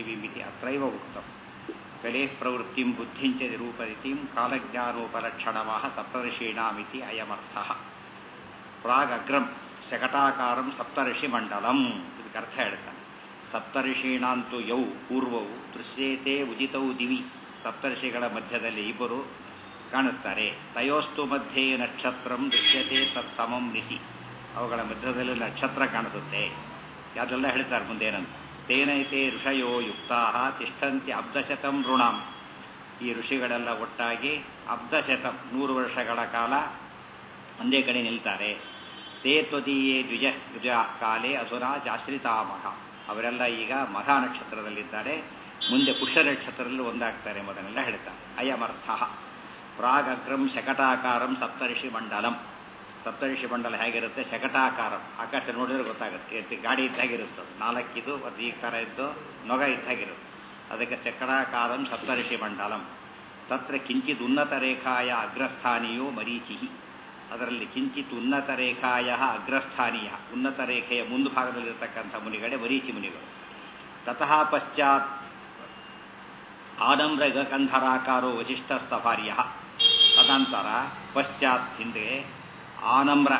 ಮಿತಿ ಅತ್ರೈವ ಉಕ್ತಂ ಕಲೆ ಪ್ರವೃತ್ತಿಂ ಬುದ್ಧಿಂಚ ನಿರೂಪದಿತಿಂ ಕಾಲಜ್ಞಾನೋಪಲಕ್ಷಣವಾಹ ಸಪ್ತರ್ಷೀಣಾಮಿತಿ ಅಯಮರ್ಥಃ ಪ್ರಾಗಗ್ರಂ ಶಕಟಾಕಾರಂ ಸಪ್ತರ್ಷಿ ಮಂಡಲಂ ಇದಕ್ಕೆ ಅರ್ಥ ಹೇಳ್ತಾನೆ ಸಪ್ತರ್ಷೀಣಾಂತು ಯೌ ಪೂರ್ವವು ದೃಶ್ಯೇತೆ ಉದಿತೌ ದಿವಿ ಸಪ್ತರ್ಷಿಗಳ ಮಧ್ಯದಲ್ಲಿ ಇಬ್ಬರು ಕಾಣಿಸ್ತಾರೆ ತಯೋಸ್ತು ಮಧ್ಯೆ ನಕ್ಷತ್ರಂ ದೃಶ್ಯತೆ ತತ್ಸಮಂ ನಿಸಿ ಅವುಗಳ ಮಧ್ಯದಲ್ಲಿ ನಕ್ಷತ್ರ ಕಾಣಿಸುತ್ತೆ ಅದೆಲ್ಲ ಹೇಳ್ತಾರೆ ಮುಂದೇನಂತ ತೇನೈತೆ ಋಷಯೋ ಯುಕ್ತಾ ತಿಷ್ಠಂತಿ ಅಬ್ಧಶತಂ ಋಣಾಂ ಈ ಋಷಿಗಳೆಲ್ಲ ಒಟ್ಟಾಗಿ ಅಬ್ಧಶತಂ ನೂರು ವರ್ಷಗಳ ಕಾಲ ಒಂದೇ ಕಡೆ ನಿಲ್ತಾರೆ ತೇ ತ್ವದೀಯೇ ದ್ವಿಜ ದ್ವಿಜ ಕಾಲೇ ಅಸುರಾ ಚಾಶ್ರಿತಾಮಹ ಅವರೆಲ್ಲ ಈಗ ಮಘ ನಕ್ಷತ್ರದಲ್ಲಿದ್ದಾರೆ ಮುಂದೆ ಪುಷ್ಯ ನಕ್ಷತ್ರದಲ್ಲಿ ಒಂದಾಗ್ತಾರೆ ಮೊದಲೆಲ್ಲ ಹೇಳ್ತಾರೆ ಅಯಮರ್ಥ ಪ್ರಾಗಗ್ರಂ ಶಕಟಾಕಾರಂ ಸಪ್ತರ್ಷಿ ಮಂಡಲಂ ಸಪ್ತರ್ಷಿ ಮಂಡಲ ಹೇಗಿರುತ್ತೆ ಶಕಟಾಕಾರಂ ಆಕಾಶ ನೋಡಿದ್ರೆ ಗೊತ್ತಾಗುತ್ತೆ ಎತ್ತಿ ಗಾಡಿ ಇದ್ದಾಗಿರುತ್ತೆ ನಾಲ್ಕಿದು ಅದು ಈ ಥರ ಇದ್ದು ನೊಗ ಇದ್ದಾಗಿರುತ್ತೆ ಅದಕ್ಕೆ ಶಕಟಾಕಾರಂ ಸಪ್ತರ್ಷಿ ಮಂಡಲಂ ತತ್ರ ಕಿಂಚಿತ್ ಉನ್ನತ ರೇಖಾಯ ಅಗ್ರಸ್ಥಾನಿಯೋ ಮರೀಚಿಹಿ ಅದರಲ್ಲಿ ಕಿಂಚಿತ್ ಉನ್ನತ ರೇಖಾಯ ಅಗ್ರಸ್ಥಾನೀಯ ಉನ್ನತ ರೇಖೆಯ ಮುಂದುಭಾಗದಲ್ಲಿರತಕ್ಕಂಥ ಮುನಿಗಳೇ ಮರೀಚಿ ಮುನಿಗಳು ತತಃ ಪಶ್ಚಾತ್ ಆನಮ್ರ ಗಂಧರಾಕಾರೋ ವಶಿಷ್ಠ ಸಫಾರ್ಯ ತದನಂತರ ಪಶ್ಚಾತ್ ಹಿಂದೆ ಆನಮ್ರ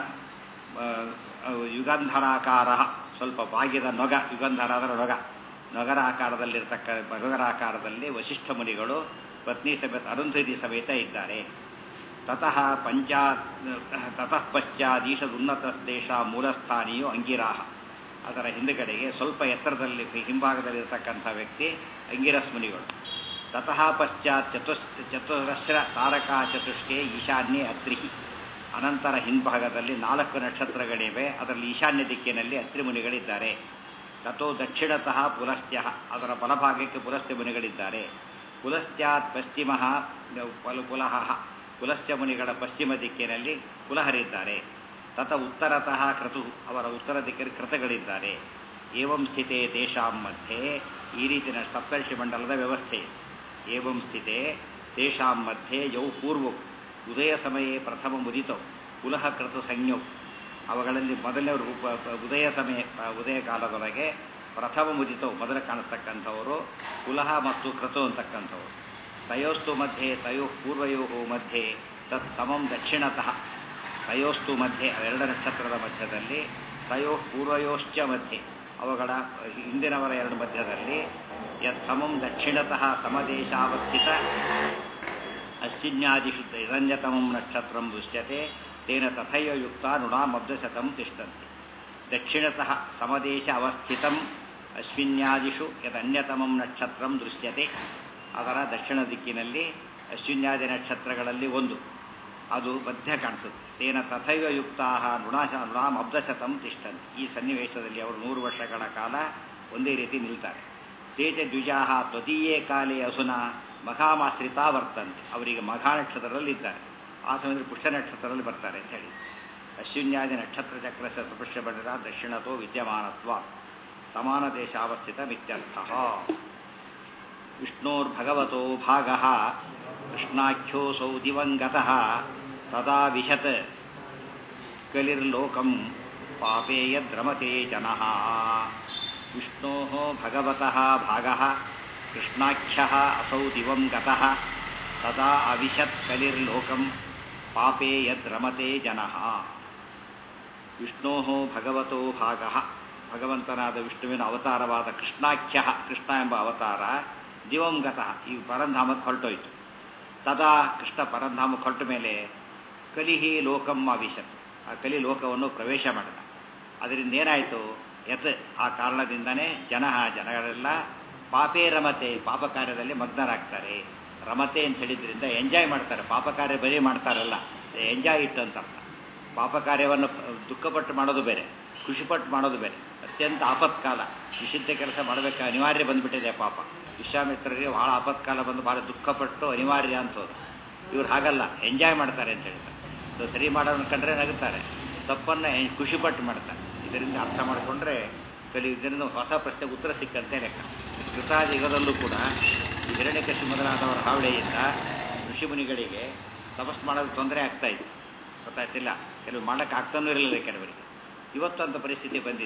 ಯುಗಂಧರಾಕಾರ ಸ್ವಲ್ಪ ಬಾಗಿದ ನೊಗ ಯುಗಂಧರ ಅದರ ನೊಗ ನೊಗರ ಆಕಾರದಲ್ಲಿರ್ತಕ್ಕ ನೊಗರ ಆಕಾರದಲ್ಲಿ ವಶಿಷ್ಠ ಮುನಿಗಳು ಪತ್ನಿ ಸಮೇತ ಅರುಂಧತಿ ಸಮೇತ ಇದ್ದಾರೆ ತತಃ ಪಂಚಾ ತತಃ ಪಶ್ಚಾದೀಶದುನ್ನತಸ್ತೇಷ ಮೂಲಸ್ಥಾನಿಯು ಅಂಗಿರಾಹ ಅದರ ಹಿಂದುಗಡೆಗೆ ಸ್ವಲ್ಪ ಎತ್ತರದಲ್ಲಿ ಹಿಂಭಾಗದಲ್ಲಿರತಕ್ಕಂಥ ವ್ಯಕ್ತಿ ಅಂಗಿರಸ್ ಮುನಿಗಳು ತತಃ ಪಶ್ಚಾತ್ ಚತುಸ್ ಚತುರಸ್ರ ತಾರಕಾ ಚತುಷ್ಕೆ ಈಶಾನ್ಯೇ ಅತ್ರಿಹಿ ಅನಂತರ ಹಿಂಭಾಗದಲ್ಲಿ ನಾಲ್ಕು ನಕ್ಷತ್ರಗಳಿವೆ ಅದರಲ್ಲಿ ಈಶಾನ್ಯ ದಿಕ್ಕಿನಲ್ಲಿ ಅತ್ರಿ ಮುನಿಗಳಿದ್ದಾರೆ ತಥೋ ದಕ್ಷಿಣತಃ ಪುಲಸ್ತ್ಯ ಅದರ ಬಲಭಾಗಕ್ಕೆ ಪುಲಸ್ತ್ಯ ಮುನಿಗಳಿದ್ದಾರೆ ಪುಲಸ್ತ್ಯಾತ್ ಪಶ್ಚಿಮ ಪುಲಹ ಪುಲಸ್ತ್ಯ ಮುನಿಗಳ ಪಶ್ಚಿಮ ದಿಕ್ಕಿನಲ್ಲಿ ಪುಲಹರಿದ್ದಾರೆ ತತ ಉತ್ತರತಃ ಕ್ರತು ಅವರ ಉತ್ತರ ದಿಕ್ಕಲ್ಲಿ ಕೃತಗಳಿದ್ದಾರೆ ಏವಂ ಸ್ಥಿತೆ ತೇಷಾಂ ಮಧ್ಯೆ ಈ ರೀತಿಯ ಸಪ್ತರ್ಷಿ ಮಂಡಲದ ವ್ಯವಸ್ಥೆ ಏವಂ ಸ್ಥಿತೆ ತೇಷಾಂ ಮಧ್ಯೆ ಯೌ ಪೂರ್ವವು ಉದಯ ಸಮಯೇ ಪ್ರಥಮ ಮುದಿತವು ಪುಲಹ ಕೃತ ಸಂಜ್ಞವು ಅವುಗಳಲ್ಲಿ ಮೊದಲನೇ ರೂಪ ಉದಯ ಸಮಯ ಉದಯ ಕಾಲದೊಳಗೆ ಪ್ರಥಮ ಮುದಿತವು ಮೊದಲ ಕಾಣಿಸ್ತಕ್ಕಂಥವರು ಪುಲಹ ಮತ್ತು ಕೃತು ಅಂತಕ್ಕಂಥವರು ತಯೋಸ್ತು ಮಧ್ಯೆ ತಯೋ ಪೂರ್ವಯೋ ಮಧ್ಯೆ ತತ್ ಸಮಂ ದಕ್ಷಿಣತಃ ತಯೋಸ್ತು ಮಧ್ಯೆ ಅವೆರಡ ನಕ್ಷತ್ರದ ಮಧ್ಯದಲ್ಲಿ ತಯೋ ಪೂರ್ವಯೋಶ್ಚ ಮಧ್ಯೆ ಅವುಗಳ ಹಿಂದಿನವರ ಎರಡು ಮಧ್ಯದಲ್ಲಿ ಯತ್ ಸಮಂ ದಕ್ಷಿಣತಃ ಸಮದೇಶಾವಸ್ಥಿತ ಅಶ್ಚಿನ್ಯಾದಿಷು ನಿರಂಜತಮಂ ನಕ್ಷತ್ರಂ ದೃಶ್ಯತೆ ತೇನ ತಥೈವ ಯುಕ್ತ ನೃಣಾಮಬ್ಧಶತಂ ತಿಷ್ಟಂತೆ ದಕ್ಷಿಣತಃ ಸಮದೇಶ ಅವಸ್ಥಿತಂ ಅಶ್ವಿನ್ಯಾದಿಷು ಯದನ್ಯತಮಂ ನಕ್ಷತ್ರಂ ದೃಶ್ಯತೆ ಅದರ ದಕ್ಷಿಣ ದಿಕ್ಕಿನಲ್ಲಿ ಅಶ್ವಿನ್ಯಾದಿ ನಕ್ಷತ್ರಗಳಲ್ಲಿ ಒಂದು ಅದು ಮಧ್ಯ ಕಾಣಿಸುತ್ತೆ ತೇನ ತಥೈವ ಯುಕ್ತಾ ನೃಣಾಶ ನೃಣಾಂ ಅಬ್ಧಶತಂ ತಿಷ್ಟಂತೆ ಈ ಸನ್ನಿವೇಶದಲ್ಲಿ ಅವರು ನೂರು ವರ್ಷಗಳ ಕಾಲ ಒಂದೇ ರೀತಿ ನಿಲ್ತಾರೆ ತೇಜ ದ್ವಿಜಾಹ ತ್ವದೀಯೇ ಕಾಲೇ ಅಸುನ ಮಘಾಮಾಶ್ರಿತ ವರ್ತಂತೆ ಅವರಿಗೆ ಮಘಾ ನಕ್ಷತ್ರದಲ್ಲಿದ್ದಾರೆ ಆ ಸಮಯದಲ್ಲಿ ಪುಷ್ಯ ನಕ್ಷತ್ರದಲ್ಲಿ ಬರ್ತಾರೆ ಅಂತ ಹೇಳಿ ಅಶ್ವಿನ್ಯಾದಿ ನಕ್ಷತ್ರ ಚಕ್ರ ಶತಪುಷ್ಯ ಬಂಡರ ದಕ್ಷಿಣತೋ ವಿದ್ಯಮಾನತ್ವ ಸಮಾನ ದೇಶಾವಸ್ಥಿತ ಮಿತ್ಯರ್ಥ ವಿಷ್ಣೋರ್ಭಗವತೋ ಭಾಗ ಕೃಷ್ಣಾಖ್ಯೋಸೌ ದಿವಂಗತಃ ತದಾ ವಿಶತ್ ಕಲಿರ್ಲೋಕಂ ಪಾಪೇಯದ್ರಮತೆ ಜನಃ ವಿಷ್ಣೋ ಭಗವತಃ ಭಾಗ ಕೃಷ್ಣಾಖ್ಯ ಅಸೌ ದಿವಂ ಗತಃ ತದಾ ಅವಿಶತ್ ಕಲಿರ್ಲೋಕಂ ಪಾಪೇ ಯದ್ರಮತೆ ಜನಃ ವಿಷ್ಣೋ ಭಗವತೋ ಭಾಗ ಭಗವಂತನಾದ ವಿಷ್ಣುವಿನ ಅವತಾರವಾದ ಕೃಷ್ಣಾಖ್ಯ ಕೃಷ್ಣ ಎಂಬ ಅವತಾರ ದಿವಂ ಗತಃ ಈ ಪರಂಧಾಮಕ್ಕೆ ಹೊರಟೋಯ್ತು ತದಾ ಕೃಷ್ಣ ಪರಂಧಾಮಕ್ಕೆ ಹೊರಟ ಮೇಲೆ ಕಲಿಹಿ ಲೋಕಂ ಅವಿಶತ್ ಆ ಕಲಿ ಲೋಕವನ್ನು ಪ್ರವೇಶ ಮಾಡಿದ ಅದರಿಂದ ಏನಾಯಿತು ಯತ್ ಆ ಕಾರಣದಿಂದನೇ ಜನ ಜನಗಳೆಲ್ಲ ಪಾಪೇ ರಮತೆ ಪಾಪ ಕಾರ್ಯದಲ್ಲಿ ಮಗ್ನರಾಗ್ತಾರೆ ರಮತೆ ಅಂತ ಹೇಳಿದ್ರಿಂದ ಎಂಜಾಯ್ ಮಾಡ್ತಾರೆ ಪಾಪ ಕಾರ್ಯ ಬರೀ ಮಾಡ್ತಾರಲ್ಲ ಎಂಜಾಯ್ ಇಟ್ಟು ಅಂತ ಅರ್ಥ ಪಾಪ ಕಾರ್ಯವನ್ನು ದುಃಖಪಟ್ಟು ಮಾಡೋದು ಬೇರೆ ಖುಷಿಪಟ್ಟು ಮಾಡೋದು ಬೇರೆ ಅತ್ಯಂತ ಆಪತ್ಕಾಲ ನಿಷಿದ್ಧ ಕೆಲಸ ಮಾಡಬೇಕು ಅನಿವಾರ್ಯ ಬಂದುಬಿಟ್ಟಿದೆ ಪಾಪ ವಿಶ್ವಾಮಿತ್ರರಿಗೆ ಬಹಳ ಆಪತ್ಕಾಲ ಬಂದು ಭಾಳ ದುಃಖಪಟ್ಟು ಅನಿವಾರ್ಯ ಅಂತವ್ರು ಇವ್ರು ಹಾಗಲ್ಲ ಎಂಜಾಯ್ ಮಾಡ್ತಾರೆ ಅಂತ ಹೇಳ್ತಾರೆ ಸೊ ಸರಿ ಮಾಡೋದನ್ನ ಕಂಡ್ರೆ ನಗುತ್ತಾರೆ ತಪ್ಪನ್ನು ಖುಷಿಪಟ್ಟು ಮಾಡ್ತಾರೆ ಇದರಿಂದ ಅರ್ಥ ಮಾಡಿಕೊಂಡ್ರೆ ಕಲಿ ಇದರಿಂದ ಹೊಸ ಪ್ರಶ್ನೆಗೆ ಉತ್ತರ ಸಿಕ್ಕಂತೆ ಲೆಕ್ಕ ಕೃತಾದಿ ಯುಗದಲ್ಲೂ ಕೂಡ ಈ ಹಿರಣ್ಯಕಶಿ ಮೊದಲಾದವರ ಹಾವಳಿಯಿಂದ ಋಷಿಮುನಿಗಳಿಗೆ ತಪಸ್ ಮಾಡೋದು ತೊಂದರೆ ಆಗ್ತಾ ಇತ್ತು ಗೊತ್ತಾಯ್ತಿಲ್ಲ ಕೆಲವು ಮಾಡೋಕ್ಕೆ ಆಗ್ತಾನೂ ಇರಲಿಲ್ಲ ಕೆಲವರಿಗೆ ಇವತ್ತು ಅಂತ ಪರಿಸ್ಥಿತಿ ಬಂದಿದೆ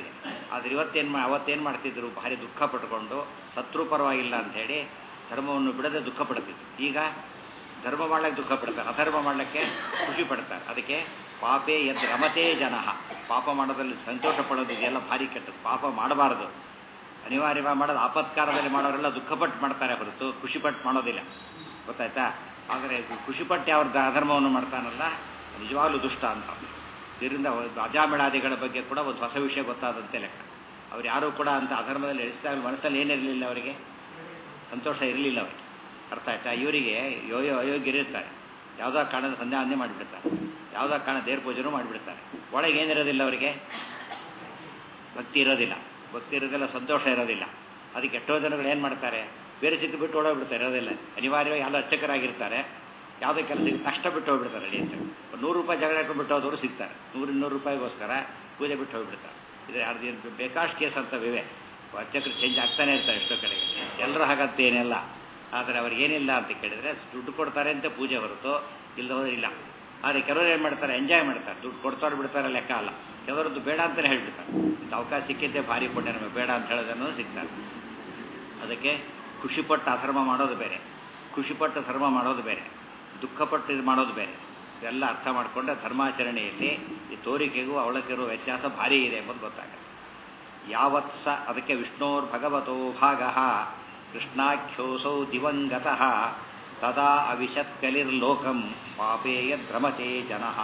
ಆದ್ರೆ ಇವತ್ತೇನು ಮಾ ಅವತ್ತೇನು ಮಾಡ್ತಿದ್ರು ಭಾರಿ ದುಃಖ ಪಟ್ಕೊಂಡು ಸತ್ರು ಪರವಾಗಿಲ್ಲ ಅಂಥೇಳಿ ಧರ್ಮವನ್ನು ಬಿಡದೆ ದುಃಖ ಪಡ್ತಿದ್ರು ಈಗ ಧರ್ಮ ಮಾಡ್ಲಿಕ್ಕೆ ದುಃಖ ಪಡ್ತಾರೆ ಅಧರ್ಮ ಮಾಡಲಿಕ್ಕೆ ಖುಷಿ ಪಡ್ತಾರೆ ಅದಕ್ಕೆ ಪಾಪೇ ಎದ್ ರಮತೇ ಜನ ಪಾಪ ಮಾಡೋದ್ರಲ್ಲಿ ಸಂತೋಷ ಪಡೋದು ಇದೆಲ್ಲ ಭಾರಿ ಕೆಟ್ಟದ್ದು ಪಾಪ ಮಾಡಬಾರದು ಅನಿವಾರ್ಯವಾಗಿ ಮಾಡೋದು ಆಪತ್ಕಾರದಲ್ಲಿ ಮಾಡೋರೆಲ್ಲ ದುಃಖಪಟ್ಟು ಮಾಡ್ತಾರೆ ಹೊರತು ಖುಷಿಪಟ್ಟು ಮಾಡೋದಿಲ್ಲ ಗೊತ್ತಾಯ್ತಾ ಆದರೆ ಖುಷಿಪಟ್ಟು ಯಾವ ಅಧರ್ಮವನ್ನು ಮಾಡ್ತಾನಲ್ಲ ನಿಜವಾಗ್ಲೂ ದುಷ್ಟ ಅಂತ ಇದರಿಂದ ಅಜಾಮಿಳಾದಿಗಳ ಬಗ್ಗೆ ಕೂಡ ಒಂದು ಹೊಸ ವಿಷಯ ಗೊತ್ತಾದಂತೆ ಲೆಕ್ಕ ಅವ್ರು ಯಾರೂ ಕೂಡ ಅಂತ ಅಧರ್ಮದಲ್ಲಿ ಎಳಿಸಿದಾಗ ಮನಸ್ಸಲ್ಲಿ ಏನಿರಲಿಲ್ಲ ಅವರಿಗೆ ಸಂತೋಷ ಇರಲಿಲ್ಲ ಅವರಿಗೆ ಅರ್ಥ ಆಯ್ತಾ ಇವರಿಗೆ ಯೋಯೋ ಅಯೋಗ್ಯರಿರ್ತಾರೆ ಯಾವುದೋ ಕಾರಣದ ಸಂಧ್ಯಾವಂದನೆ ಮಾಡಿಬಿಡ್ತಾರೆ ಯಾವುದೋ ಕಾರಣ ದೇವ್ರ ಪೂಜೆನೂ ಮಾಡಿಬಿಡ್ತಾರೆ ಒಳಗೆ ಏನಿರೋದಿಲ್ಲ ಅವರಿಗೆ ಭಕ್ತಿ ಇರೋದಿಲ್ಲ ಭಕ್ತಿ ಇರೋದಿಲ್ಲ ಸಂತೋಷ ಇರೋದಿಲ್ಲ ಅದಕ್ಕೆ ಎಷ್ಟೋ ಜನಗಳು ಏನು ಮಾಡ್ತಾರೆ ಬೇರೆ ಸಿಕ್ಕು ಬಿಟ್ಟು ಓಡೋಗ್ಬಿಡ್ತಾರೆ ಇರೋದಿಲ್ಲ ಅನಿವಾರ್ಯವಾಗಿ ಎಲ್ಲ ಅರ್ಚಕರಾಗಿರ್ತಾರೆ ಯಾವುದೇ ಕೆಲಸಕ್ಕೆ ತಕ್ಷಣ ಬಿಟ್ಟು ಹೋಗ್ಬಿಡ್ತಾರೆ ಅಡಿ ಅಂತ ನೂರು ರೂಪಾಯಿ ಜಗಳ ಹಾಕೊಂಡು ಬಿಟ್ಟು ಹೋದವರು ಸಿಗ್ತಾರೆ ನೂರು ಇನ್ನೂರು ರೂಪಾಯಿಗೋಸ್ಕರ ಪೂಜೆ ಬಿಟ್ಟು ಹೋಗ್ಬಿಡ್ತಾರೆ ಇದು ಯಾರ್ದು ಬೇಕಾಷ್ಟು ಕೇಸ್ ಅಂತವಿವೆ ಅರ್ಚಕರು ಚೇಂಜ್ ಆಗ್ತಾನೆ ಇರ್ತಾರೆ ಎಷ್ಟೋ ಕಡೆಗೆ ಎಲ್ಲರೂ ಹಾಗಂತ ಏನಿಲ್ಲ ಆದರೆ ಅವ್ರಿಗೇನಿಲ್ಲ ಅಂತ ಕೇಳಿದರೆ ದುಡ್ಡು ಕೊಡ್ತಾರೆ ಅಂತ ಪೂಜೆ ಹೊರತು ಇಲ್ಲದವರು ಇಲ್ಲ ಆದರೆ ಕೆಲವರು ಏನು ಮಾಡ್ತಾರೆ ಎಂಜಾಯ್ ಮಾಡ್ತಾರೆ ದುಡ್ಡು ಕೊಡ್ತಾರೆ ಬಿಡ್ತಾರೆ ಲೆಕ್ಕ ಅಲ್ಲ ಕೆಲವರದ್ದು ಬೇಡ ಅಂತಲೇ ಹೇಳ್ಬಿಡ್ತಾರೆ ಇಂಥ ಅವಕಾಶ ಸಿಕ್ಕಿದ್ದೆ ಭಾರಿ ಪುಣ್ಯ ನಮಗೆ ಬೇಡ ಅಂತ ಹೇಳೋದನ್ನು ಸಿಗ್ತಾರೆ ಅದಕ್ಕೆ ಖುಷಿಪಟ್ಟು ಅಧರ್ಮ ಮಾಡೋದು ಬೇರೆ ಖುಷಿಪಟ್ಟು ಧರ್ಮ ಮಾಡೋದು ಬೇರೆ ದುಃಖಪಟ್ಟು ಇದು ಮಾಡೋದು ಬೇರೆ ಇದೆಲ್ಲ ಅರ್ಥ ಮಾಡಿಕೊಂಡ್ರೆ ಧರ್ಮಾಚರಣೆಯಲ್ಲಿ ಈ ತೋರಿಕೆಗೂ ಅವಳಕ್ಕಿರುವ ವ್ಯತ್ಯಾಸ ಭಾರಿ ಇದೆ ಎಂಬುದು ಗೊತ್ತಾಗುತ್ತೆ ಯಾವತ್ ಸ ಅದಕ್ಕೆ ವಿಷ್ಣೋರ್ ಭಗವತೋ ಭಾಗ ಕೃಷ್ಣಾಖ್ಯೋಸೌ ದಿವಂಗತಃ ತದಾ ಅವಿಶತ್ ಕಲಿರ್ಲೋಕಂ ಪಾಪೇಯ ಭ್ರಮತೆ ಜನಃ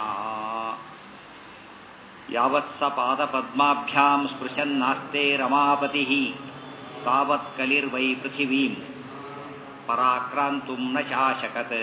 ಯಾವತ್ ಸ ಪಾದಪದ್ಮಾಭ್ಯಾಂ ಸ್ಪೃಶನ್ನಾಸ್ತೆ ರಮಾಪತಿ ತಾವತ್ ಕಲಿರ್ವೈ ಪೃಥಿವೀಂ ಪರಾಕ್ರಾಂತುಂ ನ ಶಾಶಕತ್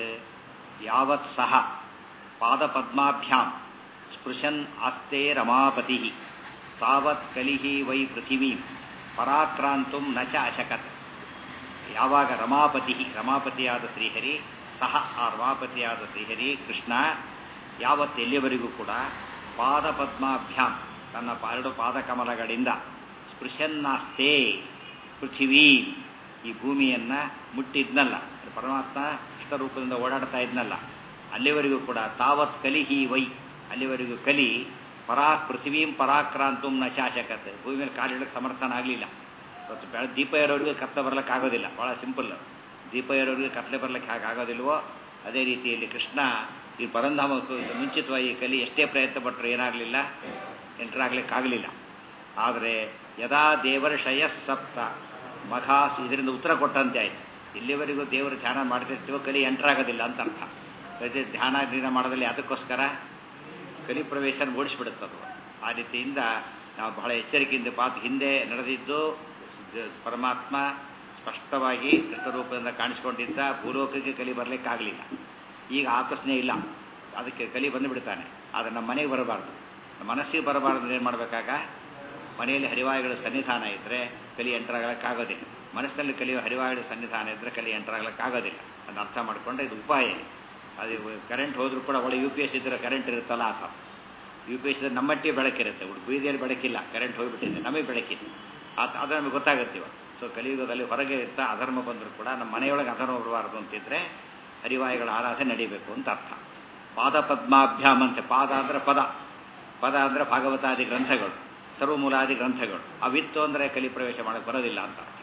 ಯಾವತ್ ಸಹ ಪಾದಪದ್ಮಾಭ್ಯಾಂ ಸ್ಪೃಶನ್ ಆಸ್ತೆ ರಮಾಪತಿ ತಾವತ್ ಕಲಿಃ ವೈ ಪೃಥಿವೀಂ ಪರಾಕ್ರಾಂತುಂ ನ ಚ ಅಶಕತ್ ಯಾವಾಗ ರಮಾಪತಿ ರಮಾಪತಿಯಾದ ಶ್ರೀಹರಿ ಸಹ ಆ ರಮಾಪತಿಯಾದ ಶ್ರೀಹರಿ ಕೃಷ್ಣ ಯಾವತ್ತು ಎಲ್ಲಿಯವರೆಗೂ ಕೂಡ ಪಾದಪದ್ಮಾಭ್ಯಾಂ ತನ್ನ ಎರಡು ಪಾದಕಮಲಗಳಿಂದ ಸ್ಪೃಶನ್ನಾಸ್ತೆ ಪೃಥಿವೀ ಈ ಭೂಮಿಯನ್ನ ಮುಟ್ಟಿದ್ನಲ್ಲ ಪರಮಾತ್ಮ ಇಷ್ಟರೂಪದಿಂದ ಓಡಾಡ್ತಾ ಇದ್ನಲ್ಲ ಅಲ್ಲಿವರೆಗೂ ಕೂಡ ತಾವತ್ ಕಲಿಹಿ ವೈ ಅಲ್ಲಿವರೆಗೂ ಕಲಿ ಪರಾಕ್ ಪೃಥ್ವೀಂ ಪರಾಕ್ರಾಂತುಂ ನ ಶಾಸಕತ್ ಭೂಮಿ ಮೇಲೆ ಕಾಲಿಡಕ್ಕೆ ಸಮರ್ಥನಾಗಲಿಲ್ಲ ಇವತ್ತು ಬೆಳ ದೀಪ ಇರೋರಿಗೆ ಕತ್ಲೆ ಬರ್ಲಿಕ್ಕೆ ಆಗೋದಿಲ್ಲ ಭಾಳ ಸಿಂಪಲ್ ದೀಪ ಇರೋರಿಗೆ ಕತ್ಲೆ ಬರ್ಲಿಕ್ಕೆ ಹಾಗೆ ಆಗೋದಿಲ್ವೋ ಅದೇ ರೀತಿಯಲ್ಲಿ ಕೃಷ್ಣ ಈ ಪರಂಧಾಮ ಮುಂಚಿತವಾಗಿ ಕಲಿ ಎಷ್ಟೇ ಪ್ರಯತ್ನ ಪಟ್ಟರು ಏನಾಗಲಿಲ್ಲ ಎಂಟರಾಗ್ಲಿಕ್ಕೆ ಆಗಲಿಲ್ಲ ಆದರೆ ಯದಾ ದೇವರ್ಷಯ ಸಪ್ತ ಮಘಾಸ್ ಇದರಿಂದ ಉತ್ತರ ಕೊಟ್ಟಂತೆ ಆಯ್ತು ಇಲ್ಲಿವರೆಗೂ ದೇವರು ಧ್ಯಾನ ಮಾಡ್ತಿರ್ತೀವೋ ಕಲಿ ಎಂಟರಾಗೋದಿಲ್ಲ ಅಂತ ಅರ್ಥ ಪ್ರತಿ ಧ್ಯಾನ ಧ್ಯಾನ ಮಾಡೋದಲ್ಲಿ ಅದಕ್ಕೋಸ್ಕರ ಕಲಿ ಪ್ರವೇಶನ ಓಡಿಸ್ಬಿಡುತ್ತದು ಆ ರೀತಿಯಿಂದ ನಾವು ಬಹಳ ಎಚ್ಚರಿಕೆಯಿಂದ ಪಾತ್ ಹಿಂದೆ ನಡೆದಿದ್ದು ಪರಮಾತ್ಮ ಸ್ಪಷ್ಟವಾಗಿ ಕೃಷ್ಣರೂಪದಿಂದ ಕಾಣಿಸ್ಕೊಂಡಿದ್ದ ಭೂಲೋಕಕ್ಕೆ ಕಲಿ ಬರಲಿಕ್ಕಾಗಲಿಲ್ಲ ಈಗ ಆ ಪ್ರಶ್ನೆ ಇಲ್ಲ ಅದಕ್ಕೆ ಕಲಿ ಬಂದು ಬಿಡ್ತಾನೆ ಆದರೆ ನಮ್ಮ ಮನೆಗೆ ಬರಬಾರ್ದು ನಮ್ಮ ಮನಸ್ಸಿಗೆ ಬರಬಾರ್ದು ಏನು ಮಾಡಬೇಕಾಗ ಮನೆಯಲ್ಲಿ ಹರಿವಾಯುಗಳ ಸನ್ನಿಧಾನ ಇದ್ದರೆ ಕಲಿ ಎಂಟರಾಗಲಿಕ್ಕಾಗೋದಿಲ್ಲ ಮನಸ್ಸಿನಲ್ಲಿ ಕಲಿಯುವ ಹರಿವಾಯುಗಳ ಸನ್ನಿಧಾನ ಇದ್ದರೆ ಕಲಿ ಎಂಟರಾಗಲಿಕ್ಕಾಗೋದಿಲ್ಲ ಅದನ್ನು ಅರ್ಥ ಮಾಡಿಕೊಂಡ್ರೆ ಇದು ಉಪಾಯ ಅದು ಕರೆಂಟ್ ಹೋದರೂ ಕೂಡ ಒಳ್ಳೆ ಯು ಪಿ ಎಸ್ ಇದ್ದರೆ ಕರೆಂಟ್ ಇರುತ್ತಲ್ಲ ಆ ಥರ ಯು ಪಿ ಎಸ್ ನಮ್ಮಟ್ಟಿ ಬೆಳಕಿರುತ್ತೆ ಬೀದಿಯಲ್ಲಿ ಬೆಳಕಿಲ್ಲ ಕರೆಂಟ್ ಹೋಗಿಬಿಟ್ಟಿದೆ ನಮಗೆ ಬೆಳಕಿದೆ ಆತ ಅದು ನಮಗೆ ಗೊತ್ತಾಗುತ್ತೆ ಇವತ್ತು ಸೊ ಕಲಿಯುಗದಲ್ಲಿ ಹೊರಗೆ ಇರ್ತಾ ಅಧರ್ಮ ಬಂದರೂ ಕೂಡ ನಮ್ಮ ಮನೆಯೊಳಗೆ ಅಧರ್ಮ ಬರಬಾರ್ದು ಅಂತಿದ್ರೆ ಹರಿವಾಯುಗಳ ಆರಾಧನೆ ನಡೀಬೇಕು ಅಂತ ಅರ್ಥ ಪಾದ ಪದ್ಮಾಭ್ಯಾಮ್ ಅಂತೆ ಪಾದ ಅಂದರೆ ಪದ ಪದ ಅಂದರೆ ಭಾಗವತಾದಿ ಗ್ರಂಥಗಳು ಸರ್ವಮೂಲಾದಿ ಗ್ರಂಥಗಳು ಅವಿತ್ತು ಅಂದರೆ ಕಲಿ ಪ್ರವೇಶ ಮಾಡಕ್ಕೆ ಬರೋದಿಲ್ಲ ಅಂತ ಅರ್ಥ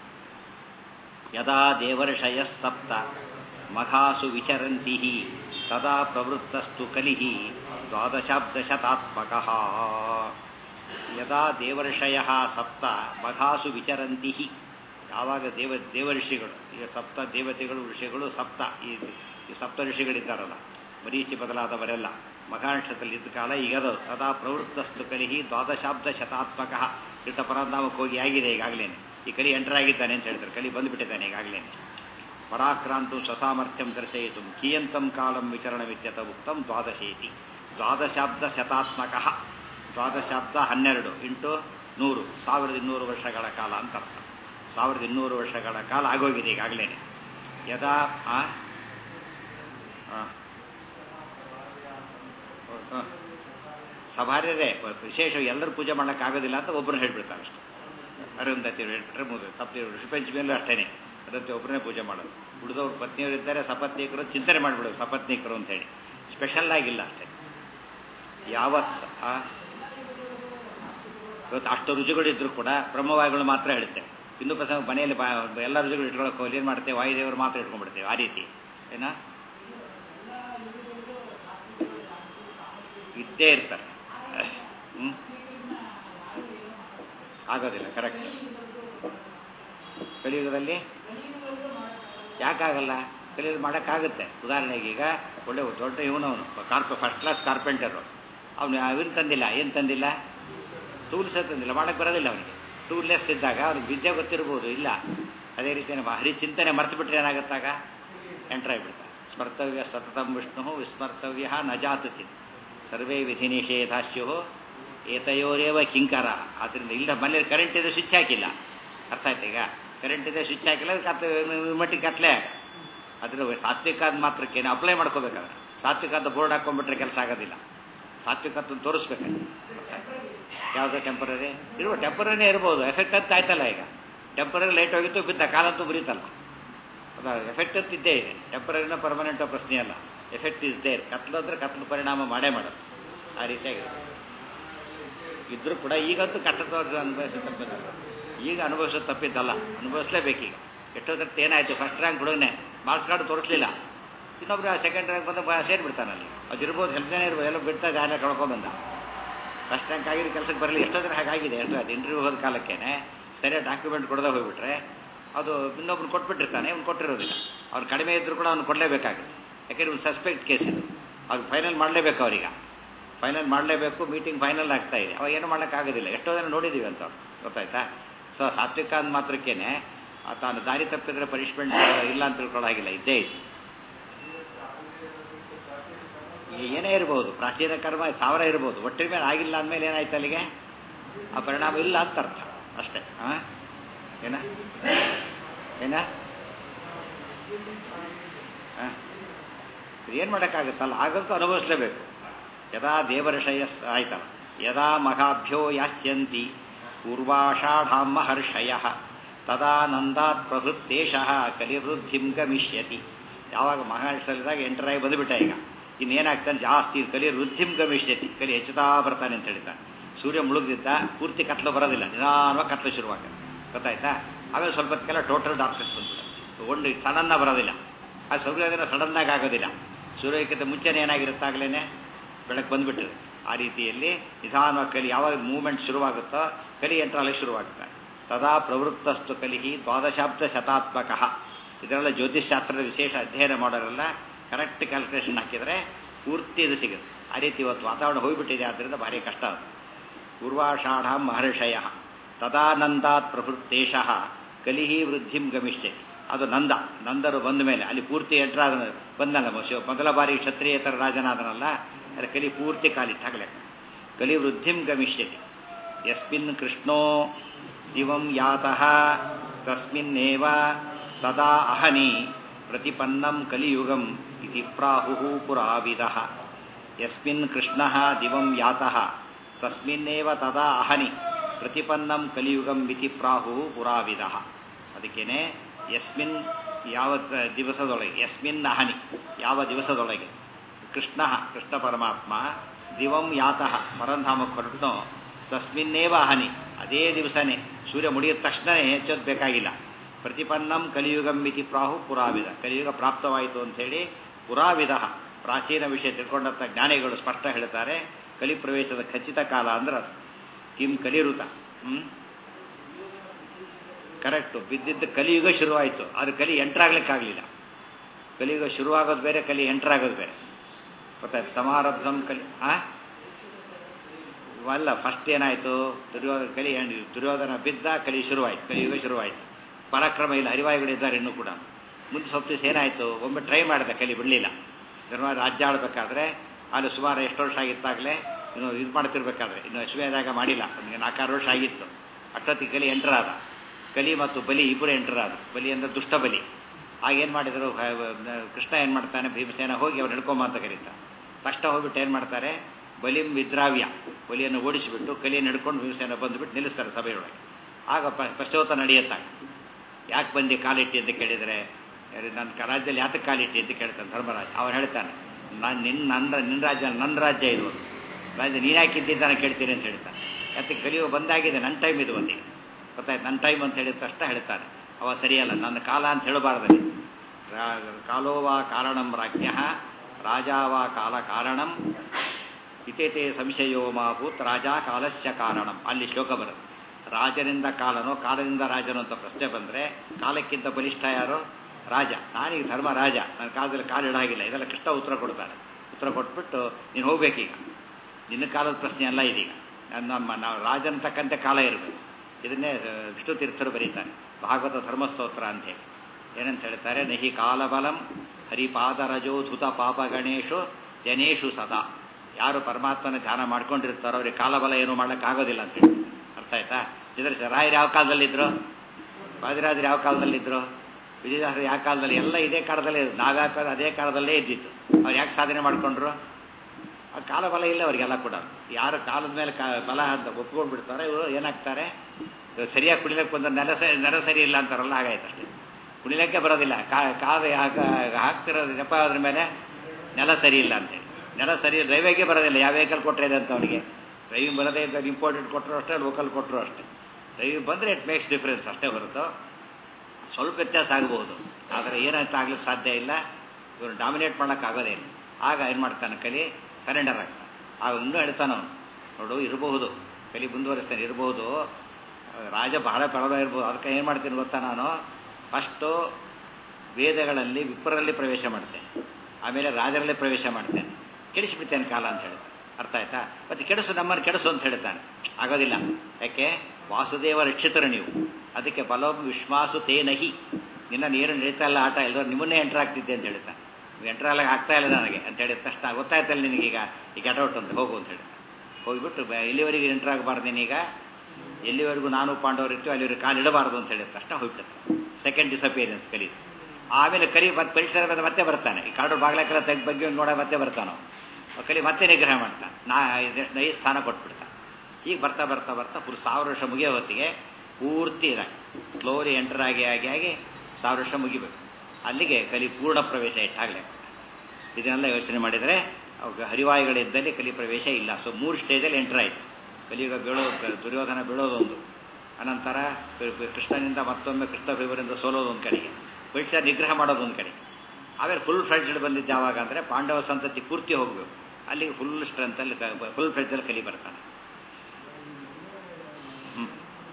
ಯದಾ ದೇವರ್ಷಯ ಸಪ್ತ ಮಘಾಸು ವಿಚರಂತಿ ತದಾ ಪ್ರವೃತ್ತಸ್ತು ಕಲಿ ದ್ವಾದಶಾಬ್ದಶತಾತ್ಮಕ ಯದಾ ದೇವರ್ಷಯ ಸಪ್ತ ಮಘಾಸು ವಿಚರಂತಿ ಯಾವಾಗ ದೇವ ದೇವಋಷಿಗಳು ಈಗ ಸಪ್ತ ದೇವತೆಗಳು ಋಷಿಗಳು ಸಪ್ತ ಈ ಈ ಸಪ್ತ ಋಷಿಗಳಿದ್ದಾರಲ್ಲ ಮರೀಚಿ ಬದಲಾದವರೆಲ್ಲ ಮಘಾಂಶದಲ್ಲಿ ಇದ್ದ ಕಾಲ ಈಗದು ತದಾ ಪ್ರವೃತ್ತಸ್ತು ಕಲಿಹಿ ದ್ವಾದಶಾಬ್ದ ಶತಾತ್ಮಕ ಇಟ್ಟ ಪರನಾಮಕ್ಕೆ ಹೋಗಿ ಆಗಿದೆ ಈಗಾಗಲೇ ಈ ಕಲಿ ಎಂಟರಾಗಿದ್ದಾನೆ ಅಂತ ಹೇಳ್ತಾರೆ ಕಲಿ ಬಂದುಬಿಟ್ಟಿದ್ದಾನೆ ಈಗಾಗಲೇ ಪರಾಕ್ರಾಂತು ಸ್ವಸಾಮರ್ಥ್ಯಂ ದರ್ಶಯಿತು ಕಿಯಂತಂ ಕಾಲಂ ವಿಚರಣವಿತ್ಯತ ಉಕ್ತಂ ದ್ವಾದಶೇತಿ ದ್ವಾದಶಾಬ್ದ ಶತಾತ್ಮಕ ದ್ವಾದಶಾಬ್ದ ಹನ್ನೆರಡು ಇಂಟು ನೂರು ಸಾವಿರದ ಇನ್ನೂರು ವರ್ಷಗಳ ಕಾಲ ಅಂತ ಅರ್ಥ ಸಾವಿರದ ಇನ್ನೂರು ವರ್ಷಗಳ ಕಾಲ ಆಗೋಗಿದೆ ಈಗಾಗಲೇ ಯದಾ ಆ ಸಭಾರ್ಯರೇ ವಿಶೇಷ ಎಲ್ಲರೂ ಪೂಜೆ ಮಾಡೋಕ್ಕಾಗೋದಿಲ್ಲ ಅಂತ ಒಬ್ಬರು ಹೇಳ್ಬಿಡ್ತಾರೆ ಅಷ್ಟೇ ಅರುಂಧತಿ ಹೇಳ್ಬಿಟ್ರೆ ಮುಗಿದು ಸಪ್ತಿ ಋಷಿಪಂಚಮಿಯಲ್ಲೂ ಅಷ್ಟೇನೆ ಅದಂತೆ ಒಬ್ಬರನ್ನೇ ಪೂಜೆ ಮಾಡೋದು ಉಳಿದವ್ರು ಪತ್ನಿಯವರು ಇದ್ದಾರೆ ಸಪತ್ನಿಕರು ಚಿಂತನೆ ಮಾಡಿಬಿಡೋದು ಸಪತ್ನಿಕರು ಅಂತ ಹೇಳಿ ಸ್ಪೆಷಲ್ ಆಗಿಲ್ಲ ಅಷ್ಟೇ ಯಾವತ್ ಇವತ್ತು ಅಷ್ಟು ರುಚಿಗಳಿದ್ರು ಕೂಡ ಬ್ರಹ್ಮವಾಯುಗಳು ಮಾತ್ರ ಹೇಳ್ತೇವೆ ಹಿಂದೂ ಪ್ರಸಂಗ ಮನೆಯಲ್ಲಿ ಬಾ ಎಲ್ಲ ರುಚಿಗಳು ಇಟ್ಕೊಳ್ಳೋಕೆ ಹೋಗಿ ಏನು ಮಾಡ್ತೇವೆ ವಾಯುದೇವರು ಮಾತ್ರ ಇಟ್ಕೊಂಡ್ಬಿಡ್ತೇವೆ ಆ ರೀತಿ ಏನ ಇದ್ದೇ ಇರ್ತಾರೆ ಹ್ಞೂ ಆಗೋದಿಲ್ಲ ಕರೆಕ್ಟ್ ಕಲಿಯುಗದಲ್ಲಿ ಯಾಕಾಗಲ್ಲ ಕಲಿಯುಗ ಮಾಡೋಕ್ಕಾಗುತ್ತೆ ಉದಾಹರಣೆಗೆ ಈಗ ಒಳ್ಳೆ ದೊಡ್ಡ ಇವನವನು ಕಾರ್ಪ ಫಸ್ಟ್ ಕ್ಲಾಸ್ ಕಾರ್ಪೆಂಟರು ಅವನು ಇವನು ತಂದಿಲ್ಲ ಏನು ತಂದಿಲ್ಲ ಟೂಲ್ಸೇ ತಂದಿಲ್ಲ ಮಾಡೋಕ್ಕೆ ಬರೋದಿಲ್ಲ ಅವನಿಗೆ ಟೂಲ್ಲೆಸ್ ಇದ್ದಾಗ ಅವ್ನಿಗೆ ವಿದ್ಯೆ ಗೊತ್ತಿರ್ಬೋದು ಇಲ್ಲ ಅದೇ ರೀತಿ ಹರಿ ಚಿಂತನೆ ಮರ್ತು ಬಿಟ್ರೆ ಏನಾಗುತ್ತಾಗ ಎಂಟ್ರ್ ಆಗಿಬಿಡ್ತಾರೆ ಸ್ಮರ್ತವ್ಯ ಸತತಂ ವಿಷ್ಣು ವಿಸ್ಮರ್ತವ್ಯ ನ ಜಾತು ಚಿತ್ ಸರ್ವೇ ವಿಧಿ ನಿಷೇಧಾಶ್ಯು ಏತಯೋರೇವ ಕಿಂಕರ ಆದ್ದರಿಂದ ಇಲ್ಲ ಮನೇಲಿ ಕರೆಂಟ್ ಇದೆ ಸ್ವಿಚ್ ಹಾಕಿಲ್ಲ ಅರ್ಥ ಆಯ್ತು ಈಗ ಕರೆಂಟ್ ಇದೆ ಸ್ವಿಚ್ ಹಾಕಿಲ್ಲ ಕತ್ ಮಟ್ಟಿಗೆ ಕತ್ಲೆ ಅದ್ರ ಸಾತ್ವಿಕಾದ ಮಾತ್ರಕ್ಕೇನು ಅಪ್ಲೈ ಮಾಡ್ಕೋಬೇಕಾದ್ರೆ ಸಾತ್ವಿಕಾದ ಬೋರ್ಡ್ ಹಾಕೊಂಡ್ಬಿಟ್ರೆ ಕೆಲಸ ಆಗೋದಿಲ್ಲ ಸಾತ್ವಿಕತ್ವವನ್ನು ತೋರಿಸ್ಬೇಕಲ್ಲ ಯಾವುದೋ ಟೆಂಪರರಿ ಇರುವ ಟೆಂಪರರಿನೇ ಇರ್ಬೋದು ಎಫೆಕ್ಟ್ ಅಂತ ಆಯ್ತಲ್ಲ ಈಗ ಟೆಂಪರರಿ ಲೈಟ್ ಹೋಗಿತ್ತು ಬಿದ್ದ ಕಾಲಂತೂ ಬರೀತಲ್ಲ ಅದು ಎಫೆಕ್ಟ್ ಅಂತ ಇದ್ದೇ ಇದೆ ಟೆಂಪರರಿನ ಪರ್ಮನೆಂಟ್ ಪ್ರಶ್ನೆ ಅಲ್ಲ ಎಫೆಕ್ಟ್ ಇಸ್ ದೇರ್ ಕತ್ಲು ಅಂದರೆ ಕತ್ಲು ಪರಿಣಾಮ ಮಾಡೇ ಮಾಡೋದು ಆ ರೀತಿಯಾಗಿದೆ ಇದ್ರೂ ಕೂಡ ಈಗಂತೂ ಕಷ್ಟದ ಅನುಭವಿಸೋ ತಪ್ಪಿದ್ದಲ್ಲ ಈಗ ಅನುಭವಿಸೋ ತಪ್ಪಿದ್ದಲ್ಲ ಅನುಭವಿಸ್ಲೇಬೇಕೀಗ ಎಷ್ಟೊತ್ತಕ್ಕೆ ಏನಾಯ್ತು ಫಸ್ಟ್ ರ್ಯಾಂಕ್ ಹುಡುಗನೆ ಮಾರ್ಕ್ಸ್ ಕಾರ್ಡ್ ತೋರಿಸಲಿಲ್ಲ ಇನ್ನೊಬ್ರು ಸೆಕೆಂಡ್ ರ್ಯಾಂಕ್ ಬಂದ ಸೇರಿಬಿಡ್ತಾನೆ ಅಲ್ಲಿ ಅದು ಇರ್ಬೋದು ಹೆಲ್ಪ್ನೇ ಇರ್ಬೋದು ಎಲ್ಲ ಬಿಡ್ತಾ ಗಾನ ಕಳ್ಕೊಂಬಂದ ಫಸ್ಟ್ ರ್ಯಾಂಕ್ ಆಗಿರೋ ಕೆಲಸಕ್ಕೆ ಬರಲಿ ಎಷ್ಟೋ ಜನ ಹಾಗಾಗಿದೆ ಎಷ್ಟು ಅದು ಇಂಟರ್ವ್ಯೂ ಹೋದ ಕಾಲಕ್ಕೇನೆ ಸರಿಯಾಗಿ ಡಾಕ್ಯುಮೆಂಟ್ ಕೊಡದೆ ಹೋಗ್ಬಿಟ್ರೆ ಅದು ಇನ್ನೊಬ್ರು ಕೊಟ್ಬಿಟ್ಟಿರ್ತಾನೆ ಇವ್ನು ಕೊಟ್ಟಿರೋದಿಲ್ಲ ಅವ್ನು ಕಡಿಮೆ ಇದ್ರೂ ಕೂಡ ಅವ್ನು ಕೊಡಲೇಬೇಕಾಗುತ್ತೆ ಯಾಕೆಂದ್ರೆ ಇವ್ನು ಸಸ್ಪೆಕ್ಟ್ ಕೇಸ್ ಇದು ಅವ್ರು ಫೈನಲ್ ಮಾಡಲೇಬೇಕು ಅವ್ರೀಗ ಫೈನಲ್ ಮಾಡಲೇಬೇಕು ಮೀಟಿಂಗ್ ಫೈನಲ್ ಆಗ್ತಾ ಇದೆ ಅವಾಗ ಏನು ಮಾಡೋಕ್ಕಾಗೋದಿಲ್ಲ ಎಷ್ಟೋ ಜನ ನೋಡಿದ್ದೀವಿ ಅಂತ ಗೊತ್ತಾಯ್ತಾ ಸೊ ಸಾತ್ವಿಕ ಅಂದ ಮಾತ್ರಕ್ಕೇನೆ ತಾನು ದಾರಿ ತಪ್ಪಿದ್ರೆ ಪನಿಷ್ಮೆಂಟ್ ಇಲ್ಲ ಅಂತ ತಿಳ್ಕೊಳ್ಳೋ ಹಾಗಿಲ್ಲ ಇದ್ದೇ ಇದೆ ಏನೇ ಇರ್ಬೋದು ಪ್ರಾಚೀನ ಕರ್ಮ ಸಾವಿರ ಇರ್ಬೋದು ಒಟ್ಟಿನ ಮೇಲೆ ಆಗಿಲ್ಲ ಅಂದಮೇಲೆ ಏನಾಯ್ತು ಅಲ್ಲಿಗೆ ಆ ಪರಿಣಾಮ ಇಲ್ಲ ಅಂತ ಅರ್ಥ ಅಷ್ಟೇ ಹಾಂ ಏನ ಏನ ಹಾಂ ಏನು ಮಾಡೋಕ್ಕಾಗುತ್ತಲ್ಲ ಆಗಂತೂ ಅನುಭವಿಸ್ಲೇಬೇಕು ಯದಾ ದೇವರ್ಷಯ ಆಯ್ತಲ್ಲ ಯದಾ ಮಹಾಭ್ಯೋ ಯಾಸ್ಯಂತಿ ಪೂರ್ವಾಷಾಢಾಂ ಮಹರ್ಷಯ ತದಾ ನಂದಾತ್ ಪ್ರಭೃತ್ತೇಶ ಕಲಿವೃದ್ಧಿಂ ಗಮಿಷ್ಯತಿ ಯಾವಾಗ ಮಹರ್ಷಲಿದಾಗ ಎಂಟರಾಗಿ ಬಂದುಬಿಟ್ಟ ಈಗ ಇನ್ನೇನಾಗ್ತಾನೆ ಜಾಸ್ತಿ ಕಲಿ ವೃದ್ಧಿಂ ಗಮಿಷ್ಯತಿ ಕಲಿ ಹೆಚ್ಚುತ್ತಾ ಬರ್ತಾನೆ ಅಂತ ಹೇಳ್ತಾನೆ ಸೂರ್ಯ ಮುಳುಗ್ದಿದ್ದ ಪೂರ್ತಿ ಕತ್ಲು ಬರೋದಿಲ್ಲ ನಿಧಾನವಾಗಿ ಕತ್ಲು ಶುರುವಾಗುತ್ತೆ ಗೊತ್ತಾಯ್ತಾ ಆಮೇಲೆ ಸ್ವಲ್ಪ ಹೊತ್ತಿಗೆಲ್ಲ ಟೋಟಲ್ ಡಾರ್ಕ್ನೆಸ್ ಬಂದ್ಬಿಡುತ್ತೆ ಒಂದು ಸಡನ್ನ ಬರೋದಿಲ್ಲ ಆ ಸೂರ್ಯೋದಯ ಸಡನ್ನಾಗಿ ಆಗೋದಿಲ್ಲ ಸೂರ್ಯಕ್ಕಿಂತ ಮುಂಚೆನೇ ಏನಾಗಿರುತ್ತಾಗಲೇ ಬೆಳಕು ಬಂದುಬಿಟ್ಟಿದೆ ಆ ರೀತಿಯಲ್ಲಿ ನಿಧಾನವಾಗಿ ಕಲಿ ಯಾವಾಗ ಮೂವ್ಮೆಂಟ್ ಶುರುವಾಗುತ್ತೋ ಕಲಿ ಎಂಟ್ರಾಗಲಿಕ್ಕೆ ಶುರುವಾಗುತ್ತೆ ತದಾ ಪ್ರವೃತ್ತಸ್ತು ಕಲಿಹಿ ದ್ವಾದಶಾಬ್ದ ಶತಾತ್ಮಕ ಇದರೆಲ್ಲ ಜ್ಯೋತಿಷ್ಶಾಸ್ತ್ರದ ವಿಶೇಷ ಅಧ್ಯಯನ ಮಾಡೋರೆಲ್ಲ ಕರೆಕ್ಟ್ ಕ್ಯಾಲ್ಕುಲೇಷನ್ ಹಾಕಿದರೆ ಪೂರ್ತಿ ಇದು ಸಿಗುತ್ತೆ ಆ ರೀತಿ ಇವತ್ತು ವಾತಾವರಣ ಹೋಗಿಬಿಟ್ಟಿದೆ ಆದ್ದರಿಂದ ಭಾರಿ ಕಷ್ಟ ಅದು ಪೂರ್ವಾಷಾಢ ಮಹರ್ಷಯ ತದಾನಂದಾತ್ ಪ್ರವೃತ್ತೇಶ ಕಲಿಹಿ ವೃದ್ಧಿಂ ಗಮಿಷ್ಯತಿ ಅದು ನಂದ ನಂದರು ಬಂದ ಮೇಲೆ ಅಲ್ಲಿ ಪೂರ್ತಿ ಎಂಟ್ರಾದ ಬಂದಲ್ಲ ಶಿವ ಮೊದಲ ಬಾರಿ ಕ್ಷತ್ರಿಯೇತರ ರಾಜನಾದನಲ್ಲ ಅಲ್ಲಿ ಕಲಿ ಪೂರ್ತಿ ಕಾಲಿಟ್ಟಾಗಲೇ ಕಲಿ ವೃದ್ಧಿಂ ಗಮಿಷ್ಯತಿ ಯಸ್ಮಿನ್ ಕೃಷ್ಣೋ ದಿವಂ ಯಾತಃ ತಸ್ಮಿನ್ನೇವ ತದಾ ಅಹನಿ ಪ್ರತಿಪನ್ನಂ ಕಲಿಯುಗಂ ಇತಿ ಪ್ರಾಹು ಪುರಾವಿದಃ ಯಸ್ಮಿನ್ ಕೃಷ್ಣ ದಿವಂ ಯಾತಃ ತಸ್ಮಿನ್ನೇವ ತದಾ ಅಹನಿ ಪ್ರತಿಪನ್ನಂ ಕಲಿಯುಗಂ ಇತಿ ಪ್ರಾಹು ಪುರಾವಿದಃ ಅದಕ್ಕೇನೆ ಯಸ್ಮಿನ್ ಯಾವ ದಿವಸದೊಳಗೆ ಯಸ್ಮಿನ್ ಅಹನಿ ಯಾವ ದಿವಸದೊಳಗೆ ಕೃಷ್ಣ ಕೃಷ್ಣ ಪರಮಾತ್ಮ ದಿವಂ ಯಾತಃ ಪರಂಧಾಮಕ್ಕೆ ಹೊರಟನೋ ತಸ್ಮಿನ್ನೇವ ಅಹನಿ ಅದೇ ದಿವಸನೇ ಸೂರ್ಯ ಮುಡಿದ ತಕ್ಷಣವೇ ಹೆಚ್ಚೋದು ಬೇಕಾಗಿಲ್ಲ ಪ್ರತಿಪನ್ನಂ ಕಲಿಯುಗಂ ಮಿತಿ ಪ್ರಾಹು ಪುರಾವಿದ ಕಲಿಯುಗ ಪ್ರಾಪ್ತವಾಯಿತು ಅಂಥೇಳಿ ಪುರಾವಿದ ಪ್ರಾಚೀನ ವಿಷಯ ತಿಳ್ಕೊಂಡಂಥ ಜ್ಞಾನಿಗಳು ಸ್ಪಷ್ಟ ಹೇಳ್ತಾರೆ ಕಲಿಪ್ರವೇಶದ ಖಚಿತ ಕಾಲ ಅಂದ್ರೆ ಅದು ಕಿಂ ಕಲಿರುತ ಹ್ಞೂ ಕರೆಕ್ಟು ಬಿದ್ದಿದ್ದ ಕಲಿಯುಗ ಶುರುವಾಯಿತು ಆದರೆ ಕಲಿ ಎಂಟ್ರಾಗ್ಲಿಕ್ಕಾಗಲಿಲ್ಲ ಕಲಿಯುಗ ಶುರುವಾಗೋದು ಬೇರೆ ಕಲಿ ಎಂಟ್ರಾಗೋದು ಬೇರೆ ಗೊತ್ತಾಯ್ತು ಸಮಾರಬ್ಧಂ ಕಲಿ ಆ ಅಲ್ಲ ಫಸ್ಟ್ ಏನಾಯಿತು ದುರ್ಯೋಧನ ಕಲಿ ದುರ್ಯೋಧನ ಬಿದ್ದ ಕಲಿ ಶುರುವಾಯಿತು ಕಲಿಯುಗ ಶುರುವಾಯಿತು ಪರಾಕ್ರಮ ಇಲ್ಲ ಹರಿವಾಯುಗಳಿದ್ದಾರೆ ಇನ್ನೂ ಕೂಡ ಮುಂದೆ ಸ್ವಲ್ಪ ದಿವಸ ಏನಾಯಿತು ಒಮ್ಮೆ ಟ್ರೈ ಮಾಡಿದೆ ಕಲಿ ಬಿಡಲಿಲ್ಲ ಧರ್ಮ ರಾಜ್ಯ ಆಡಬೇಕಾದ್ರೆ ಅಲ್ಲಿ ಸುಮಾರು ಎಷ್ಟು ವರ್ಷ ಆಗಿತ್ತಾಗಲೇ ಇನ್ನು ಇದು ಮಾಡ್ತಿರ್ಬೇಕಾದ್ರೆ ಇನ್ನು ಅಶ್ವಮೇಧಾಗ ಮಾಡಿಲ್ಲ ನನಗೆ ನಾಲ್ಕಾರು ವರ್ಷ ಆಗಿತ್ತು ಅಷ್ಟೊತ್ತಿಗೆ ಕಲಿ ಎಂಟರಾದ ಕಲಿ ಮತ್ತು ಬಲಿ ಇಬ್ಬರು ಎಂಟರಾದ ಬಲಿ ಅಂದರೆ ದುಷ್ಟ ಬಲಿ ಆಗ ಏನು ಮಾಡಿದರು ಕೃಷ್ಣ ಏನು ಮಾಡ್ತಾನೆ ಭೀಮಸೇನ ಹೋಗಿ ಅವ್ರು ಹಿಡ್ಕೊಂಬ ಅಂತ ಕರೀತಾರೆ ತಕ್ಷಣ ಹೋಗ್ಬಿಟ್ಟು ಏನು ಮಾಡ್ತಾರೆ ಬಲಿಂ ವಿದ್ರಾವ್ಯ ಬಲಿಯನ್ನು ಓಡಿಸಿಬಿಟ್ಟು ಕಲಿಯನ್ನು ಹಿಡ್ಕೊಂಡು ಭೀಮಸೇನ ಬಂದುಬಿಟ್ಟು ನಿಲ್ಲಿಸ್ತಾರೆ ಸಭೆಯೊಳಗೆ ಆಗ ಪಶ್ಚೋತ್ತ ನಡೆಯುತ್ತಾಗ ಯಾಕೆ ಬಂದು ಕಾಲಿಟ್ಟಿ ಅಂತ ಕೇಳಿದರೆ ನನ್ನ ರಾಜ್ಯದಲ್ಲಿ ಯಾತಕ್ಕೆ ಕಾಲಿಟ್ಟಿ ಅಂತ ಕೇಳ್ತಾನೆ ಧರ್ಮರಾಜ ಅವನು ಹೇಳ್ತಾನೆ ನಾನು ನಿನ್ನ ನನ್ನ ನಿನ್ನ ರಾಜ್ಯ ನನ್ನ ರಾಜ್ಯ ಇದು ರಾಜ್ಯ ನೀನು ಯಾಕಿದ್ದಿದ್ದಾನೆ ಕೇಳ್ತೀನಿ ಅಂತ ಹೇಳ್ತಾನೆ ಯಾಕೆ ಕಲಿಯುವ ಬಂದಾಗಿದೆ ನನ್ನ ಟೈಮ್ ಇದು ಒಂದಿಗೆ ಗೊತ್ತಾಯ್ತು ನನ್ನ ಟೈಮ್ ಅಂತ ಹೇಳಿದ ತಕ್ಷಣ ಹೇಳ್ತಾನೆ ಅವ ಸರಿಯಲ್ಲ ನನ್ನ ಕಾಲ ಅಂತ ಹೇಳಬಾರ್ದಲ್ಲಿ ಕಾಲೋವಾ ಕಾರಣಂ ರಾಜ್ಞ ರಾಜಾವಾ ಕಾಲ ಕಾರಣಂ ಇತೇತೆ ಸಂಶಯೋ ಮಾಭೂತ್ ರಾಜ ಕಾಲಸ್ಯ ಕಾರಣಂ ಅಲ್ಲಿ ಶ್ಲೋಕ ಬರುತ್ತೆ ರಾಜನಿಂದ ಕಾಲನೋ ಕಾಲದಿಂದ ರಾಜನೋ ಅಂತ ಪ್ರಶ್ನೆ ಬಂದರೆ ಕಾಲಕ್ಕಿಂತ ಬಲಿಷ್ಠ ಯಾರು ರಾಜ ನಾನೀಗ ಧರ್ಮ ರಾಜ ನನ್ನ ಕಾಲದಲ್ಲಿ ಕಾಲು ಇಡಾಗಿಲ್ಲ ಇದೆಲ್ಲ ಕೃಷ್ಣ ಉತ್ತರ ಕೊಡ್ತಾನೆ ಉತ್ತರ ಕೊಟ್ಬಿಟ್ಟು ನೀನು ಹೋಗ್ಬೇಕೀಗ ನಿನ್ನ ಕಾಲದ ಪ್ರಶ್ನೆ ಅಲ್ಲ ಇದೀಗ ನಮ್ಮ ನಾವು ರಾಜನ ತಕ್ಕಂತೆ ಕಾಲ ಇರಬೇಕು ಇದನ್ನೇ ವಿಷ್ಣು ತೀರ್ಥರು ಬರೀತಾರೆ ಭಾಗವತ ಧರ್ಮಸ್ತೋತ್ರ ಅಂತೇಳಿ ಏನಂತ ಹೇಳ್ತಾರೆ ನಹಿ ಕಾಲಬಲಂ ಹರಿಪಾದರಜೋಧುತ ಪಾಪ ಗಣೇಶು ಜನೇಶು ಸದಾ ಯಾರು ಪರಮಾತ್ಮನ ಧ್ಯಾನ ಮಾಡ್ಕೊಂಡಿರ್ತಾರೋ ಅವ್ರಿಗೆ ಕಾಲಬಲ ಏನು ಮಾಡೋಕ್ಕಾಗೋದಿಲ್ಲ ಅಂತ ಹೇಳಿ ಅರ್ಥ ಆಯ್ತಾ ಇದರ ರಾಯರು ಯಾವ ಕಾಲದಲ್ಲಿದ್ದರು ಬಾದಿರಾಜರು ಯಾವ ಕಾಲದಲ್ಲಿದ್ದರು ವಿಜಯದಾಸರು ಯಾವ ಕಾಲದಲ್ಲಿ ಎಲ್ಲ ಇದೇ ಕಾಲದಲ್ಲೇ ನಾವ್ಯಾಕ ಅದೇ ಕಾಲದಲ್ಲೇ ಇದ್ದಿತ್ತು ಅವ್ರು ಯಾಕೆ ಸಾಧನೆ ಮಾಡಿಕೊಂಡ್ರು ಆ ಕಾಲಬಲ ಇಲ್ಲ ಅವರಿಗೆಲ್ಲ ಕೂಡ ಯಾರು ಕಾಲದ ಮೇಲೆ ಕಾ ಬಲ ಅಂತ ಒಪ್ಕೊಂಡು ಬಿಡ್ತಾರೆ ಇವರು ಏನಾಗ್ತಾರೆ ಸರಿಯಾಗಿ ಕುಡಿಲಕ್ಕೆ ಬಂದ ನೆಲ ಸರಿ ನೆಲ ಸರಿ ಇಲ್ಲ ಅಂತಾರಲ್ಲ ಹಾಗಾಯ್ತು ಅಷ್ಟೇ ಕುಡಿಲಿಕ್ಕೆ ಬರೋದಿಲ್ಲ ಕಾ ಕಾದ ಹಾಕ್ತಿರೋದು ನೆಪ ಅದ್ರ ಮೇಲೆ ನೆಲ ಸರಿ ಇಲ್ಲ ಅಂತೇಳಿ ನೆಲ ಸರಿ ಡ್ರೈವೇಗೆ ಬರೋದಿಲ್ಲ ಯಾವ ವೆಹಿಕಲ್ ಕೊಟ್ಟರೆ ಇದೆ ಅಂತ ಅವನಿಗೆ ಡ್ರೈವಿಂಗ್ ಬರೋದೇ ಇದ್ದ ಇಂಪಾರ್ಟೆಂಟ್ ಕೊಟ್ಟರು ಅಷ್ಟೇ ಲೋಕಲ್ ಕೊಟ್ಟರು ಅಷ್ಟೇ ಡ್ರೈವಿಂಗ್ ಬಂದರೆ ಇಟ್ ಮೇಕ್ಸ್ ಡಿಫ್ರೆನ್ಸ್ ಅಷ್ಟೇ ಹೊರತು ಸ್ವಲ್ಪ ವ್ಯತ್ಯಾಸ ಆಗಬಹುದು ಆದರೆ ಏನಾಯ್ತು ಆಗ್ಲಿಕ್ಕೆ ಸಾಧ್ಯ ಇಲ್ಲ ಇವರು ಡಾಮಿನೇಟ್ ಮಾಡೋಕ್ಕಾಗೋದೇ ಇಲ್ಲ ಆಗ ಏನು ಮಾಡ್ತಾನೆ ಕಲಿ ಸರೆಂಡರ್ ಆಗ್ತಾನೆ ಆಗ ಇನ್ನೂ ಹೇಳ್ತಾನೆ ಅವನು ನೋಡು ಇರಬಹುದು ಕಲಿ ಮುಂದುವರಿಸ್ತಾನೆ ಇರಬಹುದು ರಾಜ ಬಹಳ ಪರವ ಇರ್ಬೋದು ಅದಕ್ಕೆ ಏನು ಮಾಡ್ತೀನಿ ಗೊತ್ತಾ ನಾನು ಫಸ್ಟು ವೇದಗಳಲ್ಲಿ ವಿಪ್ರಲ್ಲಿ ಪ್ರವೇಶ ಮಾಡ್ತೇನೆ ಆಮೇಲೆ ರಾಜರಲ್ಲಿ ಪ್ರವೇಶ ಮಾಡ್ತೇನೆ ಕೆಡಿಸಿಬಿಡ್ತೇನೆ ಕಾಲ ಅಂತ ಹೇಳ್ತಾನೆ ಅರ್ಥ ಆಯ್ತಾ ಮತ್ತೆ ಕೆಡಿಸು ನಮ್ಮನ್ನು ಕೆಡಿಸು ಅಂತ ಹೇಳ್ತಾನೆ ಆಗೋದಿಲ್ಲ ಯಾಕೆ ವಾಸುದೇವ ರಕ್ಷಿತರು ನೀವು ಅದಕ್ಕೆ ಬಲಂ ವಿಶ್ವಾಸು ತೇ ನಹಿ ನಿನ್ನ ನೀರು ನಡೀತಾ ಇಲ್ಲ ಆಟ ಇಲ್ಲ ನಿಮ್ಮನ್ನೇ ಎಂಟ್ರ್ ಆಗ್ತಿದ್ದೆ ಅಂತ ಹೇಳ್ತಾನೆ ನೀವು ಎಂಟ್ರ್ ಆಗ ಆಗ್ತಾ ಇಲ್ಲ ನನಗೆ ಅಂತ ಹೇಳಿದ ತಕ್ಷಣ ಗೊತ್ತಾಯ್ತಲ್ಲ ನಿನಗೀಗ ಈಗ ಗೆಟೌಟ್ ಅಂತ ಹೋಗು ಅಂತ ಹೇಳಿ ಹೋಗ್ಬಿಟ್ಟು ಎಲ್ಲಿವರೆಗೆ ಎಂಟ್ರ್ ಆಗಬಾರ್ದು ನೀನೀಗ ಎಲ್ಲಿವರೆಗೂ ನಾನು ಪಾಂಡವರು ಇರ್ತೀವಿ ಅಲ್ಲಿವರೆಗೆ ಕಾಲು ಇಡಬಾರ್ದು ಅಂತ ಹೇಳಿದ ತಕ್ಷಣ ಹೋಗ್ಬಿಡುತ್ತೆ ಸೆಕೆಂಡ್ ಡಿಸಪಿಯರೆನ್ಸ್ ಕಲಿ ಆಮೇಲೆ ಕಲಿ ಮತ್ತೆ ಪರೀಕ್ಷೆ ಬಂದ ಮತ್ತೆ ಬರ್ತಾನೆ ಈ ಕಾಡು ಬಾಗ್ಲಕ್ಕೆಲ್ಲ ತೆಗ್ ಬಗ್ಗೆ ನೋಡ ಮತ್ತೆ ಬರ್ತಾನೋ ಕಲಿ ಮತ್ತೆ ನಿಗ್ರಹ ಮಾಡ್ತಾನೆ ನಾ ಈ ಸ್ಥಾನ ಕೊಟ್ಬಿಡ್ತಾನೆ ಈಗ ಬರ್ತಾ ಬರ್ತಾ ಬರ್ತಾ ಪುರು ಸಾವಿರ ವರ್ಷ ಮುಗಿಯೋ ಹೊತ್ತಿಗೆ ಪೂರ್ತಿ ಇದಾಗಿ ಸ್ಲೋಲಿ ಎಂಟರ್ ಆಗಿ ಆಗಿ ಆಗಿ ಸಾವಿರ ವರ್ಷ ಮುಗಿಬೇಕು ಅಲ್ಲಿಗೆ ಕಲಿ ಪೂರ್ಣ ಪ್ರವೇಶ ಇಟ್ಟಾಗಲೇ ಇದನ್ನೆಲ್ಲ ಯೋಚನೆ ಮಾಡಿದರೆ ಹರಿವಾಯುಗಳಿದ್ದಲ್ಲಿ ಕಲಿ ಪ್ರವೇಶ ಇಲ್ಲ ಸೊ ಮೂರು ಸ್ಟೇಜಲ್ಲಿ ಎಂಟರ್ ಆಯಿತು ಕಲಿಯುಗ ಬೀಳೋ ದುರ್ಯೋಧನ ಬೀಳೋದೊಂದು ಅನಂತರ ಕೃಷ್ಣನಿಂದ ಮತ್ತೊಮ್ಮೆ ಕೃಷ್ಣ ಭೀಮರಿಂದ ಸೋಲೋದೊಂದು ಕಡೆಗೆ ಪರೀಕ್ಷೆ ನಿಗ್ರಹ ಮಾಡೋದೊಂದು ಕಡೆ ಆಮೇಲೆ ಫುಲ್ ಫ್ರೆಂಡ್ಸ್ ಬಂದಿದ್ದು ಯಾವಾಗ ಅಂದರೆ ಪಾಂಡವ ಸಂತತಿ ಪೂರ್ತಿ ಹೋಗಬೇಕು ಅಲ್ಲಿಗೆ ಫುಲ್ ಸ್ಟ್ರೆಂತಲ್ಲಿ ಫುಲ್ ಫ್ರೆಂಡ್ಸಲ್ಲಿ ಕಲಿ ಬರ್ತಾನೆ ಹ್ಞೂ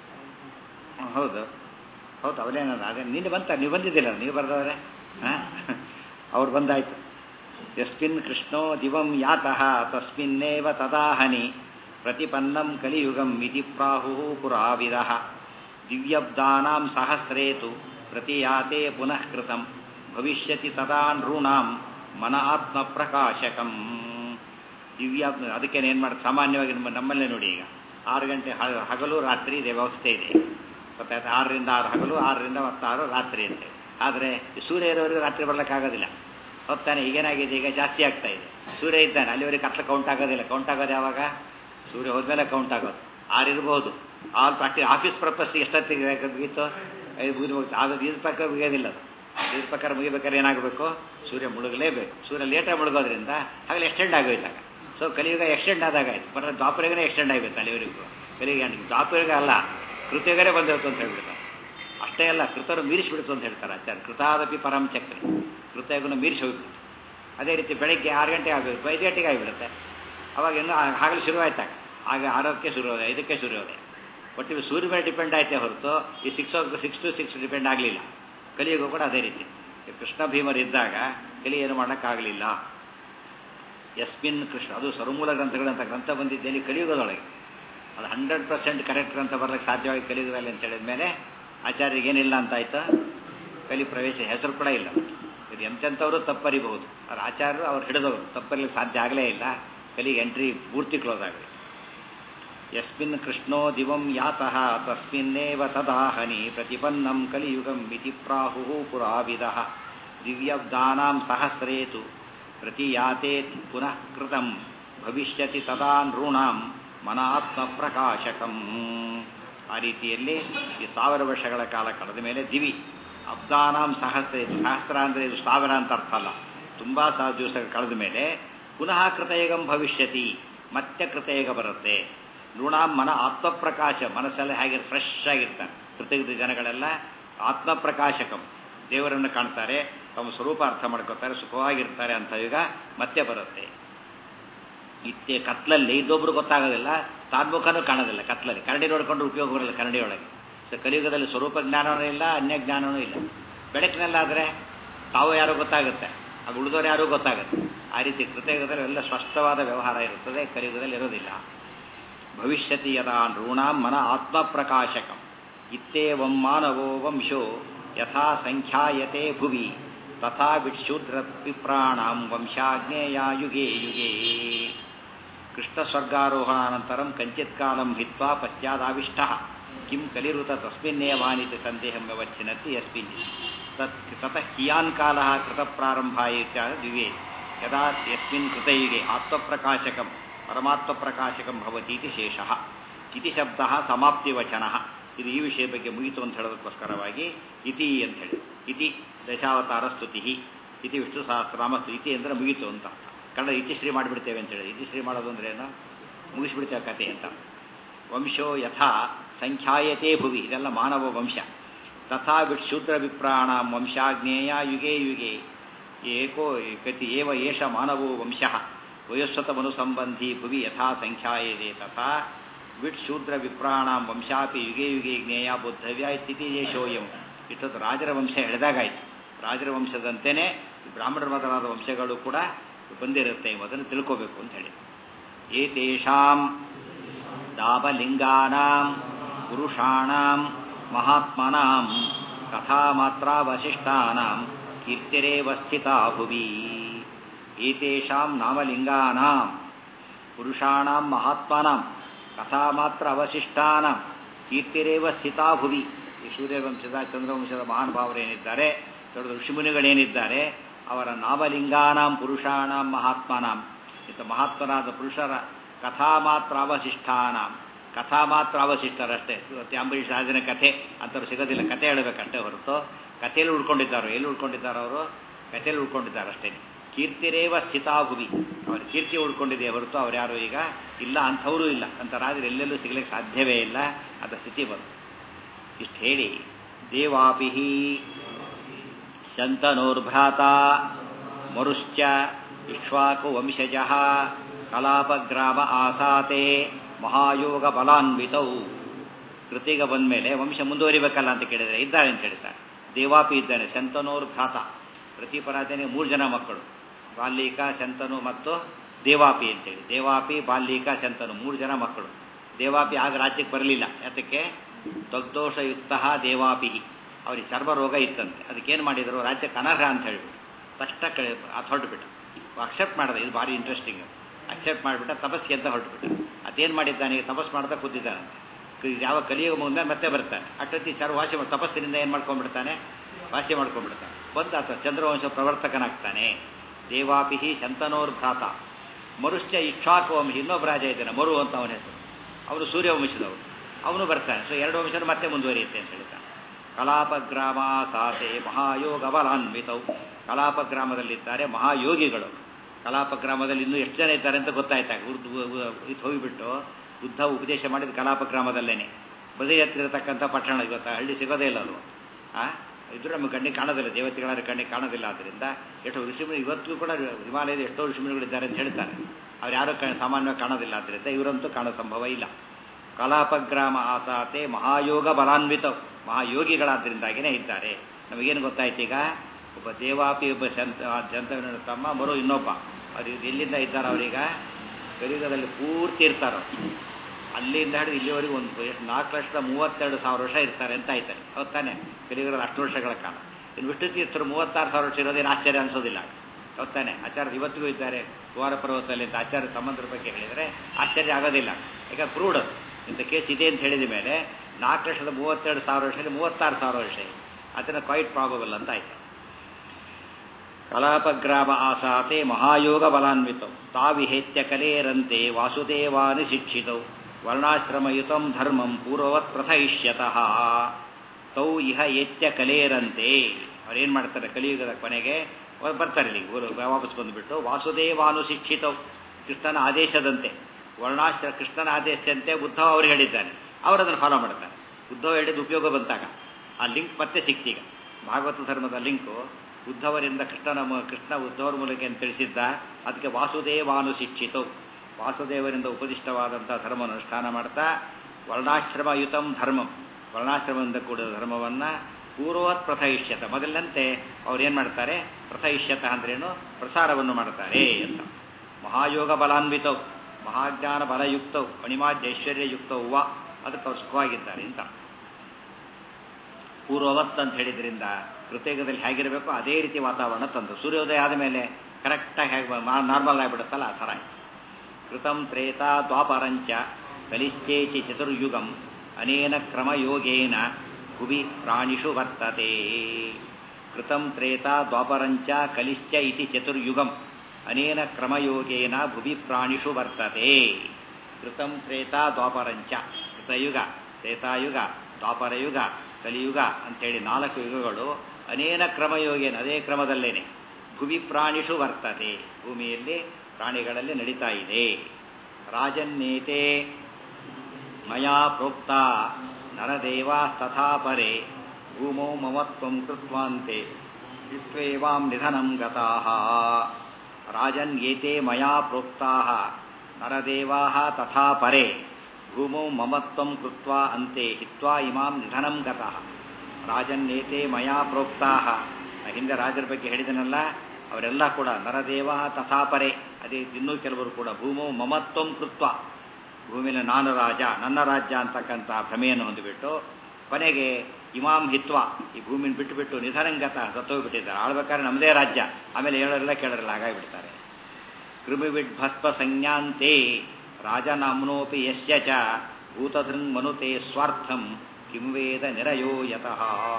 ಹೌದು ಹೌದು ಅವನೇನಲ್ಲ ಅದೇ ನಿನ್ನೆ ಬಂತ ನೀವು ಬಂದಿದ್ದಿಲ್ಲ ನೀವು ಬರ್ದವ್ರೆ ಹಾಂ ಅವ್ರು ಬಂದಾಯ್ತು ಯಸ್ಮಿನ್ ಕೃಷ್ಣೋ ದಿವಂ ಯಾತಃ ತಸ್ಮಿನ್ನೇವ ತದಾಹನಿ ಪ್ರತಿಪನ್ನಂ ಕಲಿಯುಗಂ ಇತಿ ಪ್ರಾಹು ಪುರಾವಿದ ದಿವ್ಯಬ್ದಾನಾಂ ಸಹಸ್ರೇತು ಪ್ರತಿಯಾತೆ ಪುನಃ ಕೃತಂ ಭವಿಷ್ಯತಿ ತದಾ ನೃಣಾಂ ಮನ ಆತ್ಮ ಪ್ರಕಾಶಕಂ ದಿವ್ಯ ಅದಕ್ಕೇನು ಮಾಡಿ ಸಾಮಾನ್ಯವಾಗಿ ನಮ್ಮ ನಮ್ಮಲ್ಲೇ ನೋಡಿ ಈಗ ಆರು ಗಂಟೆ ಹಗಲು ರಾತ್ರಿ ಇದೆ ವ್ಯವಸ್ಥೆ ಇದೆ ಗೊತ್ತಾಯ್ತು ಆರರಿಂದ ಆರು ಹಗಲು ಆರರಿಂದ ಮತ್ತಾರು ರಾತ್ರಿ ಅಂತೇಳಿ ಆದರೆ ಸೂರ್ಯ ಇರೋವರೆಗೂ ರಾತ್ರಿ ಬರ್ಲಿಕ್ಕಾಗೋದಿಲ್ಲ ಹೋಗ್ತಾನೆ ಈಗೇನಾಗಿದೆ ಈಗ ಜಾಸ್ತಿ ಆಗ್ತಾ ಇದೆ ಸೂರ್ಯ ಇದ್ದಾನೆ ಅಲ್ಲಿವರೆಗೆ ಕತ್ಲ ಕೌಂಟ್ ಆಗೋದಿಲ್ಲ ಕೌಂಟ್ ಆಗೋದು ಯಾವಾಗ ಸೂರ್ಯ ಹೋದ್ಮೇಲೆ ಕೌಂಟ್ ಆಗೋದು ಆರು ಇರ್ಬೋದು ಆಲ್ ಪ್ರಾಕ್ಟಿ ಆಫೀಸ್ ಪರ್ಪಸ್ ಎಷ್ಟೊತ್ತಿಗೆ ಮುಗೀತು ಐದು ಮುಗಿದು ಹೋಗ್ತು ಆಗೋದು ಇದ್ರ ಪ್ರಕಾರ ಮುಗಿಯೋದಿಲ್ಲ ಅದು ಇದ್ರ ಪ್ರಕಾರ ಮುಗಿಬೇಕಾದ್ರೆ ಏನಾಗಬೇಕು ಸೂರ್ಯ ಮುಳುಗಲೇಬೇಕು ಸೂರ್ಯ ಲೇಟಾಗಿ ಮುಳುಗೋದ್ರಿಂದ ಆಗಲೇ ಎಕ್ಸ್ಟೆಂಡ್ ಆಗೋಯ್ತಾಗ ಸೊ ಕಲಿಯುಗ ಎಕ್ಸ್ಟೆಂಡ್ ಆದಾಗ ಆಯ್ತು ಬರೋ ದ್ವಾಪರಿಗನೇ ಎಕ್ಸ್ಟೆಂಡ್ ಆಗಬೇಕು ಅಲ್ಲಿವರೆಗೂ ಕಲಿಯುಗ ದ್ವಾಪರಿಗ ಅಲ್ಲ ಕೃತಿಯುಗರೇ ಬಂದಿರುತ್ತೆ ಅಂತ ಹೇಳ್ಬಿಡ್ತಾರೆ ಅಷ್ಟೇ ಅಲ್ಲ ಕೃತರು ಮೀರಿಸಿಬಿಡ್ತು ಅಂತ ಹೇಳ್ತಾರೆ ಆಚಾರ್ಯ ಕೃತಾದಪಿ ಪರಂ ಚಕ್ರಿ ಕೃತಯುಗನ ಮೀರಿಸಿ ಹೋಗ್ಬಿಡ್ತು ಅದೇ ರೀತಿ ಬೆಳಗ್ಗೆ ಆರು ಗಂಟೆ ಆಗಬೇಕು ಐದು ಗಂಟೆಗೆ ಆಗಿಬಿಡುತ್ತೆ ಅವಾಗ ಇನ್ನೂ ಆಗಲೇ ಶುರುವಾಯ್ತಾಗ ಆಗ ಆರೋಗ್ಯ ಶುರು ಹೋದೆ ಐದಕ್ಕೆ ಶುರು ಹೋದೆ ಒಟ್ಟಿಗೆ ಸೂರ್ಯ ಮೇಲೆ ಡಿಪೆಂಡ್ ಆಯ್ತೇ ಹೊರತು ಈ six six to six depend ಆಗಲಿಲ್ಲ ಕಲಿಯುಗ ಕೂಡ ಅದೇ ರೀತಿ ಕೃಷ್ಣ ಭೀಮರಿದ್ದಾಗ ಕಲಿ ಏನು ಮಾಡೋಕ್ಕಾಗಲಿಲ್ಲ ಯಸ್ಮಿನ್ ಕೃಷ್ಣ ಅದು ಸರ್ವಮೂಲ ಗ್ರಂಥಗಳಂತ ಗ್ರಂಥ ಬಂದಿದ್ದೇನೆ ಕಲಿಯುಗದೊಳಗೆ ಅದು ಹಂಡ್ರೆಡ್ ಪರ್ಸೆಂಟ್ ಕರೆಕ್ಟ್ ಗ್ರಂಥ ಬರಲಿಕ್ಕೆ ಸಾಧ್ಯವಾಗಿ ಕಲಿಯುಗದಲ್ಲಿ ಅಂತ ಹೇಳಿದ ಮೇಲೆ ಆಚಾರ್ಯರಿಗೆ ಏನಿಲ್ಲ ಅಂತಾಯ್ತು ಕಲಿ ಪ್ರವೇಶ ಹೆಸರು ಕೂಡ ಇಲ್ಲ ಇದು ಎಂತೆಂಥವರು ತಪ್ಪರಿಬಹುದು ಅವ್ರ ಆಚಾರ್ಯರು ಅವ್ರು ಹಿಡಿದವರು ತಪ್ಪರಿಲಿಕ್ಕೆ ಸಾಧ್ಯ ಆಗಲೇ ಇಲ್ಲ ಕಲಿಗೆ ಎಂಟ್ರಿ ಪೂರ್ತಿ ಕ್ಲೋಸ್ ಆಗಲಿ ಯಸ್ಮಿನ್ ಕೃಷ್ಣೋ ದಿವಂ ಯಾತಃ ತಸ್ಮಿನ್ನೇವ ತದಾಹನಿ ಪ್ರತಿಪನ್ನಂ ಕಲಿಯುಗಂ ಇತಿ ಪ್ರಾಹು ಪುರಾವಿದ ದಿವ್ಯಬ್ದಾನಾಂ ಸಹಸ್ರೇತು ಪ್ರತಿಯಾತೆ ಪುನಃ ಕೃತಂ ಭವಿಷ್ಯತಿ ತದಾ ನೃಣಾಂ ಮನಾತ್ಮ ಪ್ರಕಾಶಕಂ ಆ ರೀತಿಯಲ್ಲಿ ಈ ಸಾವಿರ ವರ್ಷಗಳ ಕಾಲ ಕಳೆದ ಮೇಲೆ ದಿವಿ ಅಬ್ದಾನಾಂ ಸಹಸ್ರ ಇದು ಸಹಸ್ರ ಅಂದರೆ ಇದು ಸಾವಿರ ಅಂತ ಅರ್ಥ ಅಲ್ಲ ತುಂಬ ಸಾವಿರ ದಿವಸಗಳು ಕಳೆದ ಮೇಲೆ ಪುನಃ ಕೃತಯುಗಂ ಭವಿಷ್ಯತಿ ಮತ್ತೆ ಕೃತಯುಗ ಬರುತ್ತೆ ನೃಣಾಂ ಮನ ಆತ್ಮಪ್ರಕಾಶ ಮನಸ್ಸೆಲ್ಲ ಹೇಗೆ ಫ್ರೆಶ್ ಆಗಿರ್ತಾರೆ ಕೃತಜ್ಞ ಜನಗಳೆಲ್ಲ ಆತ್ಮಪ್ರಕಾಶಕಂ ದೇವರನ್ನು ಕಾಣ್ತಾರೆ ತಮ್ಮ ಸ್ವರೂಪ ಅರ್ಥ ಮಾಡ್ಕೋತಾರೆ ಸುಖವಾಗಿರ್ತಾರೆ ಅಂತ ಯುಗ ಮತ್ತೆ ಬರುತ್ತೆ ಇತ್ತೆ ಕತ್ಲಲ್ಲಿ ಇದೊಬ್ರು ಗೊತ್ತಾಗೋದಿಲ್ಲ ತಾನ್ಮುಖನೂ ಕಾಣೋದಿಲ್ಲ ಕತ್ಲಲ್ಲಿ ಕರಡಿ ನೋಡ್ಕೊಂಡು ಉಪಯೋಗ ಬರಲ್ಲ ಕರಡಿಯೊಳಗೆ ಸೊ ಕಲಿಯುಗದಲ್ಲಿ ಸ್ವರೂಪ ಜ್ಞಾನವೂ ಇಲ್ಲ ಅನ್ಯ ಜ್ಞಾನವೂ ಇಲ್ಲ ಬೆಳಕಿನಲ್ಲಾದರೆ ತಾವು ಯಾರೋ ಗೊತ್ತಾಗುತ್ತೆ ಆಗ ಉಳಿದವರು ಯಾರೂ ಗೊತ್ತಾಗುತ್ತೆ ಆ ರೀತಿ ಕೃತಯುಗದಲ್ಲಿ ಎಲ್ಲ ಸ್ಪಷ್ಟವಾದ ವ್ಯವಹಾರ ಇರುತ್ತದೆ ಕಲಿಯುಗದಲ್ಲಿ ಇರೋದಿಲ್ಲ ಭವಿಷ್ಯತಿ ಯದಾ ನೃಣಾಂ ಮನ ಆತ್ಮಪ್ರಕಾಶಕಂ ಇತ್ತೇವಂ ಮಾನವೋ ವಂಶೋ ಯಥಾ ಸಂಖ್ಯಾಯತೆ ಭುವಿ ತಥಾ ವಿಟ್ಶೂದ್ರ ವಿಪ್ರಾಣಾಂ ವಂಶಾಜ್ಞೇಯ ಯುಗೇ ಯುಗೇ ಕೃಷ್ಣ ಸ್ವರ್ಗಾರೋಹಣಾನಂತರಂ ಕಂಚಿತ್ ಕಾಲಂ ಹಿತ್ವಾ ಪಶ್ಚಾದಾವಿಷ್ಟ ಕಿಂ ಕಲಿರುತ ತಸ್ಮಿನ್ನೇವಾನಿತಿ ಸಂದೇಹಂ ವ್ಯವಚ್ಛಿನತಿ ಯಸ್ಮಿನ್ ತತ್ ತತಃ ಕಿಯಾನ್ ಕಾಲಃ ಕೃತಪ್ರಾರಂಭಾಯ ಇತ್ಯಾದಿ ದಿವ್ಯೇ ಯದಾ ಯಸ್ಮಿನ್ ಕೃತಯುಗೆ ಆತ್ಮಪ್ರಕಾಶಕಂ ಪರಮಾತ್ಮಪ್ರಕಾಶಕಂ ಭವತೀತಿ ಶೇಷಃ ಇತಿ ಶಬ್ದ ಸಮಾಪ್ತಿವಚನ ಇದು ಈ ವಿಷಯ ಬಗ್ಗೆ ಮುಗಿತು ಅಂತ ಹೇಳೋದಕ್ಕೋಸ್ಕರವಾಗಿ ಇತಿ ಅಂತ ಹೇಳಿ ಇತಿ ದಶಾವತಾರ ಸ್ತುತಿ ಇತಿ ವಿಷ್ಣು ಸಹಸ್ರನಾಮಸ್ತು ಇತಿ ಅಂದರೆ ಮುಗೀತು ಅಂತ ಕನ್ನಡ ಇತಿಶ್ರೀ ಮಾಡಿಬಿಡ್ತೇವೆ ಅಂತ ಹೇಳಿ ಇತಿಶ್ರೀ ಮಾಡೋದು ಅಂದ್ರೆ ಏನು ಮುಗಿಸ್ಬಿಡ್ತೇವೆ ಕತೆ ಅಂತ ವಂಶೋ ಯಥಾ ಸಂಖ್ಯಾಯತೆ ಭುವಿ ಇದೆಲ್ಲ ಮಾನವ ವಂಶ ತಥಾ ವಿಟ್ಶೂದ್ರ ವಿಪ್ರಾಣ ವಂಶಾಜ್ಞೇಯ ಯುಗೇ ಯುಗೆ ಏಕೋ ಕತಿ ಏವ ಏಷ ಮಾನವೋ ವಂಶಃ ವಯೋಸ್ವತಮನು ಸಂಬಂಧಿ ಭುವಿ ಯಥಾ ಸಂಖ್ಯಾಯತೆ ತಥಾ ವಿಟ್ ಶೂದ್ರ ವಿಪ್ರಾಣ ವಂಶಾಪಿ ಯುಗೆ ಯುಗೆ ಜ್ಞೇಯ ಬುದ್ಧವ್ಯ ಇತ್ಯಿತಿ ಯಶೋಯಂ ಇಷ್ಟೊತ್ತು ರಾಜರ ವಂಶ ಎಳೆದಾಗಾಯಿತು ರಾಜರ ವಂಶದಂತೆಯೇ ಬ್ರಾಹ್ಮಣರ ಮೊದಲಾದ ವಂಶಗಳು ಕೂಡ ಬಂದಿರುತ್ತೆ ಎಂಬುದನ್ನು ತಿಳ್ಕೋಬೇಕು ಅಂತ ಹೇಳಿ ಏತೇಷಾಂ ದಾಬಲಿಂಗಾನಾಂ ಪುರುಷಾಣಾಂ ಮಹಾತ್ಮನಾಂ ಕಥಾಮಾತ್ರಾವಶಿಷ್ಟಾನಾಂ ಕೀರ್ತಿರೇವ ಸ್ಥಿತಾ ಭುವಿ ಏತೇಷಾಂ ನಾಮಲಿಂಗಾನಾಂ ಪುರುಷಾಣಾಂ ಮಹಾತ್ಮನಾಂ ಕಥಾಮಾತ್ರ ಅವಶಿಷ್ಟಾನಾಂ ಕೀರ್ತಿರೇವ ಸ್ಥಿತಾ ಭುವಿ ಈ ಸೂರ್ಯವಂಶದ ಚಂದ್ರವಂಶದ ಮಹಾನುಭಾವರೇನಿದ್ದಾರೆ ದೊಡ್ಡ ಋಷಿಮುನಿಗಳೇನಿದ್ದಾರೆ ಅವರ ನಾಮಲಿಂಗಾನಾಂ ಪುರುಷಾಣಾಂ ಮಹಾತ್ಮನಾಂ ಇಂಥ ಮಹಾತ್ಮರಾದ ಪುರುಷರ ಕಥಾಮಾತ್ರ ಅವಶಿಷ್ಟಾನಾಂ ಕಥಾ ಮಾತ್ರ ಅವಶಿಷ್ಟರಷ್ಟೇ ಇವತ್ತು ಅಂಬರೀಷ್ ರಾಜನ ಕಥೆ ಅಂಥವ್ರು ಸಿಗೋದಿಲ್ಲ ಕಥೆ ಹೇಳಬೇಕಷ್ಟೇ ಹೊರತು ಕಥೆಯಲ್ಲಿ ಉಳ್ಕೊಂಡಿದ್ದಾರೋ ಎಲ್ಲಿ ಉಳ್ಕೊಂಡಿದ್ದಾರೋ ಅವರು ಕಥೆಯಲ್ಲಿ ಉಳ್ಕೊಂಡಿದ್ದಾರೆ ಅಷ್ಟೇ ಕೀರ್ತಿರೇವ ಸ್ಥಿತಾಭುವಿ ಅವರ ಕೀರ್ತಿ ಉಳ್ಕೊಂಡಿದೆ ಹೊರತು ಅವ್ರು ಯಾರು ಈಗ ಇಲ್ಲ ಅಂಥವರೂ ಇಲ್ಲ ಅಂತ ರಾಜರು ಎಲ್ಲೆಲ್ಲೂ ಸಿಗ್ಲಿಕ್ಕೆ ಸಾಧ್ಯವೇ ಇಲ್ಲ ಅಂತ ಸ್ಥಿತಿ ಬಂತು ಇಷ್ಟು ಹೇಳಿ ದೇವಾಪಿ ಶಂತನೋರ್ಭ್ರಾತ ಮರುಶ್ಚ ಇಕ್ಷ್ವಾಕು ವಂಶಜ ಕಲಾಪಗ್ರಾಮ ಆಸಾತೆ ಮಹಾಯೋಗ ಬಲಾನ್ವಿತೌ ಕೃತಿಗ ಬಂದ ಮೇಲೆ ವಂಶ ಮುಂದುವರಿಬೇಕಲ್ಲ ಅಂತ ಕೇಳಿದರೆ ಇದ್ದಾರೆ ಅಂತ ಹೇಳ್ತಾರೆ ದೇವಾಪಿ ಇದ್ದಾನೆ ಶಂತನೋರ್ ಭ್ರಾತ ಪ್ರತಿಪರಾಧನೆ ಮೂರು ಜನ ಮಕ್ಕಳು ಬಾಲ್ಯಕ ಶಂತನು ಮತ್ತು ದೇವಾಪಿ ಅಂತೇಳಿ ದೇವಾಪಿ ಬಾಲ್ಯಕ ಶಂತನು ಮೂರು ಜನ ಮಕ್ಕಳು ದೇವಾಪಿ ಆಗ ರಾಜ್ಯಕ್ಕೆ ಬರಲಿಲ್ಲ ಯಾತಕ್ಕೆ ದಗ್ಧೋಷಯುಕ್ತ ದೇವಾಪಿ ಅವ್ರಿಗೆ ಚರ್ಮ ರೋಗ ಇತ್ತಂತೆ ಅದಕ್ಕೇನು ಮಾಡಿದರು ರಾಜ್ಯಕ್ಕೆ ಅನರ್ಹ ಅಂತ ಹೇಳಿಬಿಟ್ಟು ತಕ್ಷಣ ಕಳೆ ಅದು ಹೊರಟುಬಿಟ್ಟು ಅಕ್ಸೆಪ್ಟ್ ಮಾಡಿದೆ ಇದು ಭಾರಿ ಇಂಟ್ರೆಸ್ಟಿಂಗ್ ಅಕ್ಸೆಪ್ಟ್ ಮಾಡಿಬಿಟ್ಟ ತಪಸ್ಸಿಗೆ ಅಂತ ಹೊರಟುಬಿಟ್ಟ ಅದೇನು ಮಾಡಿದ್ದಾನೆ ಈಗ ತಪಸ್ ಮಾಡ್ತಾ ಕೂತಿದ್ದಾನಂತೆ ಯಾವ ಕಲಿಯುಗ ಮುಂದೆ ಮತ್ತೆ ಬರ್ತಾನೆ ಅಟ್ಟೊತ್ತಿ ಚರ್ ವಾಸಿ ಮಾಡಿ ತಪಸ್ಸಿನಿಂದ ಏನು ಮಾಡ್ಕೊಂಡ್ಬಿಡ್ತಾನೆ ವಾಸಿ ಮಾಡ್ಕೊಂಡ್ಬಿಡ್ತಾನೆ ಬಂದ ಆತ ಚಂದ್ರವಂಶ ಪ್ರವರ್ತಕನಾಗ್ತಾನೆ ದೇವಾಪಿ ಶಂತನೋರ್ ಭ್ರಾತ ಮರುಶ್ಚ ಇಕ್ಷಾಕು ವಂಶ ಇನ್ನೊಬ್ಬ ರಾಜ ಇದ್ದಾನೆ ಮರು ಅಂತ ಅವನ ಹೆಸರು ಅವನು ಸೂರ್ಯವಂಶದವರು ಅವನು ಬರ್ತಾನೆ ಸೊ ಎರಡು ವಂಶರು ಮತ್ತೆ ಮುಂದುವರಿಯುತ್ತೆ ಅಂತ ಹೇಳ್ತಾನೆ ಕಲಾಪ ಗ್ರಾಮ ಸಾತೆ ಮಹಾಯೋಗ ಬಲಾನ್ವಿತವು ಕಲಾಪ ಗ್ರಾಮದಲ್ಲಿದ್ದಾರೆ ಮಹಾಯೋಗಿಗಳು ಕಲಾಪ ಗ್ರಾಮದಲ್ಲಿ ಇನ್ನೂ ಎಷ್ಟು ಜನ ಇದ್ದಾರೆ ಅಂತ ಗೊತ್ತಾಯ್ತಾಗ ಉರ್ದು ಇದು ಹೋಗಿಬಿಟ್ಟು ಬುದ್ಧ ಉಪದೇಶ ಮಾಡಿದ ಕಲಾಪ ಗ್ರಾಮದಲ್ಲೇನೆ ಬದಿ ಹತ್ತಿರತಕ್ಕಂಥ ಪಟ್ಟಣ ಇವತ್ತು ಹಳ್ಳಿ ಸಿಗೋದೇ ಇಲ್ಲ ಅದು ಆ ಇದ್ರೂ ನಮಗೆ ಕಣ್ಣಿಗೆ ಕಾಣೋದಿಲ್ಲ ದೇವತೆಗಳ ಕಣ್ಣಿಗೆ ಕಾಣೋದಿಲ್ಲ ಆದ್ದರಿಂದ ಎಷ್ಟು ಋಷಿಮುನಿ ಇವತ್ತಿಗೂ ಕೂಡ ಹಿಮಾಲಯದ ಎಷ್ಟೋ ಋಷಿಮುನಿಗಳಿದ್ದಾರೆ ಅಂತ ಹೇಳ್ತಾರೆ ಅವ್ರು ಯಾರೂ ಕ ಸಾಮಾನ್ಯವಾಗಿ ಕಾಣೋದಿಲ್ಲ ಆದ್ದರಿಂದ ಇವರಂತೂ ಕಾಣೋ ಸಂಭವ ಇಲ್ಲ ಕಲಾಪ ಗ್ರಾಮ ಆಸಾತೆ ಮಹಾಯೋಗ ಬಲಾನ್ವಿತ ಮಹಾಯೋಗಿಗಳಾದ್ದರಿಂದಾಗಿಯೇ ಇದ್ದಾರೆ ನಮಗೇನು ಗೊತ್ತಾಯ್ತು ಈಗ ಒಬ್ಬ ದೇವಾಪಿ ಒಬ್ಬ ಶಂತ ಜಂತವಿನ ತಮ್ಮ ಮರು ಇನ್ನೊಬ್ಬ ಅವ್ರು ಎಲ್ಲಿಂದ ಇದ್ದಾರೆ ಅವರೀಗ ಕಲಿಯುಗದಲ್ಲಿ ಪೂರ್ತಿ ಇರ್ತಾರೋ ಅಲ್ಲಿಂದ ಹಿಡಿದು ಇಲ್ಲಿವರೆಗೂ ಒಂದು ಎಷ್ಟು ನಾಲ್ಕು ಲಕ್ಷದ ಮೂವತ್ತೆರಡು ಸಾವಿರ ವರ್ಷ ಇರ್ತಾರೆ ಅಂತ ಆಯ್ತಾರೆ ಹೌದು ತಾನೆ ಕಲಿಯುಗದಲ್ಲಿ ಅಷ್ಟು ವರ್ಷಗಳ ಕಾಲ ಇನ್ನು ವಿಷ್ಣು ತೀರ್ಥರು ಮೂವತ್ತಾರು ಸಾವಿರ ವರ್ಷ ಇರೋದೇನು ಆಶ್ಚರ್ಯ ಅನಿಸೋದಿಲ್ಲ ಹೌದು ತಾನೆ ಆಚಾರ್ಯ ಇವತ್ತಿಗೂ ಇದ್ದಾರೆ ಕುಮಾರ ಪರ್ವತದಲ್ಲಿ ಅಂತ ಆಚಾರ್ಯ ಸಂಬಂಧರ ಬಗ್ಗೆ ಹೇಳಿದರೆ ಆಶ್ಚರ್ಯ ಆಗೋದಿಲ್ಲ ಈಗ ಪ್ರೂಡ್ ಇಂಥ ಕೇಸ್ ಇದೆ ಅಂತ ಹೇಳಿದ ಮೇಲೆ ನಾಲ್ಕು ಲಕ್ಷದ ಮೂವತ್ತೆರಡು ಸಾವಿರ ವರ್ಷದಲ್ಲಿ ಮೂವತ್ತಾರು ಸಾವಿರ ವರ್ಷ ಅದನ್ನು ಕ್ವೈಟ್ ಪ್ರಾಬಬಲ್ ಅಂತ ಆಯ್ತು ಕಲಾಪಗ್ರಾಮ ಆಸಾತೆ ಮಹಾಯೋಗ ಬಲಾನ್ವಿತೌ ತಾವಿಹೇತ್ಯ ಕಲೇರಂತೆ ವಾಸುದೇವಾನಿ ಶಿಕ್ಷಿತೌ ವರ್ಣಾಶ್ರಮಯುತಂ ಧರ್ಮಂ ಪೂರ್ವವತ್ ಪ್ರಥಯಿಷ್ಯತಃ ತೌ ಇಹ ಏತ್ಯ ಕಲೇರಂತೆ ಅವ್ರೇನು ಮಾಡ್ತಾರೆ ಕಲಿಯುಗದ ಕೊನೆಗೆ ಬರ್ತಾರೆ ಇಲ್ಲಿ ವಾಪಸ್ ಬಂದುಬಿಟ್ಟು ವಾಸುದೇವಾನು ಶಿಕ್ಷಿತೌ ಕೃಷ್ಣನ ಆದೇಶದಂತೆ ವರ್ಣಾಶ್ರ ಕೃಷ್ಣನ ಆದೇಶದಂತೆ ಉದ್ಧವ ಅವರು ಹೇಳಿದ್ದಾನೆ ಅವರು ಅದನ್ನು ಫಾಲೋ ಮಾಡ್ತಾರೆ ಉದ್ಧವ ಹೇಳಿದ ಉಪಯೋಗ ಬಂತಾಗ ಆ ಲಿಂಕ್ ಮತ್ತೆ ಸಿಕ್ತೀಗ ಭಾಗವತ ಧರ್ಮದ ಲಿಂಕು ಉದ್ಧವರಿಂದ ಕೃಷ್ಣನ ಮೂ- ಕೃಷ್ಣ ಉದ್ಧವರ ಮೂಲಕ ಏನು ತಿಳಿಸಿದ್ದ ಅದಕ್ಕೆ ವಾಸುದೇವಾನು ಶಿಕ್ಷಿತು ವಾಸುದೇವರಿಂದ ಉಪದಿಷ್ಟವಾದಂಥ ಧರ್ಮ ಅನುಷ್ಠಾನ ಮಾಡ್ತಾ ವರ್ಣಾಶ್ರಮಯುತಂ ಧರ್ಮಂ ವರ್ಣಾಶ್ರಮದಿಂದ ಕೂಡಿದ ಧರ್ಮವನ್ನು ಪೂರ್ವವತ್ ಪ್ರಥಯಿಷ್ಯತ ಮೊದಲಿನಂತೆ ಅವ್ರು ಏನು ಮಾಡ್ತಾರೆ ಪ್ರಥಯಿಷ್ಯತ ಅಂದ್ರೇನು ಪ್ರಸಾರವನ್ನು ಮಾಡ್ತಾರೆ ಅಂತ ಮಹಾಯೋಗ ಬಲಾನ್ವಿತವು ಮಹಾಜ್ಞಾನ ಬಲಯುಕ್ತವು ಅಣಿಮಾದ್ಯೈಶ್ವರ್ಯಯುಕ್ತವು ವಾ ಅದಕ್ಕೆ ಅವ್ರು ಸುಖವಾಗಿದ್ದಾರೆ ಅಂತ ಪೂರ್ವವತ್ ಅಂತ ಹೇಳಿದ್ರಿಂದ ಕೃತಯುಗದಲ್ಲಿ ಹೇಗಿರಬೇಕು ಅದೇ ರೀತಿ ವಾತಾವರಣ ತಂದು ಸೂರ್ಯೋದಯ ಆದಮೇಲೆ ಕರೆಕ್ಟಾಗಿ ಹೇಗೆ ನಾರ್ಮಲ್ ಆಗಿಬಿಡುತ್ತಲ್ಲ ಆ ಥರ ಆಯ್ತು ಕೃತಂ ತ್ರೇತಾ ದ್ವಾಪರಂಚ ಕಲಿಶ್ಚೇಚಿ ಚತುರ್ಯುಗಂ ಅನೇನ ಕ್ರಮಯೋಗೇನ ಭುವಿ ಪ್ರಾಣಿಷು ವರ್ತತೆ ಕೃತಂ ತ್ರೇತಾ ದ್ವಾಪರಂಚ ಕಲಿಶ್ಚ ಇತಿ ಚತುರ್ಯುಗಂ ಅನೇನ ಕ್ರಮಯೋಗೇನ ಭುವಿ ಪ್ರಾಣಿಷು ವರ್ತತೆ ಕೃತಂ ತ್ರೇತಾ ದ್ವಾಪರಂಚ ಕೃತಯುಗ ತ್ರೇತಾಯುಗ ದ್ವಾಪರಯುಗ ಕಲಿಯುಗ ಅಂತೇಳಿ ನಾಲ್ಕು ಯುಗಗಳು ಅನೇನ ಕ್ರಮಯೋಗೇನ ಅದೇ ಕ್ರಮದಲ್ಲೇನೆ ಭುವಿ ಪ್ರಾಣಿಷು ವರ್ತತೆ ಭೂಮಿಯಲ್ಲಿ ಪ್ರಾಣಿಗಳಲ್ಲಿ ನಡೀತಾ ಇದೆ ರಾಜನ್ನೇತೆ ಮಯಾ ಪ್ರೋಕ್ತ ನರದೇವಾಸ್ತಥಾ ಪರೆ ಭೂಮೌ ಮಮತ್ವಂ ಕೃತ್ವಾಂತೆ ಇತ್ವೇವಾಂ ನಿಧನಂ ಗತಾಃ ರಾಜನ್ ಏತೆ ಮಯಾ ಪ್ರೋಕ್ತಾಃ ನರದೇವಾಃ ತಥಾ ಪರೆ ಭೂಮೌ ಮಮತ್ವಂ ಕೃತ್ವಾ ಅಂತೆ ಹಿತ್ವಾ ಇಮಾಂ ನಿಧನಂ ಗತಃ ರಾಜನ್ನೇತೆ ಮಯಾ ಪ್ರೋಕ್ತಾಃ ನಾ ಹಿಂದೆ ರಾಜರ ಬಗ್ಗೆ ಹೇಳಿದನಲ್ಲ ಅವರೆಲ್ಲ ಕೂಡ ನರದೇವ ತಥಾ ಪರೆ ಅದೇ ಇನ್ನೂ ಕೆಲವರು ಕೂಡ ಭೂಮೌ ಮಮತ್ವಂ ಕೃತ್ವ ಭೂಮಿಯಲ್ಲಿ ನಾನು ರಾಜ ನನ್ನ ರಾಜ್ಯ ಅಂತಕ್ಕಂಥ ಭ್ರಮೆಯನ್ನು ಹೊಂದಿಬಿಟ್ಟು ಕೊನೆಗೆ ಇಮಾಮ್ ಹಿತ್ವ ಈ ಭೂಮಿನ ಬಿಟ್ಟು ಬಿಟ್ಟು ನಿಧನಂಗತ ಸತ್ತೋಗ್ಬಿಟ್ಟಿದ್ದಾರೆ ಆಳ್ಬೇಕಾದ್ರೆ ನಮ್ಮದೇ ರಾಜ್ಯ ಆಮೇಲೆ ಹೇಳೋರಿಲ್ಲ ಕೇಳೋರಿಲ್ಲ ಹಾಗಾಗಿಬಿಡ್ತಾರೆ ಕೃಮಿವಿಡ್ ಭಸ್ಮ ಸಂಜ್ಞಾಂತೆ ರಾಜನಾಮ್ನೋಪಿ ಯಸ್ಯ ಚ ಭೂತಧೃಂಗ್ ಮನುತೆ ಸ್ವಾರ್ಥಂ ಕಿಂ ವೇದ ನಿರಯೋ ಯತಃ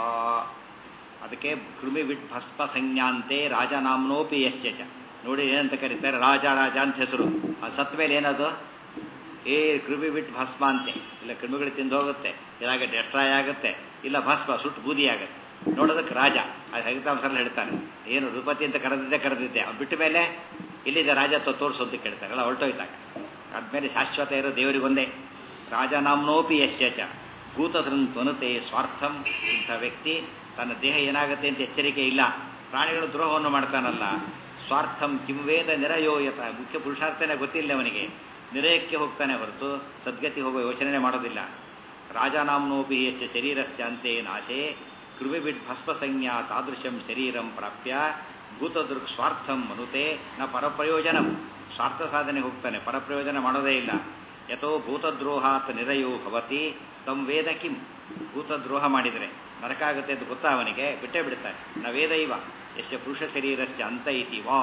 ಅದಕ್ಕೆ ಕೃಮಿವಿಡ್ ಭಸ್ಮ ಸಂಜ್ಞಾಂತೆ ರಾಜನಾಮ್ನೋಪಿ ಯಸ್ಯ ಚ ನೋಡಿ ಏನಂತ ಕರೀತಾರೆ ರಾಜ ರಾಜ ಅಂತ ಹೆಸರು ಆ ಸತ್ ಮೇಲೆ ಏನದು ಏ ಕೃಮಿ ಬಿಟ್ಟು ಭಸ್ಮ ಅಂತೆ ಇಲ್ಲ ಕೃಮಿಗಳು ತಿಂದು ಹೋಗುತ್ತೆ ಇಲ್ಲಾಗ ಡೆಸ್ಟ್ರಾಯ್ ಆಗುತ್ತೆ ಇಲ್ಲ ಭಸ್ಮ ಸುಟ್ಟು ಬೂದಿ ಆಗುತ್ತೆ ನೋಡೋದಕ್ಕೆ ರಾಜ ಅದು ಹರಿತಾಂಸರಲ್ಲಿ ಹೇಳ್ತಾನೆ ಏನು ರೂಪತಿ ಅಂತ ಕರೆದಿದ್ದೆ ಕರೆದಿದ್ದೆ ಅವ್ನು ಬಿಟ್ಟ ಮೇಲೆ ಇಲ್ಲಿದೆ ರಾಜತ್ವ ತೋರಿಸು ಅಂತ ಕೇಳ್ತಾರಲ್ಲ ಹೊರಟೋಯ್ತಾಗ ಆದ್ಮೇಲೆ ಶಾಶ್ವತ ಇರೋ ದೇವರಿಗೊಂದೇ ರಾಜನಾಮ್ನೋಪಿ ಯಶ್ಚ ಭೂತಧೃನ್ ತ್ವನುತೆ ಸ್ವಾರ್ಥಂ ಇಂಥ ವ್ಯಕ್ತಿ ತನ್ನ ದೇಹ ಏನಾಗುತ್ತೆ ಅಂತ ಎಚ್ಚರಿಕೆ ಇಲ್ಲ ಪ್ರಾಣಿಗಳು ದ್ರೋಹವನ್ನು ಮಾಡ್ತಾನಲ್ಲ ಸ್ವಾರ್ಥಂ ಕಿಂವೇದ ನಿರಯೋಯತ ಮುಖ್ಯ ಪುರುಷಾರ್ಥನೇ ಗೊತ್ತಿಲ್ಲ ಅವನಿಗೆ ನಿರಯಕ್ಕೆ ಹೋಗ್ತಾನೆ ಹೊರತು ಸದ್ಗತಿ ಹೋಗೋ ಯೋಚನೆ ಮಾಡೋದಿಲ್ಲ ರಾಜನಾಮ್ನೋಪಿ ಯಶ್ಚ ಶರೀರಸ್ಯ ಅಂತೆ ನಾಶೇ ಕೃಮಿಬಿಡ್ ಭಸ್ಮ ಸಂಜ್ಞಾ ತಾದೃಶಂ ಶರೀರಂ ಪ್ರಾಪ್ಯ ಭೂತದೃಕ್ ಸ್ವಾರ್ಥಂ ಮನುತೆ ನ ಪರಪ್ರಯೋಜನಂ ಸ್ವಾರ್ಥ ಸಾಧನೆ ಹೋಗ್ತಾನೆ ಪರಪ್ರಯೋಜನ ಮಾಡೋದೇ ಇಲ್ಲ ಯಥೋ ಭೂತದ್ರೋಹಾತ್ ನಿರಯೋ ಭವತಿ ತಂ ವೇದ ಕಿಂ ಭೂತದ್ರೋಹ ಮಾಡಿದರೆ ನರಕ ಆಗುತ್ತೆ ಅಂತ ಗೊತ್ತಾ ಅವನಿಗೆ ಬಿಟ್ಟೇ ಬಿಡ್ತಾರೆ ನ ವೇದ ಇವ ಯಶ ಪುರುಷ ಶರೀರಸ್ಯ ಅಂತ ಇತಿ ವಾ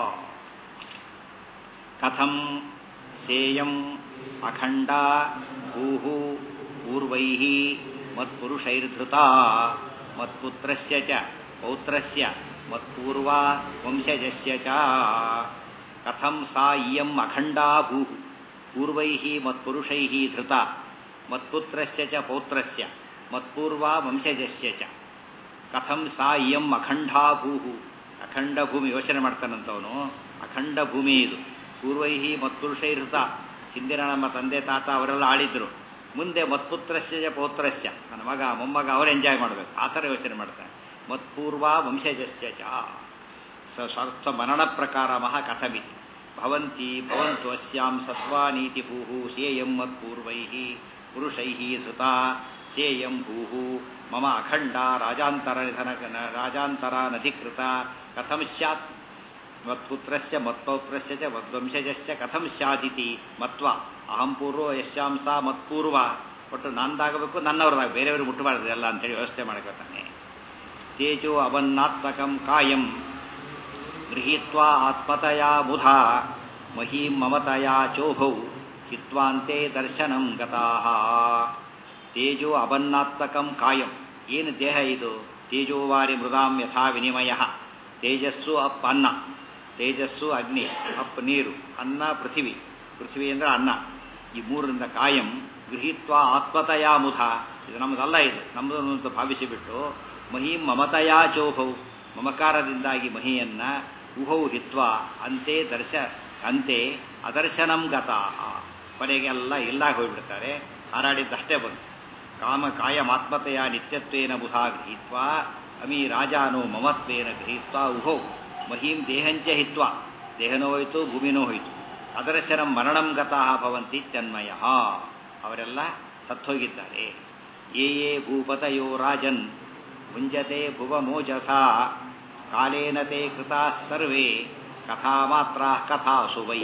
ಕಥಂ ಸೇಯಂ ಅಖಂಡ ಭೂಹು ಪೂರ್ವೈಃ ಮತ್ಪುರುಷೈರ್ಧೃತ ಮತ್ಪುತ್ರಸ್ಯ ಚ ಪೌತ್ರಸ್ಯ ಮತ್ಪೂರ್ವ ವಂಶಜಸ್ಯ ಚ ಕಥಂ ಸಾ ಇಯಂ ಅಖಂಡಾ ಭೂಃ ಪೂರ್ವೈಃ ಮತ್ಪುರುಷೈಃ ಧೃತ ಮತ್ಪುತ್ರಸ್ಯ ಚ ಪೌತ್ರಸ್ಯ ಮತ್ಪೂರ್ವ ವಂಶಜಸ್ಯ ಚ ಕಥಂ ಸಾ ಇಯಂ ಅಖಂಡಾ ಭೂಃ ಅಖಂಡ ಭೂಮಿ ಯೋಚನೆ ಮಾಡ್ತಾನಂತವನು ಅಖಂಡ ಭೂಮಿ ಇದು ಪೂರ್ವೈಹಿ ಮತ್ಪುರುಷೈರ್ಹೃತ ಹಿಂದಿನ ನಮ್ಮ ತಂದೆ ತಾತ ಅವರೆಲ್ಲ ಆಳಿದ್ರು ಮುಂದೆ ಮತ್ಪುತ್ರಸ್ಯ ಪೌತ್ರಸ್ಯ ನನ್ನ ಮಗ ಮೊಮ್ಮಗ ಅವರು ಎಂಜಾಯ್ ಮಾಡಬೇಕು ಆ ಥರ ಯೋಚನೆ ಮಾಡ್ತಾರೆ ಮತ್ಪೂರ್ವ ವಂಶಜಸ್ಯ ಚ ಸ ಸ್ವಾರ್ಥ ಮರಣ ಪ್ರಕಾರ ಮಹ ಕಥಮಿತಿ ಭವಂತಿ ಭವಂತು ಅಸ್ಯಾಂ ಸತ್ವಾನೀತಿ ಭೂಹು ಸೇಯಂ ಮತ್ಪೂರ್ವೈಃ ಪುರುಷೈಃ ಧೃತ ಸೇಯಂ ಭೂಹು ಮಮ ಅಖಂಡ ರಾಜಾಂತರ ನಿಧನ ರಾಜಾಂತರ ನಧಿಕೃತ ಕಥಂ ಸ್ಯಾತ್ ಮತ್ಪುತ್ರಸ್ಯ ಮತ್ಪೌತ್ರಸ್ಯ ಚ ಮದ್ವಂಶಜಸ್ಯ ಕಥಂ ಸ್ಯಾದಿತಿ ಮತ್ವ ಅಹಂ ಪೂರ್ವ ಯಶ್ಯಾಂ ಸಾ ಮತ್ಪೂರ್ವ ಒಟ್ಟು ನಂದಾಗಬೇಕು ನನ್ನವ್ರದಾಗ ಬೇರೆಯವರು ಮುಟ್ಟಬಾರ್ದು ಎಲ್ಲ ಅಂತೇಳಿ ವ್ಯವಸ್ಥೆ ಮಾಡ್ಕೊತಾನೆ ತೇಜೋ ಅವನ್ನಾತ್ಮಕಂ ಕಾಯಂ ಗೃಹೀತ್ವಾ ಆತ್ಮತಯಾ ಬುಧಾ ಮಹೀಂ ಮಮತಯಾ ಚೋಭೌ ಹಿತ್ವಾಂತೆ ದರ್ಶನಂ ಗತಾಃ ತೇಜೋ ಅಬನ್ನಾತ್ಮಕಂ ಕಾಯಂ ಏನು ದೇಹ ಇದು ತೇಜೋವಾರಿ ಮೃದಾಂ ಯಥಾ ವಿನಿಮಯ ತೇಜಸ್ಸು ಅಪ್ ಅನ್ನ ತೇಜಸ್ಸು ಅಗ್ನಿ ಅಪ್ ನೀರು ಅನ್ನ ಪೃಥಿವಿ ಪೃಥ್ವಿ ಅಂದ್ರೆ ಅನ್ನ ಈ ಮೂರರಿಂದ ಕಾಯಂ ಗೃಹೀತ್ವ ಆತ್ಮತಯಾ ಮುಧ ಇದು ನಮ್ಮದಲ್ಲ ಇದು ನಮ್ಮದು ಅಂತ ಭಾವಿಸಿಬಿಟ್ಟು ಮಹೀಂ ಮಮತಯಾ ಚೋಭೌ ಮಮಕಾರದಿಂದಾಗಿ ಮಹಿಯನ್ನ ಉಹೌ ಹಿತ್ವ ಅಂತೆ ದರ್ಶ ಅಂತೆ ಅದರ್ಶನಂ ಗತ ಕೊನೆಗೆ ಎಲ್ಲ ಇಲ್ಲಾಗಿ ಹೋಗ್ಬಿಡ್ತಾರೆ ಹಾರಾಡಿದ್ದಷ್ಟೇ ಬಂತು ಕಾಮ ಕಾಯಮಾತ್ಮತೆಯ ನಿತ್ಯತ್ವೇನ ಬುಧಾ ಗೃಹೀತ್ವ ಅಮಿ ರಾಜಾನೋ ಮಮತ್ವೇನ ಗೃಹೀತ್ವ ಉಹೋ ಮಹೀಂ ದೇಹಂಚ ಹಿತ್ವ ದೇಹನೋ ಹೋಯಿತು ಭೂಮಿನೋ ಹೋಯಿತು ಅದರಶರಂ ಮರಣಂ ಗತಃ ಭವಂತಿ ತನ್ಮಯ ಅವರೆಲ್ಲ ಸತ್ತೋಗಿದ್ದಾರೆ ಯೇ ಯೇ ಭೂಪತಯೋ ರಾಜನ್ ಭುಂಜತೆ ಭುವಮೋಜಸ ಕಾಲೇನ ತೇ ಕೃತಾ ಸರ್ವೇ ಕಥಾ ಮಾತ್ರ ಕಥಾಸು ವೈ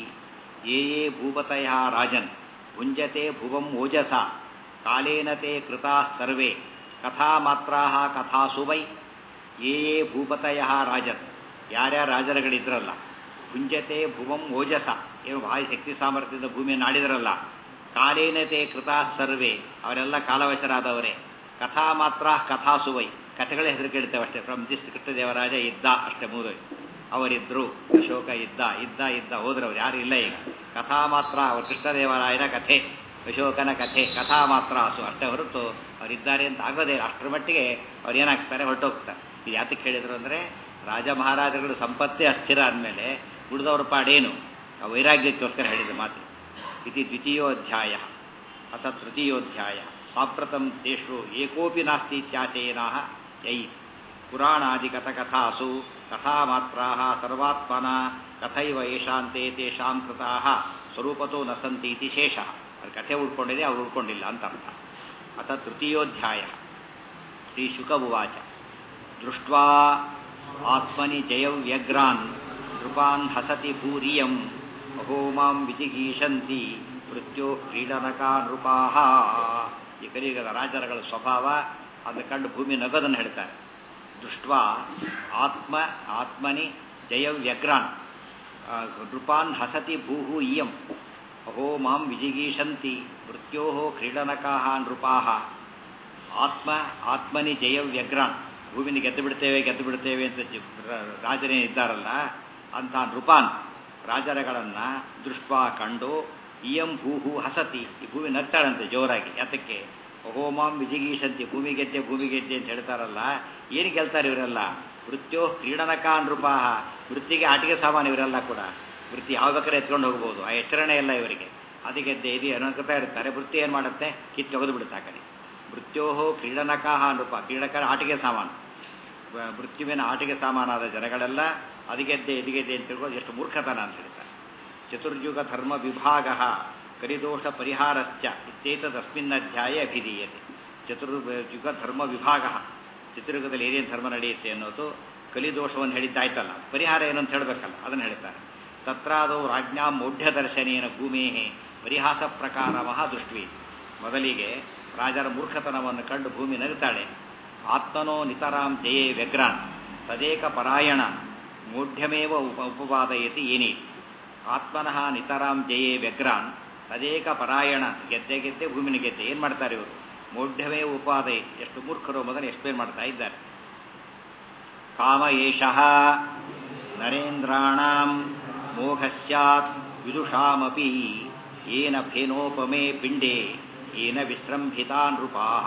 ಯೇ ಯೇ ಭೂಪತಯ ರಾಜನ್ ಭುಂಜತೆ ಭುವಂ ಓಜಸ ಕಾಲೇನ ತೇ ಕೃತಾ ಸರ್ವೇ ಕಥಾ ಮಾತ್ರ ಕಥಾಸು ವೈ ಯೇ ಯೇ ಭೂಪತಯ ರಾಜನ್ ಯಾರ್ಯಾರ ರಾಜರುಗಳಿದ್ರಲ್ಲ ಭುಂಜತೆ ಭುವಂ ಓಜಸ ಏನು ಭಾರಿ ಶಕ್ತಿ ಸಾಮರ್ಥ್ಯದ ಭೂಮಿಯನ್ನು ಆಡಿದ್ರಲ್ಲ ಕಾಲೇನತೆ ಕೃತಾ ಸರ್ವೇ ಅವರೆಲ್ಲ ಕಾಲವಶರಾದವರೇ ಕಥಾ ಮಾತ್ರ ಕಥಾಸುವೈ ಕಥೆಗಳ ಹೆಸರು ಕೇಳ್ತೇವೆ ಅಷ್ಟೇ ಫ್ರಮ್ ದಿಸ್ಟ್ ಕೃಷ್ಣದೇವರಾಜ ಇದ್ದ ಅಷ್ಟೇ ಮೂರು ಅವರಿದ್ರು ಅಶೋಕ ಇದ್ದ ಇದ್ದ ಇದ್ದ ಹೋದ್ರವ್ರು ಯಾರು ಇಲ್ಲ ಈಗ ಕಥಾ ಮಾತ್ರ ಅವರು ಕೃಷ್ಣದೇವರಾಯನ ಕಥೆ ಅಶೋಕನ ಕಥೆ ಕಥಾ ಮಾತ್ರ ಹಸು ಅಷ್ಟೇ ಹೊರತು ಅವರಿದ್ದಾರೆ ಅಂತ ಆಗೋದೇ ಇಲ್ಲ ಅಷ್ಟರ ಮಟ್ಟಿಗೆ ಅವ್ರು ಏನಾಗ್ತಾರೆ ಹೊರಟೋಗ್ತಾರೆ ಇದು ಯಾತಕ್ಕೆ ಹೇಳಿದ್ರು ಅಂದರೆ ರಾಜ ಮಹಾರಾಜರುಗಳ ಸಂಪತ್ತೇ ಅಸ್ಥಿರ ಅಂದಮೇಲೆ ಉಳಿದವ್ರ ಪಾಡೇನು ಆ ವೈರಾಗ್ಯಕ್ಕೋಸ್ಕರ ಹೇಳಿದ ಮಾತು ಇತಿ ದ್ವಿತೀಯೋಧ್ಯಾಯ ಅಥ ತೃತೀಯೋಧ್ಯಾಯ ಸಾಂಪ್ರತಂ ತೇಷು ಏಕೋಪಿ ನಾಸ್ತಿ ಇತ್ಯಾಚೇನಾ ಯೈ ಪುರಾಣಾದಿಕಥಕಥಾಸು ಕಥಾಮಾತ್ರಾ ಸರ್ವಾತ್ಮನ ಕಥೈವ ಯಶಾಂತೆ ತೇಷಾಂ ಕೃತಾ ಸ್ವರೂಪತೋ ನ ಸಂತಿ ಇತಿ ಶೇಷ ಅವ್ರ ಕಥೆ ಉಳ್ಕೊಂಡಿದೆ ಅವ್ರು ಉಳ್ಕೊಂಡಿಲ್ಲ ಅಂತ ಅರ್ಥ ಅಥ ತೃತೀಯೋಧ್ಯಾಯ ಶ್ರೀ ಶುಕ ಉವಾಚ ದೃಷ್ಟ್ವಾ ಆತ್ಮನಿ ಜಯವ್ಯಗ್ರಾನ್ ನೃಪಾನ್ ಹಸತಿ ಭೂರಿಯಂ ಅಹೋ ಮಾಂ ವಿಚಿಗೀಷಂತಿ ಮೃತ್ಯೋ ಕ್ರೀಡನಕಾ ನೃಪಾಹ ಈ ಕಲಿಯುಗದ ರಾಜರಗಳ ಸ್ವಭಾವ ಅದನ್ನು ಕಂಡು ಭೂಮಿ ನಗೋದನ್ನು ಹೇಳ್ತಾರೆ ದೃಷ್ಟ ಆತ್ಮ ಆತ್ಮನಿ ಜಯವ್ಯಗ್ರಾನ್ ನೃಪಾನ್ ಹಸತಿ ಭೂಹು ಇಯಂ ಅಹೋ ಮಾಂ ವಿಜಿಗೀಷಂತಿ ಮೃತ್ಯೋ ಕ್ರೀಡನಕಾ ನೃಪಾಹ ಆತ್ಮ ಆತ್ಮನಿ ಜಯವ್ಯಗ್ರಾನ್ ಭೂಮಿನ ಗೆದ್ದು ಬಿಡ್ತೇವೆ ಗೆದ್ದು ಬಿಡ್ತೇವೆ ಅಂತ ರಾಜರೇ ಇದ್ದಾರಲ್ಲ ಅಂಥ ನೃಪಾನ್ ರಾಜರಗಳನ್ನು ದೃಷ್ಟ ಕಂಡು ಇಯಂ ಭೂಹು ಹಸತಿ ಈ ಭೂಮಿ ನಗ್ತಾಳಂತೆ ಜೋರಾಗಿ ಯಾತಕ್ಕೆ ಅಹೋಮಾಂ ವಿಜಿಗೀಷಂತಿ ಭೂಮಿ ಗೆದ್ದೆ ಭೂಮಿ ಗೆದ್ದೆ ಅಂತ ಹೇಳ್ತಾರಲ್ಲ ಏನು ಗೆಲ್ತಾರೆ ಇವರೆಲ್ಲ ವೃತ್ಯೋ ಕ್ರೀಡನಕ ನೃಪಾಹ ವೃತ್ತಿಗೆ ಆಟಿಕೆ ಸಾಮಾನು ಇವರೆಲ್ಲ ಕೂಡ ವೃತ್ತಿ ಯಾವ ಬೇಕಾದ್ರೆ ಎತ್ಕೊಂಡು ಹೋಗ್ಬೋದು ಆ ಎಚ್ಚರಣೆ ಇಲ್ಲ ಇವರಿಗೆ ಅದು ಗೆದ್ದೆ ಇದು ಅನುಕತಾ ಇರ್ತಾರೆ ವೃತ್ತಿ ಏನು ಮಾಡುತ್ತೆ ಕಿತ್ತು ತೆಗೆದು ಬಿಡುತ್ತೆ ಆ ಕಡೆ ಮೃತ್ಯೋಹೋ ಕ್ರೀಡನಕಾಹ ನೃಪ ಕ್ರೀಡಕರ ಆಟಿಕೆ ಸಾಮಾನು ಮೃತ್ಯುವಿನ ಆಟಿಕೆ ಸಾಮಾನಾದ ಜನಗಳೆಲ್ಲ ಅದಿಗೆದ್ದೆ ಇದಿಗೆದ್ದೆ ಅಂತ ತಿಳ್ಕೊಂಡು ಎಷ್ಟು ಮೂರ್ಖತನ ಅಂತ ಹೇಳ್ತಾರೆ ಚತುರ್ಯುಗ ಧರ್ಮ ವಿಭಾಗ ಕರಿದೋಷ ಪರಿಹಾರಶ್ಚ ಇತ್ಯೇತದಸ್ಮಿನ್ನಧ್ಯಾಯ ಅಭಿಧೀಯತೆ ಚತುರ್ಯುಗ ಧರ್ಮ ವಿಭಾಗ ಚತುರ್ಯುಗದಲ್ಲಿ ಏನೇನು ಧರ್ಮ ನಡೆಯುತ್ತೆ ಅನ್ನೋದು ಕಲಿದೋಷವನ್ನು ಹೇಳಿದ್ದಾಯ್ತಲ್ಲ ಪರಿಹಾರ ಏನು ಅಂತ ಹೇಳಬೇಕಲ್ಲ ಅದನ್ನು ಹೇಳ್ತಾರೆ ತತ್ರಾದೌ ರಾಜ್ಞಾ ಮೌಢ್ಯ ದರ್ಶನೇನ ಭೂಮೇ ಪರಿಹಾಸ ಪ್ರಕಾರ ಮಹಾದೃಷ್ಟಿ ಮೊದಲಿಗೆ ರಾಜರ ಮೂರ್ಖತನವನ್ನು ಕಂಡು ಭೂಮಿ ನಗುತ್ತಾಳೆ ಆತ್ಮನೋ ನಿತರಾಂ ಜಯೇ ವ್ಯಗ್ರಾನ್ ತದೇಕ ಪರಾಯಣ ಮೂಢ್ಯಮೇವ ಉಪ ಉಪಪಾದಯತಿ ಏನೇ ಆತ್ಮನಃ ನಿತರಾಂ ಜಯೇ ವ್ಯಗ್ರಾನ್ ತದೇಕ ಪರಾಯಣ ಗೆದ್ದೆ ಗೆದ್ದೆ ಭೂಮಿನ ಗೆದ್ದೆ ಏನು ಮಾಡ್ತಾರೆ ಇವರು ಮೌಢ್ಯವೇ ಉಪಾದಯ ಎಷ್ಟು ಮೂರ್ಖರು ಮೊದಲು ಎಕ್ಸ್ಪ್ಲೇನ್ ಮಾಡ್ತಾ ಇದ್ದಾರೆ ಕಾಮ ಏಷಃ ನರೇಂದ್ರಾಣಾಂ ಮೋಘ ಸ್ಯಾತ್ ವಿದುಷಾಮಪಿ ಏನ ಫೇನೋಪಮೇ ಪಿಂಡೇ ಏನ ವಿಸೃಂಭಿತಾ ನೃಪಾಹ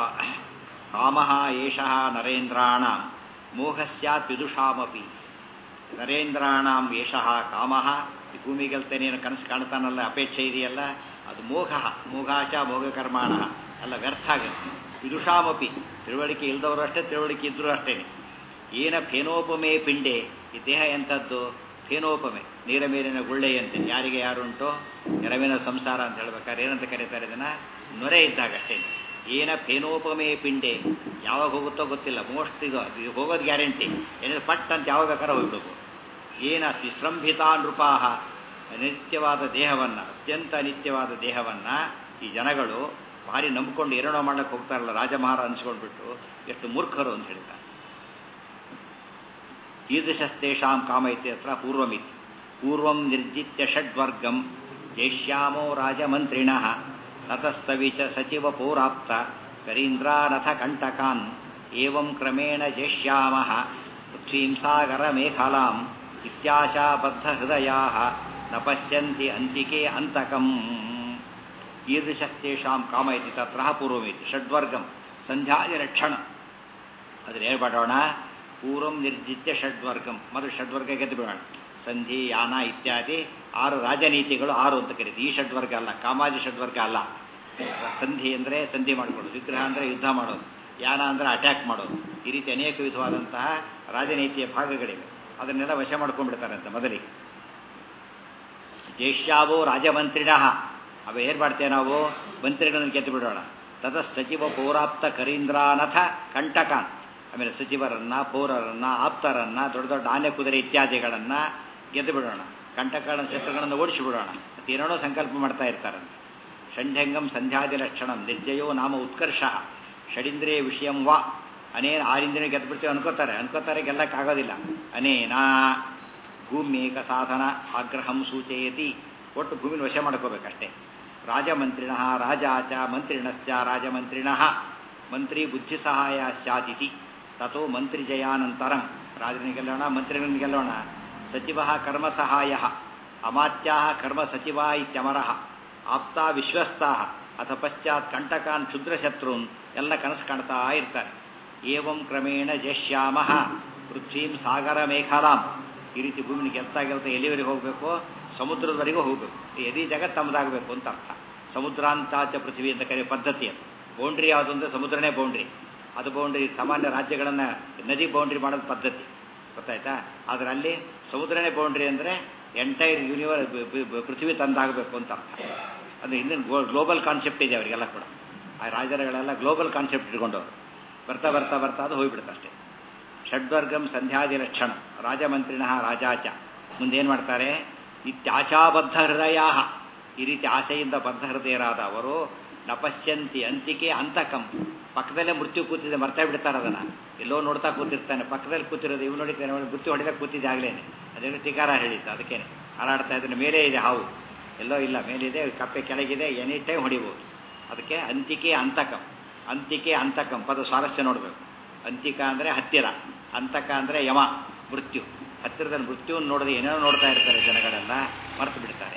ಕಾಮಃ ಏಷಃ ನರೇಂದ್ರಾಣಾಂ ಮೋಹ ಸ್ಯಾತ್ ವಿದುಷಾಮಪಿ ನರೇಂದ್ರಾಣಾಂ ಏಷಃ ಕಾಮಃ ಈ ಭೂಮಿ ಗೆಲ್ತೇನೇನು ಕನಸು ಕಾಣ್ತಾನಲ್ಲ ಅಪೇಕ್ಷೆ ಇದೆಯಲ್ಲ ಅದು ಮೋಘ ಮೋಘಾಶ ಮೋಘಕರ್ಮಾಣ ಎಲ್ಲ ವ್ಯರ್ಥ ಆಗುತ್ತೆ ವಿದುಷಾಮಪಿ ತಿಳುವಳಿಕೆ ಇಲ್ದವರು ಅಷ್ಟೇ ತಿಳುವಳಿಕೆ ಇದ್ದರೂ ಅಷ್ಟೇ ಏನ ಫೇನೋಪಮೇ ಪಿಂಡೆ ಈ ದೇಹ ಎಂಥದ್ದು ಫೇನೋಪಮೆ ನೀರ ಮೇಲಿನ ಗುಳ್ಳೆಯಂತೆ ಯಾರಿಗೆ ಯಾರುಂಟೋ ನೆರವಿನ ಸಂಸಾರ ಅಂತ ಹೇಳ್ಬೇಕಾದ್ರೆ ಏನಂತ ಕರೀತಾರೆ ಇದನ್ನ ನೊರೆ ಇದ್ದಾಗ ಅಷ್ಟೇ ಏನ ಫೇನೋಪಮೇ ಪಿಂಡೆ ಯಾವಾಗ ಹೋಗುತ್ತೋ ಗೊತ್ತಿಲ್ಲ ಮೋಸ್ಟ್ ಇದು ಇದು ಹೋಗೋದು ಗ್ಯಾರಂಟಿ ಏನಿದೆ ಪಟ್ ಅಂತ ಯಾವಾಗ ಬೇಕಾದ್ರೆ ಹೋಗ್ಬೇಕು ಏನ ವಿಸೃಂಭಿತಾ ನೃಪಾಹ ಅನಿತ್ಯವಾದ ದೇಹವನ್ನು ಅತ್ಯಂತ ಅನಿತ್ಯವಾದ ದೇಹವನ್ನು ಈ ಜನಗಳು ಭಾರಿ ನಂಬಿಕೊಂಡು ಏನೇನೋ ಮಾಡಕ್ಕೆ ಹೋಗ್ತಾರಲ್ಲ ರಾಜಮಹಾರ ಅನಿಸ್ಕೊಂಡ್ಬಿಟ್ಟು ಎಷ್ಟು ಮೂರ್ಖರು ಅಂತ ಹೇಳ್ತಾರೆ ಕೀದೃಶಸ್ತೇಷಾಂ ಕಾಮ ಇತ್ಯತ್ರ ಪೂರ್ವಮಿತಿ ಪೂರ್ವಂ ನಿರ್ಜಿತ್ಯ ಷಡ್ವರ್ಗಂ ಜೈಷ್ಯಾಮೋ ರಾಜಮಂತ್ರಿಣಃ ತತಸ್ತವಿಚ ಸಚಿವ ಪೌರಾಪ್ತ ಕರೀಂದ್ರಾನಥ ಕಂಟಕಾನ್ ಏವಂ ಕ್ರಮೇಣ ಜೈಷ್ಯಾಮಃ ಪೃಥ್ವೀಂ ಸಾಗರ ಮೇಖಲಾಂ ಇತ್ಯಾಶಾಬದ್ಧ ಹೃದಯಾ ನ ಪಶ್ಯಂತಿ ಅಂತಿಕೆ ಅಂತಕಂ ಕೀದೃಶಸ್ತೇಷಾಂ ಕಾಮ ಇತಿ ತತ್ರ ಪೂರ್ವಮಿತಿ ಷಡ್ವರ್ಗಂ ಸಂಧ್ಯಾದಿ ರಕ್ಷಣ ಅದ್ರ ಹೇಳ್ಬೇಡೋಣ ಪೂರ್ವಂ ನಿರ್ಜಿತ್ಯ ಷಡ್ವರ್ಗಂ ಮೊದಲು ಷಡ್ವರ್ಗ ಗೆದ್ದು ಬಿಡೋಣ ಸಂಧಿ ಯಾನ ಇತ್ಯಾದಿ ಆರು ರಾಜನೀತಿಗಳು ಆರು ಅಂತ ಕರೀತೀವಿ ಈ ಷಡ್ವರ್ಗ ಅಲ್ಲ ಕಾಮಾಜಿ ಷಡ್ವರ್ಗ ಅಲ್ಲ ಸಂಧಿ ಅಂದರೆ ಸಂಧಿ ಮಾಡಿಕೊಳ್ಳೋದು ವಿಗ್ರಹ ಅಂದರೆ ಯುದ್ಧ ಮಾಡೋದು ಯಾನ ಅಂದರೆ ಅಟ್ಯಾಕ್ ಮಾಡೋದು ಈ ರೀತಿ ಅನೇಕ ವಿಧವಾದಂತಹ ರಾಜನೀತಿಯ ಭಾಗಗಳಿವೆ ಅದನ್ನೆಲ್ಲ ವಶ ಮಾಡ್ಕೊಂಡ್ಬಿಡ್ತಾರಂತೆ ಮೊದಲಿಗೆ ಜ್ಯೇಷ್ಠಾವೋ ರಾಜಮಂತ್ರಿಣ ಅವ ಏನು ಮಾಡ್ತೇವೆ ನಾವು ಮಂತ್ರಿಗಳನ್ನು ಗೆದ್ದು ಬಿಡೋಣ ತದ ಸಚಿವ ಪೌರಾಪ್ತ ಕರೀಂದ್ರಾನಥ ಕಂಟಕಾನ್ ಆಮೇಲೆ ಸಚಿವರನ್ನ ಪೌರರನ್ನ ಆಪ್ತರನ್ನ ದೊಡ್ಡ ದೊಡ್ಡ ಆನೆ ಕುದುರೆ ಇತ್ಯಾದಿಗಳನ್ನ ಗೆದ್ದು ಬಿಡೋಣ ಕಂಟಕಗಳ ಶತ್ರುಗಳನ್ನು ಓಡಿಸಿ ಬಿಡೋಣ ಮತ್ತೇನೇನೋ ಸಂಕಲ್ಪ ಮಾಡ್ತಾ ಇರ್ತಾರಂತೆ ಷಂಢಂಗಂ ಸಂಧ್ಯಾದಿ ಲಕ್ಷಣಂ ನಿರ್ಜಯೋ ನಾಮ ಉತ್ಕರ್ಷ ಷಡಿಂದ್ರಿಯ ವಿಷಯಂ ವಾ ಅನೇನ ಆರಿಂದ್ರಿಯ ಗೆದ್ದು ಬಿಡ್ತೀವಿ ಅನ್ಕೋತಾರೆ ಅನ್ಕೋತಾರೆ ಗೆಲ್ಲಕ್ಕಾಗೋದಿಲ್ಲ ಅನೇನಾ ಭೂಮ್ಯೇಕ ಸಾಧನ ಆಗ್ರಹಂ ಸೂಚಯತಿ ಒಟ್ಟು ಭೂಮಿನ ವಶ ಮಾಡ್ಕೋಬೇಕಷ್ಟೇ ರಾಜಮಂತ್ರಿಣ ರಾಜಾಚ ಮಂತ್ರಿಣಶ್ಚ ರಾಜಮಂತ್ರಿಣ ಮಂತ್ರಿ ಬುದ್ಧಿ ಸಹಾಯ ಸ್ಯಾದಿತಿ ತಥೋ ಮಂತ್ರಿ ಜಯಾನಂತರಂ ರಾಜನಿಗೆ ಗೆಲ್ಲೋಣ ಮಂತ್ರಿಗಳನ್ನು ಗೆಲ್ಲೋಣ ಸಚಿವ ಕರ್ಮ ಸಹಾಯ ಅಮಾತ್ಯಾ ಕರ್ಮ ಸಚಿವ ಇತ್ಯಮರ ಆಪ್ತ ವಿಶ್ವಸ್ತಾ ಅಥ ಪಶ್ಚಾತ್ ಕಂಟಕಾನ್ ಕ್ಷುದ್ರಶತ್ರುನ್ ಎಲ್ಲ ಕನಸು ಕಾಣ್ತಾ ಇರ್ತಾರೆ ಏವಂ ಕ್ರಮೇಣ ಜಶ್ಯಾಮ ಪೃಥ್ವೀಂ ಸಾಗರ ಮೇಖಲಾಂ ಈ ರೀತಿ ಭೂಮಿನ ಗೆಲ್ತಾ ಗೆಲ್ತಾ ಎಲ್ಲಿವರೆಗೆ ಹೋಗಬೇಕು ಸಮುದ್ರದವರೆಗೂ ಹೋಗಬೇಕು ಎದಿ ಜಗತ್ ತಮ್ಮದಾಗಬೇಕು ಅಂತ ಅರ್ಥ ಸಮುದ್ರಾಂತಾಚ ಪೃಥ್ವಿ ಅಂತ ಕರೆಯೋ ಪದ್ಧತಿ ಅದು ಬೌಂಡ್ರಿ ಯಾವುದು ಅಂದರೆ ಸಮುದ್ರನೇ ಬೌಂಡ್ರಿ ಅದು ಬೌಂಡ್ರಿ ಸಾಮಾನ್ಯ ರಾಜ್ಯಗಳನ್ನು ನದಿ ಬೌಂಡ್ರಿ ಮಾಡೋದು ಪದ್ಧತಿ ಗೊತ್ತಾಯ್ತಾ ಆದರೆ ಅಲ್ಲಿ ಸಮುದ್ರನೇ ಬೌಂಡ್ರಿ ಅಂದರೆ ಎಂಟೈರ್ ಯೂನಿವರ್ ಪೃಥ್ವಿ ತಂದಾಗಬೇಕು ಅಂತ ಅರ್ಥ ಅದು ಇನ್ನೇನು ಗ್ಲೋಬಲ್ ಕಾನ್ಸೆಪ್ಟ್ ಇದೆ ಅವರಿಗೆಲ್ಲ ಕೂಡ ಆ ರಾಜರುಗಳೆಲ್ಲ ಗ್ಲೋಬಲ್ ಕಾನ್ಸೆಪ್ಟ್ ಇಟ್ಕೊಂಡವರು ಬರ್ತಾ ಬರ್ತಾ ಬರ್ತಾ ಅದು ಹೋಗ್ಬಿಡುತ್ತೆ ಅಷ್ಟೇ ಷಡ್ವರ್ಗಂ ಸಂಧ್ಯಾದಿ ಲಕ್ಷಣ ರಾಜಮಂತ್ರಿಣ ರಾಜಾಚ ಮುಂದೇನು ಮಾಡ್ತಾರೆ ಇತ್ಯಾಶಾಬದ್ಧ ಹೃದಯ ಈ ರೀತಿ ಆಶೆಯಿಂದ ಬದ್ಧ ಹೃದಯರಾದ ಅವರು ನಪಶ್ಯಂತಿ ಅಂತಿಕೆ ಅಂತಕಂ ಪಕ್ಕದಲ್ಲೇ ಮೃತ್ಯು ಕೂತಿದೆ ಮರ್ತಾ ಬಿಡ್ತಾರೆ ಅದನ್ನ ಎಲ್ಲೋ ನೋಡ್ತಾ ಕೂತಿರ್ತಾನೆ ಪಕ್ಕದಲ್ಲಿ ಕೂತಿರೋದು ಇವ್ ನೋಡಿದ್ದಾನೆ ಮೃತ್ಯು ಹೊಡೆದಾಗ ಕೂತಿದ್ದೆ ಆಗ್ಲೇನೆ ಅದೇನು ಟಿಕಾರ ಹೇಳಿತ್ತು ಅದಕ್ಕೆ ಹಾರಾಡ್ತಾ ಇದ್ದಾನೆ ಮೇಲೆ ಇದೆ ಹಾವು ಎಲ್ಲೋ ಇಲ್ಲ ಮೇಲಿದೆ ಕಪ್ಪೆ ಕೆಳಗಿದೆ ಎನಿ ಟೈಮ್ ಹೊಡಿಬೋದು ಅದಕ್ಕೆ ಅಂತಿಕೆ ಅಂತಕಂ ಅಂತಿಕೆ ಅಂತಕಂ ಪದ ಸ್ವಾರಸ್ಯ ನೋಡಬೇಕು ಅಂತಿಕ ಅಂದರೆ ಹತ್ತಿರ ಅಂತಕ ಅಂದರೆ ಯಮ ಮೃತ್ಯು ಹತ್ತಿರದಲ್ಲಿ ಮೃತ್ಯುವನ್ನು ನೋಡದೆ ಏನೇನೋ ನೋಡ್ತಾ ಇರ್ತಾರೆ ಜನಗಳೆಲ್ಲ ಮರೆತು ಬಿಡ್ತಾರೆ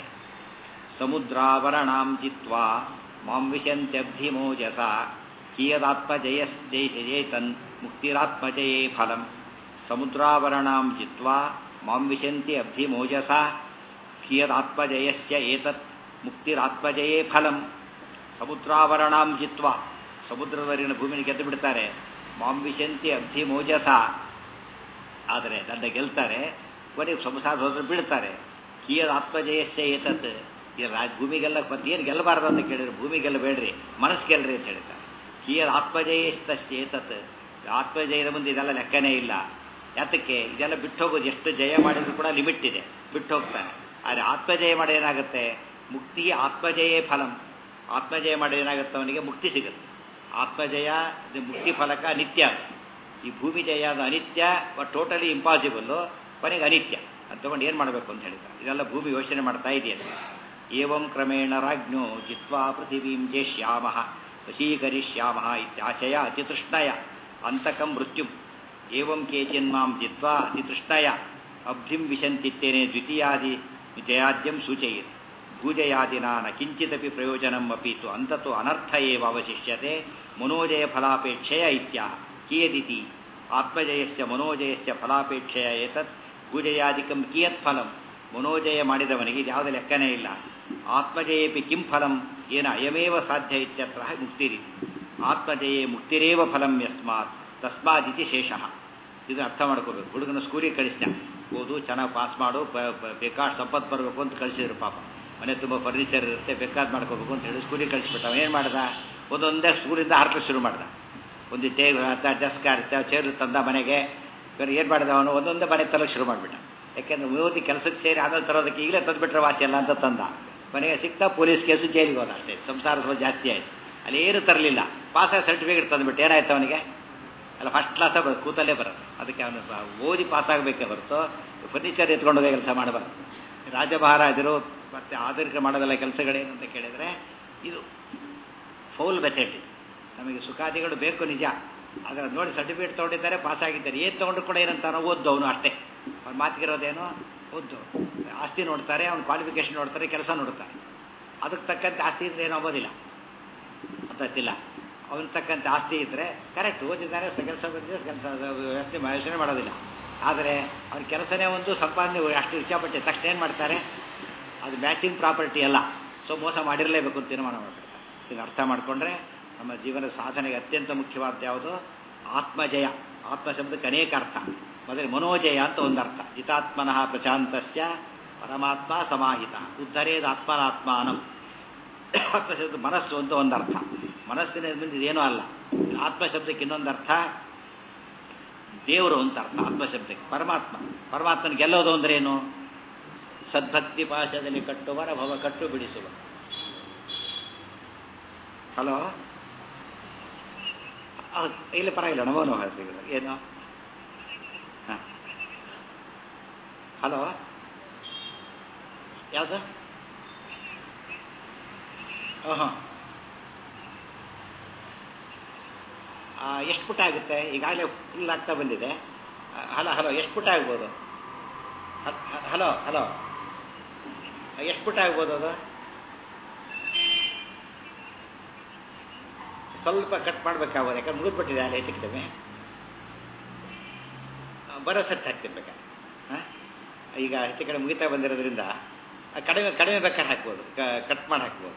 ಸಮುದ್ರಾವರಣಾಂ ಚಿತ್ವಾ ಮಾಂ ವಿಶಂತ್ಯಬ್ಧಿಮೋಜಸ ಕಿಯದಾತ್ಮಜಯ ಜಯ ಜಯತನ್ ಮುಕ್ತಿರಾತ್ಮಜಯೇ ಫಲಂ ಸಮುದ್ರಾವರಣಾಂ ಚಿತ್ವಾ ಮಾಂ ವಿಶಂತಿ ಅಬ್ಧಿಮೋಜಸ ಕಿಯದಾತ್ಮಜಯಸ್ಯ ಏತತ್ ಮುಕ್ತಿರಾತ್ಮಜಯೇ ಫಲಂ ಸಮುದ್ರಾವರಣಾಂ ಜಿತ್ವ ಸಮುದ್ರದವರಿನ ಭೂಮಿನ ಗೆದ್ದು ಬಿಡ್ತಾರೆ ಮಾಂ ವಿಶಂತಿ ಅಬ್ಧಿ ಮೋಜಸ ಆದರೆ ನನ್ನ ಗೆಲ್ತಾರೆ ಕೊನೆಗೆ ಸಂಸಾರ ಹೋದ್ರೆ ಬಿಡ್ತಾರೆ ಕಿಯದ ಆತ್ಮಜಯಸ್ಯ ಏತತ್ ಈ ರಾಜ ಭೂಮಿಗೆಲ್ಲ ಮತ್ತೆ ಏನು ಗೆಲ್ಲಬಾರ್ದು ಅಂತ ಕೇಳಿದ್ರೆ ಭೂಮಿ ಗೆಲ್ಲಬೇಡ್ರಿ ಮನಸ್ಸು ಗೆಲ್ರಿ ಅಂತ ಹೇಳ್ತಾರೆ ಕಿಯದ ಆತ್ಮಜಯಸ್ತಸ್ಯ ಏತತ್ ಆತ್ಮಜಯದ ಮುಂದೆ ಇದೆಲ್ಲ ಲೆಕ್ಕನೇ ಇಲ್ಲ ಯಾತಕ್ಕೆ ಇದೆಲ್ಲ ಬಿಟ್ಟು ಹೋಗೋದು ಎಷ್ಟು ಜಯ ಮಾಡಿದ್ರು ಕೂಡ ಲಿಮಿಟ್ ಇದೆ ಬಿಟ್ಟು ಹೋಗ್ತಾನೆ ಆದರೆ ಆತ್ಮಜಯ ಮಾಡಿ ಏನಾಗುತ್ತೆ ಮುಕ್ತಿ ಆತ್ಮಜಯೇ ಫಲಂ ಆತ್ಮಜಯ ಮಾಡಿ ಏನಾಗುತ್ತೆ ಅವನಿಗೆ ಮುಕ್ತಿ ಸಿಗುತ್ತೆ ಆತ್ಮಜಯ ಇದು ಮುಕ್ತಿ ಫಲಕ ನಿತ್ಯ ಈ ಭೂಮಿ ಜಯ ಅದು ಅನಿತ್ಯ ಬಟ್ ಟೋಟಲಿ ಇಂಪಾಸಿಬಲ್ಲು ಕೊನೆಗೆ ಅನಿತ್ಯ ಅದು ತಗೊಂಡು ಏನು ಮಾಡಬೇಕು ಅಂತ ಹೇಳಿದ್ದಾರೆ ಇದೆಲ್ಲ ಭೂಮಿ ಯೋಚನೆ ಮಾಡ್ತಾ ಇದೆಯಲ್ಲ ಏವಂ ಕ್ರಮೇಣ ರಾಜ್ಞೋ ಜಿತ್ವಾ ಪೃಥಿವೀಂ ಜೇಷ್ಯಾಮ ವಶೀಕರಿಷ್ಯಾಮ ಇತ್ಯಾಶಯ ಅತಿತೃಷ್ಣಯ ಅಂತಕಂ ಮೃತ್ಯುಂ ಏವಂ ಕೇಚಿನ್ಮಾಂ ಜಿತ್ವಾ ಅತಿತೃಷ್ಣಯ ಅಬ್ಧಿಂ ವಿಶಂತಿತ್ತೇನೆ ದ್ವಿತೀಯಾದಿ ಜಯಾದ್ಯಂ ಸೂಚಯೇತ್ ಭೂಜಯಾದಿನ ನ ಕಿಂಚಿದಪಿ ಪ್ರಯೋಜನಂ ಅಪೀತು ಅಂತತು ಅನರ್ಥ ಏವ ಅವಶಿಷ್ಯತೆ ಮನೋಜಯ ಫಲಾಪೇಕ್ಷೆಯ ಇತ್ಯಾಹ ಕಿಯದಿತಿ ಆತ್ಮಜಯಸ್ಯ ಮನೋಜಯಸ್ಯ ಫಲಾಪೇಕ್ಷೆಯ ಏತತ್ ಭೂಜಯಾದಿಕಂ ಕಿಯತ್ ಫಲಂ ಮನೋಜಯ ಮಾಡಿದವನಿಗೆ ಇದು ಯಾವುದೇ ಲೆಕ್ಕನೇ ಇಲ್ಲ ಆತ್ಮಜಯೇಪಿ ಕಿಂ ಫಲಂ ಏನ ಅಯಮೇವ ಸಾಧ್ಯ ಇತ್ಯತ್ರ ಮುಕ್ತಿರಿತಿ ಆತ್ಮಜಯೇ ಮುಕ್ತಿರೇವ ಫಲಂ ಯಸ್ಮಾತ್ ತಸ್ಮಾದಿತಿ ಶೇಷಃ ಇದು ಅರ್ಥ ಮಾಡ್ಕೋಬೇಕು ಹುಡುಗನ ಸ್ಕೂಲಿಗೆ ಕಳಿಸ್ದ ಓದು ಚೆನ್ನಾಗಿ ಪಾಸ್ ಮಾಡು ಬೇಕಾದ ಸಂಪತ್ತು ಬರಬೇಕು ಅಂತ ಕಳಿಸಿದ್ರು ಪಾಪ ಮನೆ ತುಂಬ ಫರ್ನಿಚರ್ ಇರುತ್ತೆ ಬೇಕಾದ್ ಮಾಡ್ಕೋಬೇಕು ಅಂತ ಹೇಳಿ ಸ್ಕೂಲಿಗೆ ಕಳಿಸ್ಬಿಟ್ಟ ಏನು ಮಾಡ್ದ ಒಂದೊಂದೇ ಸ್ಕೂಲಿಂದ ಹಾರ್ಕಕ್ಕೆ ಶುರು ಮಾಡ್ದ ಒಂದು ಟೇ ಡೆಸ್ಕ್ ಚೇರ್ ತಂದ ಮನೆಗೆ ಬೇರೆ ಏನು ಮಾಡಿದ ಅವನು ಒಂದೊಂದೇ ಮನೆ ತರಕ್ಕೆ ಶುರು ಮಾಡಿಬಿಟ್ಟ ಯಾಕೆಂದ್ರೆ ಓದಿ ಕೆಲಸಕ್ಕೆ ಸೇರಿ ಆಮೇಲೆ ತರೋದಕ್ಕೆ ಈಗಲೇ ತಂದುಬಿಟ್ರೆ ವಾಸಿ ಅಲ್ಲ ಅಂತ ತಂದ ಮನೆಗೆ ಸಿಗ್ತಾ ಪೊಲೀಸ್ ಕೇಸು ಜೈಲಿಗೆ ಹೋದ ಅಷ್ಟೇ ಸಂಸಾರ ಸ್ವಲ್ಪ ಜಾಸ್ತಿ ಆಯಿತು ಅಲ್ಲಿ ಏನು ತರಲಿಲ್ಲ ಪಾಸಾಗಿ ಸರ್ಟಿಫಿಕೇಟ್ ತಂದುಬಿಟ್ಟು ಏನಾಯ್ತು ಅವನಿಗೆ ಅಲ್ಲ ಫಸ್ಟ್ ಕ್ಲಾಸ ಬರೋದು ಕೂತಲ್ಲೇ ಬರೋದು ಅದಕ್ಕೆ ಅವನು ಓದಿ ಪಾಸಾಗಬೇಕೇ ಹೊರತು ಫರ್ನಿಚರ್ ಎತ್ಕೊಂಡು ಹೋಗೋ ಕೆಲಸ ಮಾಡಬಾರ್ದು ರಾಜಮಹಾರಾಜರು ಮತ್ತು ಆಧುನಿಕ ಮಾಡೋದಲ್ಲ ಕೆಲಸಗಳೇನು ಅಂತ ಕೇಳಿದರೆ ಇದು ಫೌಲ್ ಮೆಥಡ್ ನಮಗೆ ಸುಖಾದಿಗಳು ಬೇಕು ನಿಜ ಆದರೆ ನೋಡಿ ಸರ್ಟಿಫಿಕೇಟ್ ತೊಗೊಂಡಿದ್ದಾರೆ ಪಾಸ್ ಆಗಿದ್ದಾರೆ ಏನು ತೊಗೊಂಡ್ರು ಕೂಡ ಏನಂತಾನೋ ಓದ್ದು ಅವನು ಅಷ್ಟೇ ಅವ್ನು ಮಾತಿಗಿರೋದೇನೋ ಓದ್ದು ಆಸ್ತಿ ನೋಡ್ತಾರೆ ಅವ್ನು ಕ್ವಾಲಿಫಿಕೇಶನ್ ನೋಡ್ತಾರೆ ಕೆಲಸ ನೋಡ್ತಾರೆ ಅದಕ್ಕೆ ತಕ್ಕಂತೆ ಆಸ್ತಿ ಇದ್ರೆ ಏನೂ ಆಗೋದಿಲ್ಲ ಗೊತ್ತಾಗ್ತಿಲ್ಲ ಅವನ ತಕ್ಕಂತೆ ಆಸ್ತಿ ಇದ್ದರೆ ಕರೆಕ್ಟ್ ಓದಿದ್ದಾರೆ ಕೆಲಸ ಬಂದಿದೆ ಕೆಲಸ ವ್ಯವಸ್ಥೆ ಯೋಚನೆ ಮಾಡೋದಿಲ್ಲ ಆದರೆ ಅವ್ನ ಕೆಲಸನೇ ಒಂದು ಸಂಪಾದನೆ ಅಷ್ಟು ಇಚ್ಛಾಪಟ್ಟೆ ತಕ್ಷಣ ಏನು ಮಾಡ್ತಾರೆ ಅದು ಮ್ಯಾಚಿಂಗ್ ಪ್ರಾಪರ್ಟಿ ಅಲ್ಲ ಸೊ ಮೋಸ ಮಾಡಿರಲೇಬೇಕು ಅಂತ ತೀರ್ಮಾನ ಮಾಡ್ಬಿಡ್ತಾರೆ ಇದನ್ನು ಅರ್ಥ ಮಾಡಿಕೊಂಡ್ರೆ ನಮ್ಮ ಜೀವನದ ಸಾಧನೆಗೆ ಅತ್ಯಂತ ಮುಖ್ಯವಾದ ಯಾವುದು ಆತ್ಮಜಯ ಆತ್ಮ ಶಬ್ದಕ್ಕೆ ಅನೇಕ ಅರ್ಥ ಮೊದಲೇ ಮನೋಜಯ ಅಂತ ಒಂದು ಅರ್ಥ ಜಿತಾತ್ಮನಃ ಪ್ರಶಾಂತಸ್ಯ ಪರಮಾತ್ಮ ಸಮಾಹಿತ ಉದ್ಧರೇದ ಆತ್ಮನಾತ್ಮಾನಂ ಆತ್ಮ ಶಬ್ದ ಮನಸ್ಸು ಅಂತ ಒಂದು ಅರ್ಥ ಮನಸ್ಸಿನ ಇದೇನೂ ಅಲ್ಲ ಆತ್ಮ ಶಬ್ದಕ್ಕೆ ಇನ್ನೊಂದು ಅರ್ಥ ದೇವರು ಅಂತ ಅರ್ಥ ಆತ್ಮ ಶಬ್ದಕ್ಕೆ ಪರಮಾತ್ಮ ಪರಮಾತ್ಮನ ಗೆಲ್ಲೋದು ಅಂದ್ರೆ ಏನು ಸದ್ಭಕ್ತಿ ಪಾಶದಲ್ಲಿ ಕಟ್ಟುವರ ಭವ ಕಟ್ಟು ಬಿಡಿಸುವ ಹಲೋ ಇಲ್ಲಿ ಪರವಾಗಿಲ್ಲ ನಮೋನು ಹೇಳ್ತೀವಿ ಏನು ಹಾಂ ಹಲೋ ಯಾವುದು ಹಾಂ ಎಷ್ಟು ಪುಟ ಆಗುತ್ತೆ ಈಗಾಗಲೇ ಫುಲ್ ಆಗ್ತಾ ಬಂದಿದೆ ಹಲೋ ಹಲೋ ಎಷ್ಟು ಪುಟ ಆಗ್ಬೋದು ಹಲೋ ಹಲೋ ಎಷ್ಟು ಪುಟ ಆಗ್ಬೋದು ಅದು ಸ್ವಲ್ಪ ಕಟ್ ಮಾಡ್ಬೇಕಾಗ್ಬೋದು ಯಾಕಂದ್ರೆ ಮುಗಿದ್ಬಿಟ್ಟಿದೆ ಅಲ್ಲಿ ಹೆಚ್ಚು ಕಡಿಮೆ ಬರೋ ಸೆಟ್ ಹಾಕ್ತಿರ್ಬೇಕಾ ಹಾಂ ಈಗ ಹೆಚ್ಚು ಕಡೆ ಮುಗಿತಾ ಬಂದಿರೋದ್ರಿಂದ ಕಡಿಮೆ ಕಡಿಮೆ ಬೇಕಾದ್ರೆ ಹಾಕ್ಬೋದು ಕಟ್ ಮಾಡಿ ಹಾಕ್ಬೋದು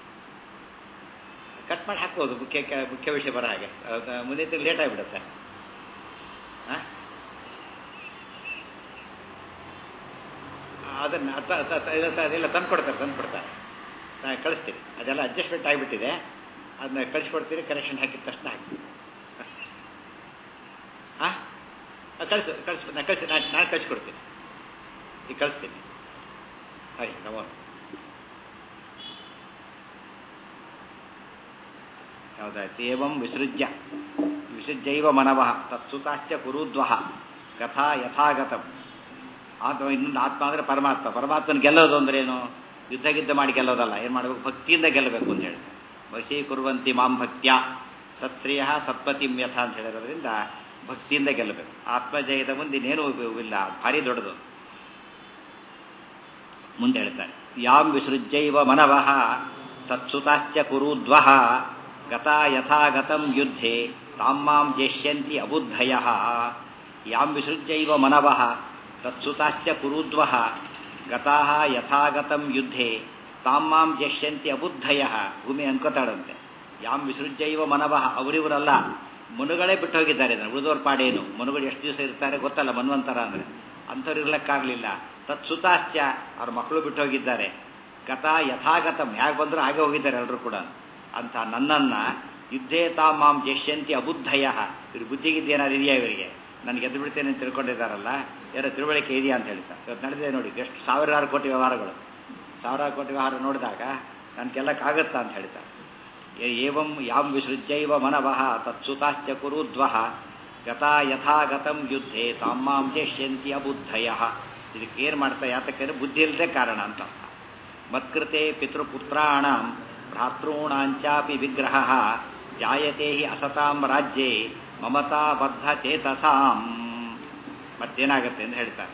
ಕಟ್ ಮಾಡಿ ಹಾಕ್ಬೋದು ಮುಖ್ಯ ಮುಖ್ಯ ವಿಷಯ ಬರೋ ಹಾಗೆ ಮುಂದೆ ಲೇಟ್ ಆಗಿಬಿಡುತ್ತೆ ಹಾಂ ಅದನ್ನು ಅದೆಲ್ಲ ತಂದು ಕೊಡ್ತಾರೆ ತಂದು ಕೊಡ್ತಾರೆ ನಾನು ಕಳಿಸ್ತೀನಿ ಅದೆಲ್ಲ ಅಡ್ಜಸ್ಟ್ಮೆಂಟ್ ಆಗಿಬಿಟ್ಟಿದೆ ಅದನ್ನ ಕಳಿಸ್ಕೊಡ್ತೀನಿ ಕರೆಕ್ಷನ್ ಹಾಕಿದ ತಕ್ಷಣ ಹಾಕಿ ಹಾಂ ಕಳಿಸು ಕಳಿಸ್ ನಾನು ಕಳಿಸಿ ನಾನು ನಾನು ಕಳಿಸ್ಕೊಡ್ತೀನಿ ಈಗ ಕಳಿಸ್ತೀನಿ ಆಯ್ತು ನಮೋ ಯಾವುದಾಯ್ತು ಏವಂ ವಿಸೃಜ್ಯ ವಿಸೃಜ್ಯೈವ ಮನವಃ ತತ್ಸುತಾಶ್ಚ ಕುರುದ್ವಹ ಕಥಾ ಯಥಾಗತಂ ಆತ್ಮ ಇನ್ನೊಂದು ಆತ್ಮ ಅಂದರೆ ಪರಮಾತ್ಮ ಪರಮಾತ್ಮನ ಗೆಲ್ಲೋದು ಅಂದ್ರೆ ಏನು ಯುದ್ಧ ಗಿದ್ದ ಮಾಡಿ ಗೆಲ್ಲೋದಲ್ಲ ಏನು ಮಾಡಬೇಕು ಭಕ್ತಿಯಿಂದ ಗೆಲ್ಲಬೇಕು ಅಂತ ಹೇಳ್ತಾರೆ ವಶೀ ಕುರುವಂತಿ ಮಾಂ ಭಕ್ತ್ಯ ಸತ್ಶ್ರೇಯ ಸತ್ಪತಿಂ ಯಥ ಅಂತ ಹೇಳಿರೋದ್ರಿಂದ ಭಕ್ತಿಯಿಂದ ಗೆಲ್ಲಬೇಕು ಆತ್ಮಜಯದ ಮುಂದೆ ಇನ್ನೇನು ಇಲ್ಲ ಭಾರಿ ದೊಡ್ಡದು ಮುಂದೆ ಹೇಳ್ತಾರೆ ಯಾಂ ವಿಸೃಜ್ಯೈವ ಮನವಃ ತತ್ಸುತಾಶ್ಚ ಕುರುದ್ವಹ ಗತಾ ಯಥಾಗತಂ ಯುದ್ಧೆ ತಾಮ್ಮಾಂ ಜೇಷ್ಯಂತಿ ಅಬುದ್ಧಯ ಯಾಂ ವಿಸೃಜ್ಯೈವ ಮನವಃ ತತ್ಸುತಾಶ್ಚ ಕುರುದ್ವಹ ಗತಾ ಯಥಾಗತಂ ಯುದ್ಧೆ ತಾಮ್ಮಾಂ ಜಷ್ಯಂತಿ ಅಬುದ್ಧಯ ಭೂಮಿ ಅನ್ಕೋತಾಳಂತೆ ಯಾಂ ವಿಸೃಜ್ಯೈವ ಮನವಃ ಅವರಿವರಲ್ಲ ಮನುಗಳೇ ಬಿಟ್ಟು ಹೋಗಿದ್ದಾರೆ ಉಳಿದವ್ರ ಪಾಡೇನು ಮನುಗಳು ಎಷ್ಟು ದಿವಸ ಇರ್ತಾರೆ ಗೊತ್ತಲ್ಲ ಮನ್ವಂತರ ಅಂದರೆ ಅಂಥವ್ರು ಇರ್ಲಕ್ಕಾಗಲಿಲ್ಲ ತತ್ಸುತಾಶ್ಚ ಅವ್ರ ಮಕ್ಕಳು ಬಿಟ್ಟು ಹೋಗಿದ್ದಾರೆ ಗತ ಯಥಾಗತಂ ಹೇಗೆ ಬಂದರೂ ಹಾಗೆ ಹೋಗಿದ್ದಾರೆ ಎಲ್ಲರೂ ಕೂಡ ಅಂತ ನನ್ನನ್ನ ಯುದ್ಧೇ ತಾಮಾಂ ಜಷ್ಯಂತಿ ಅಬುದ್ಧಯ ಇವ್ರ ಬುದ್ಧಿಗಿದ್ದು ಏನಾದ್ರು ಇದೆಯಾ ಇವರಿಗೆ ನನಗೆ ಎದ್ದು ಬಿಡ್ತೇನೆ ಅಂತ ತಿಳ್ಕೊಂಡಿದ್ದಾರಲ್ಲ ಯಾರೋ ತಿಳುವಳಿಕೆ ಇದೆಯಾ ಅಂತ ಹೇಳ್ತಾರೆ ಇವತ್ತು ನಡೆದಿದೆ ನೋಡಿ ಎಷ್ಟು ಸಾವಿರಾರು ಕೋಟಿ ವ್ಯವಹಾರಗಳು ಸಾವಿರಾರು ಕೋಟಿ ವ್ಯವಹಾರ ನೋಡಿದಾಗ ನಾನು ಗೆಲ್ಲಕ್ಕಾಗತ್ತಾ ಅಂತ ಹೇಳ್ತಾರೆ ಏವಂ ಯಾಂ ವಿಸೃಜ್ಯೈವ ಮನವಃ ತತ್ಸುತಾಶ್ಚ ಕುರುದ್ವಹ ಗತಾ ಯಥಾಗತಂ ಯುದ್ಧೆ ತಾಮ್ಮಾಂ ಜಷ್ಯಂತಿ ಅಬುದ್ಧಯ ಇದಕ್ಕೆ ಏನು ಮಾಡ್ತಾ ಯಾತಕ್ಕೆ ಬುದ್ಧಿ ಇಲ್ಲದೆ ಕಾರಣ ಅಂತ ಅರ್ಥ ಮತ್ಕೃತೆ ಪಿತೃಪುತ್ರಾಣ ಭ್ರಾತॄಣಾಂಚಾಪಿ ವಿಗ್ರಹ ಜಾಯತೆ ಹಿ ಅಸತಾಂ ರಾಜ್ಯೆ ಮಮತಾ ಬದ್ಧ ಚೇತಸಾಂ ಮತ್ತೇನಾಗತ್ತೆ ಅಂತ ಹೇಳ್ತಾರೆ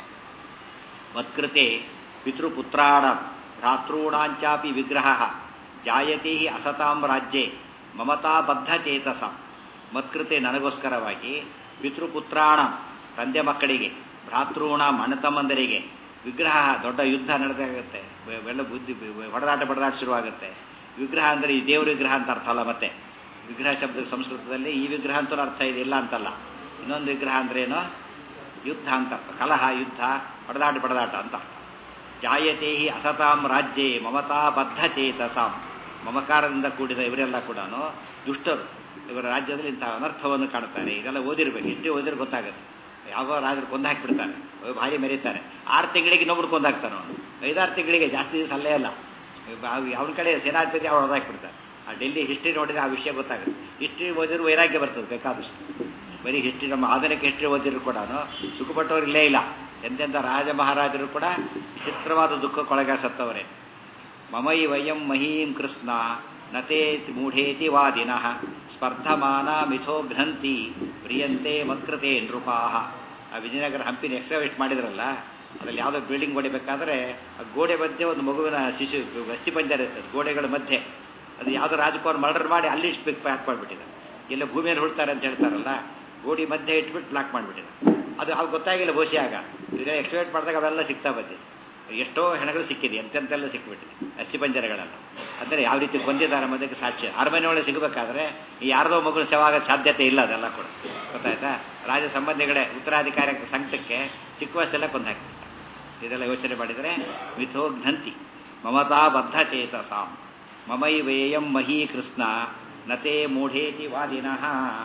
ಮತ್ಕೃತೆ ಪಿತೃಪುತ್ರಾಣ ಭ್ರಾತॄಣಾಂಚಾಪಿ ವಿಗ್ರಹ ಜಾಯತೆ ಹಿ ಅಸತಾಂ ರಾಜ್ಯೆ ಮಮತಾ ಬದ್ಧ ಚೇತಸಾಂ ಮತ್ಕೃತೆ ನನಗೋಸ್ಕರವಾಗಿ ಪಿತೃಪುತ್ರಾಣ ತಂದೆ ಮಕ್ಕಳಿಗೆ ಭ್ರಾತೃಣ ಅಣ್ಣತಮ್ಮಂದರಿಗೆ ವಿಗ್ರಹ ದೊಡ್ಡ ಯುದ್ಧ ನಡೆದಾಗುತ್ತೆ ಎಲ್ಲ ಬುದ್ಧಿ ಹೊಡೆದಾಟ ಬಡದಾಟ ಶುರುವಾಗುತ್ತೆ ವಿಗ್ರಹ ಅಂದರೆ ಈ ದೇವ್ರ ವಿಗ್ರಹ ಅಂತ ಅರ್ಥ ಅಲ್ಲ ಮತ್ತೆ ವಿಗ್ರಹ ಶಬ್ದ ಸಂಸ್ಕೃತದಲ್ಲಿ ಈ ವಿಗ್ರಹ ಅಂತೂ ಅರ್ಥ ಇದೆ ಇಲ್ಲ ಅಂತಲ್ಲ ಇನ್ನೊಂದು ವಿಗ್ರಹ ಅಂದ್ರೆ ಏನು ಯುದ್ಧ ಅಂತ ಅರ್ಥ ಕಲಹ ಯುದ್ಧ ಹೊಡೆದಾಟ ಬಡದಾಟ ಅಂತ ಅರ್ಥ ಜಾಯತೆ ಹಿ ಅಸತಾಂ ರಾಜ್ಯೆ ಮಮತಾ ಬದ್ಧ ಚೇತಸಾಂ ಮಮಕಾರದಿಂದ ಕೂಡಿದ ಇವರೆಲ್ಲ ಕೂಡ ದುಷ್ಟರು ಇವರ ರಾಜ್ಯದಲ್ಲಿ ಇಂತಹ ಅನರ್ಥವನ್ನು ಕಾಣ್ತಾರೆ ಇದೆಲ್ಲ ಓದಿರ್ಬೇಕು ಎಷ್ಟೇ ಓದಿದ್ರೆ ಗೊತ್ತಾಗುತ್ತೆ ಯಾವ ರಾಜರು ಕೊಂದು ಹಾಕಿಬಿಡ್ತಾನೆ ಭಾರಿ ಮೆರೀತಾರೆ ಆರು ತಿಂಗಳಿಗೆ ಇನ್ನೊಬ್ರು ಕೊಂದು ಹಾಕ್ತಾನೆ ಅವನು ಐದಾರು ತಿಂಗಳಿಗೆ ಜಾಸ್ತಿ ದಿವಸ ಅಲ್ಲೇ ಅಲ್ಲ ಅವನ ಕಡೆ ಸೇನಾಧಿಪತಿ ಅವ್ರು ಹೊಡೆದಾಕ್ಬಿಡ್ತಾರೆ ಆ ಡೆಲ್ಲಿ ಹಿಸ್ಟ್ರಿ ನೋಡಿದ್ರೆ ಆ ವಿಷಯ ಗೊತ್ತಾಗುತ್ತೆ ಹಿಸ್ಟ್ರಿ ಓದಿದ್ರು ವೈರಾಗ್ಯ ಬರ್ತದೆ ಬೇಕಾದಷ್ಟು ಬರೀ ಹಿಸ್ಟ್ರಿ ನಮ್ಮ ಆಧುನಿಕ ಹಿಸ್ಟ್ರಿ ಓದಿದ್ರು ಕೂಡ ಸುಖಪಟ್ಟವ್ರು ಇಲ್ಲೇ ಇಲ್ಲ ಎಂತೆಂಥ ರಾಜ ಮಹಾರಾಜರು ಕೂಡ ವಿಚಿತ್ರವಾದ ದುಃಖಕ್ಕೊಳಗ ಸತ್ತವರೇ ಮಮೈ ವಯಂ ಮಹೀಂ ಕೃಷ್ಣ ನತೇ ಮೂಢೇತಿ ವಾದಿನಃ ಸ್ಪರ್ಧಮಾನ ಮಿಥೋ ಘ್ರಂತಿ ಪ್ರಿಯಂತೆ ಮತ್ಕೃತೆ ನೃಪಾಹ ಆ ವಿಜಯನಗರ ಹಂಪಿನ ಎಕ್ಸ್ಕವೇಟ್ ಮಾಡಿದ್ರಲ್ಲ ಅದ್ರಲ್ಲಿ ಯಾವುದೋ ಬಿಲ್ಡಿಂಗ್ ಹೊಡಿಬೇಕಾದ್ರೆ ಆ ಗೋಡೆ ಮಧ್ಯೆ ಒಂದು ಮಗುವಿನ ಶಿಶು ಅಸ್ಥಿ ಪಂಜರ ಇರ್ತದೆ ಗೋಡೆಗಳ ಮಧ್ಯೆ ಅದು ಯಾವುದೋ ರಾಜಕುಮಾರ್ ಮರ್ಡರ್ ಮಾಡಿ ಅಲ್ಲಿ ಇಷ್ಟು ಪ್ಯಾಕ್ ಮಾಡಿಬಿಟ್ಟಿದ್ದಾರೆ ಎಲ್ಲ ಭೂಮಿಯಲ್ಲಿ ಹುಡ್ತಾರೆ ಅಂತ ಹೇಳ್ತಾರಲ್ಲ ಗೋಡಿ ಮಧ್ಯೆ ಇಟ್ಬಿಟ್ಟು ಬ್ಲಾಕ್ ಮಾಡಿಬಿಟ್ಟಿದ್ದಾರೆ ಅದು ಅವ್ರು ಗೊತ್ತಾಗಿಲ್ಲ ಬಹುಶಃ ಈಗ ಎಕ್ಸ್ಪೆಕ್ಟ್ ಮಾಡಿದಾಗ ಅವೆಲ್ಲ ಸಿಗ್ತಾ ಬಂದಿದೆ ಎಷ್ಟೋ ಹೆಣಗಳು ಸಿಕ್ಕಿದೆ ಎಂತೆಂತೆಲ್ಲ ಸಿಕ್ಕಿಬಿಟ್ಟಿದೆ ಅಸ್ಥಿಪಂಜರಗಳೆಲ್ಲ ಅಂದರೆ ಯಾವ ರೀತಿ ಕೊಂದಿದ್ದಾರೆ ಅನ್ನೋದಕ್ಕೆ ಸಾಕ್ಷಿ ಅರಮನೆ ಒಳಗೆ ಸಿಗಬೇಕಾದ್ರೆ ಈ ಯಾರದೋ ಮಗು ಸೇವಾಗ ಸಾಧ್ಯತೆ ಇಲ್ಲ ಅದೆಲ್ಲ ಕೂಡ ಗೊತ್ತಾಯ್ತಾ ರಾಜ ಸಂಬಂಧಿಗಳೇ ಉತ್ತರಾಧಿಕಾರಿ ಸಂಕಟಕ್ಕೆ ಚಿಕ್ಕ ವಯಸ್ಸೆಲ್ಲ ಕೊಂದು ಹಾಕ್ತಿರ್ತಾರೆ ಇದೆಲ್ಲ ಯೋಚನೆ ಮಾಡಿದರೆ ಮಿಥೋ ಘ್ನಂತಿ ಮಮತಾ ಬದ್ಧ ಚೇತಸಾಂ ಮಮೈವೇಯಂ ಮಹೀ ಕೃಷ್ಣ ನತೆ ಮೂಢೇತಿ ವಾದಿನಃ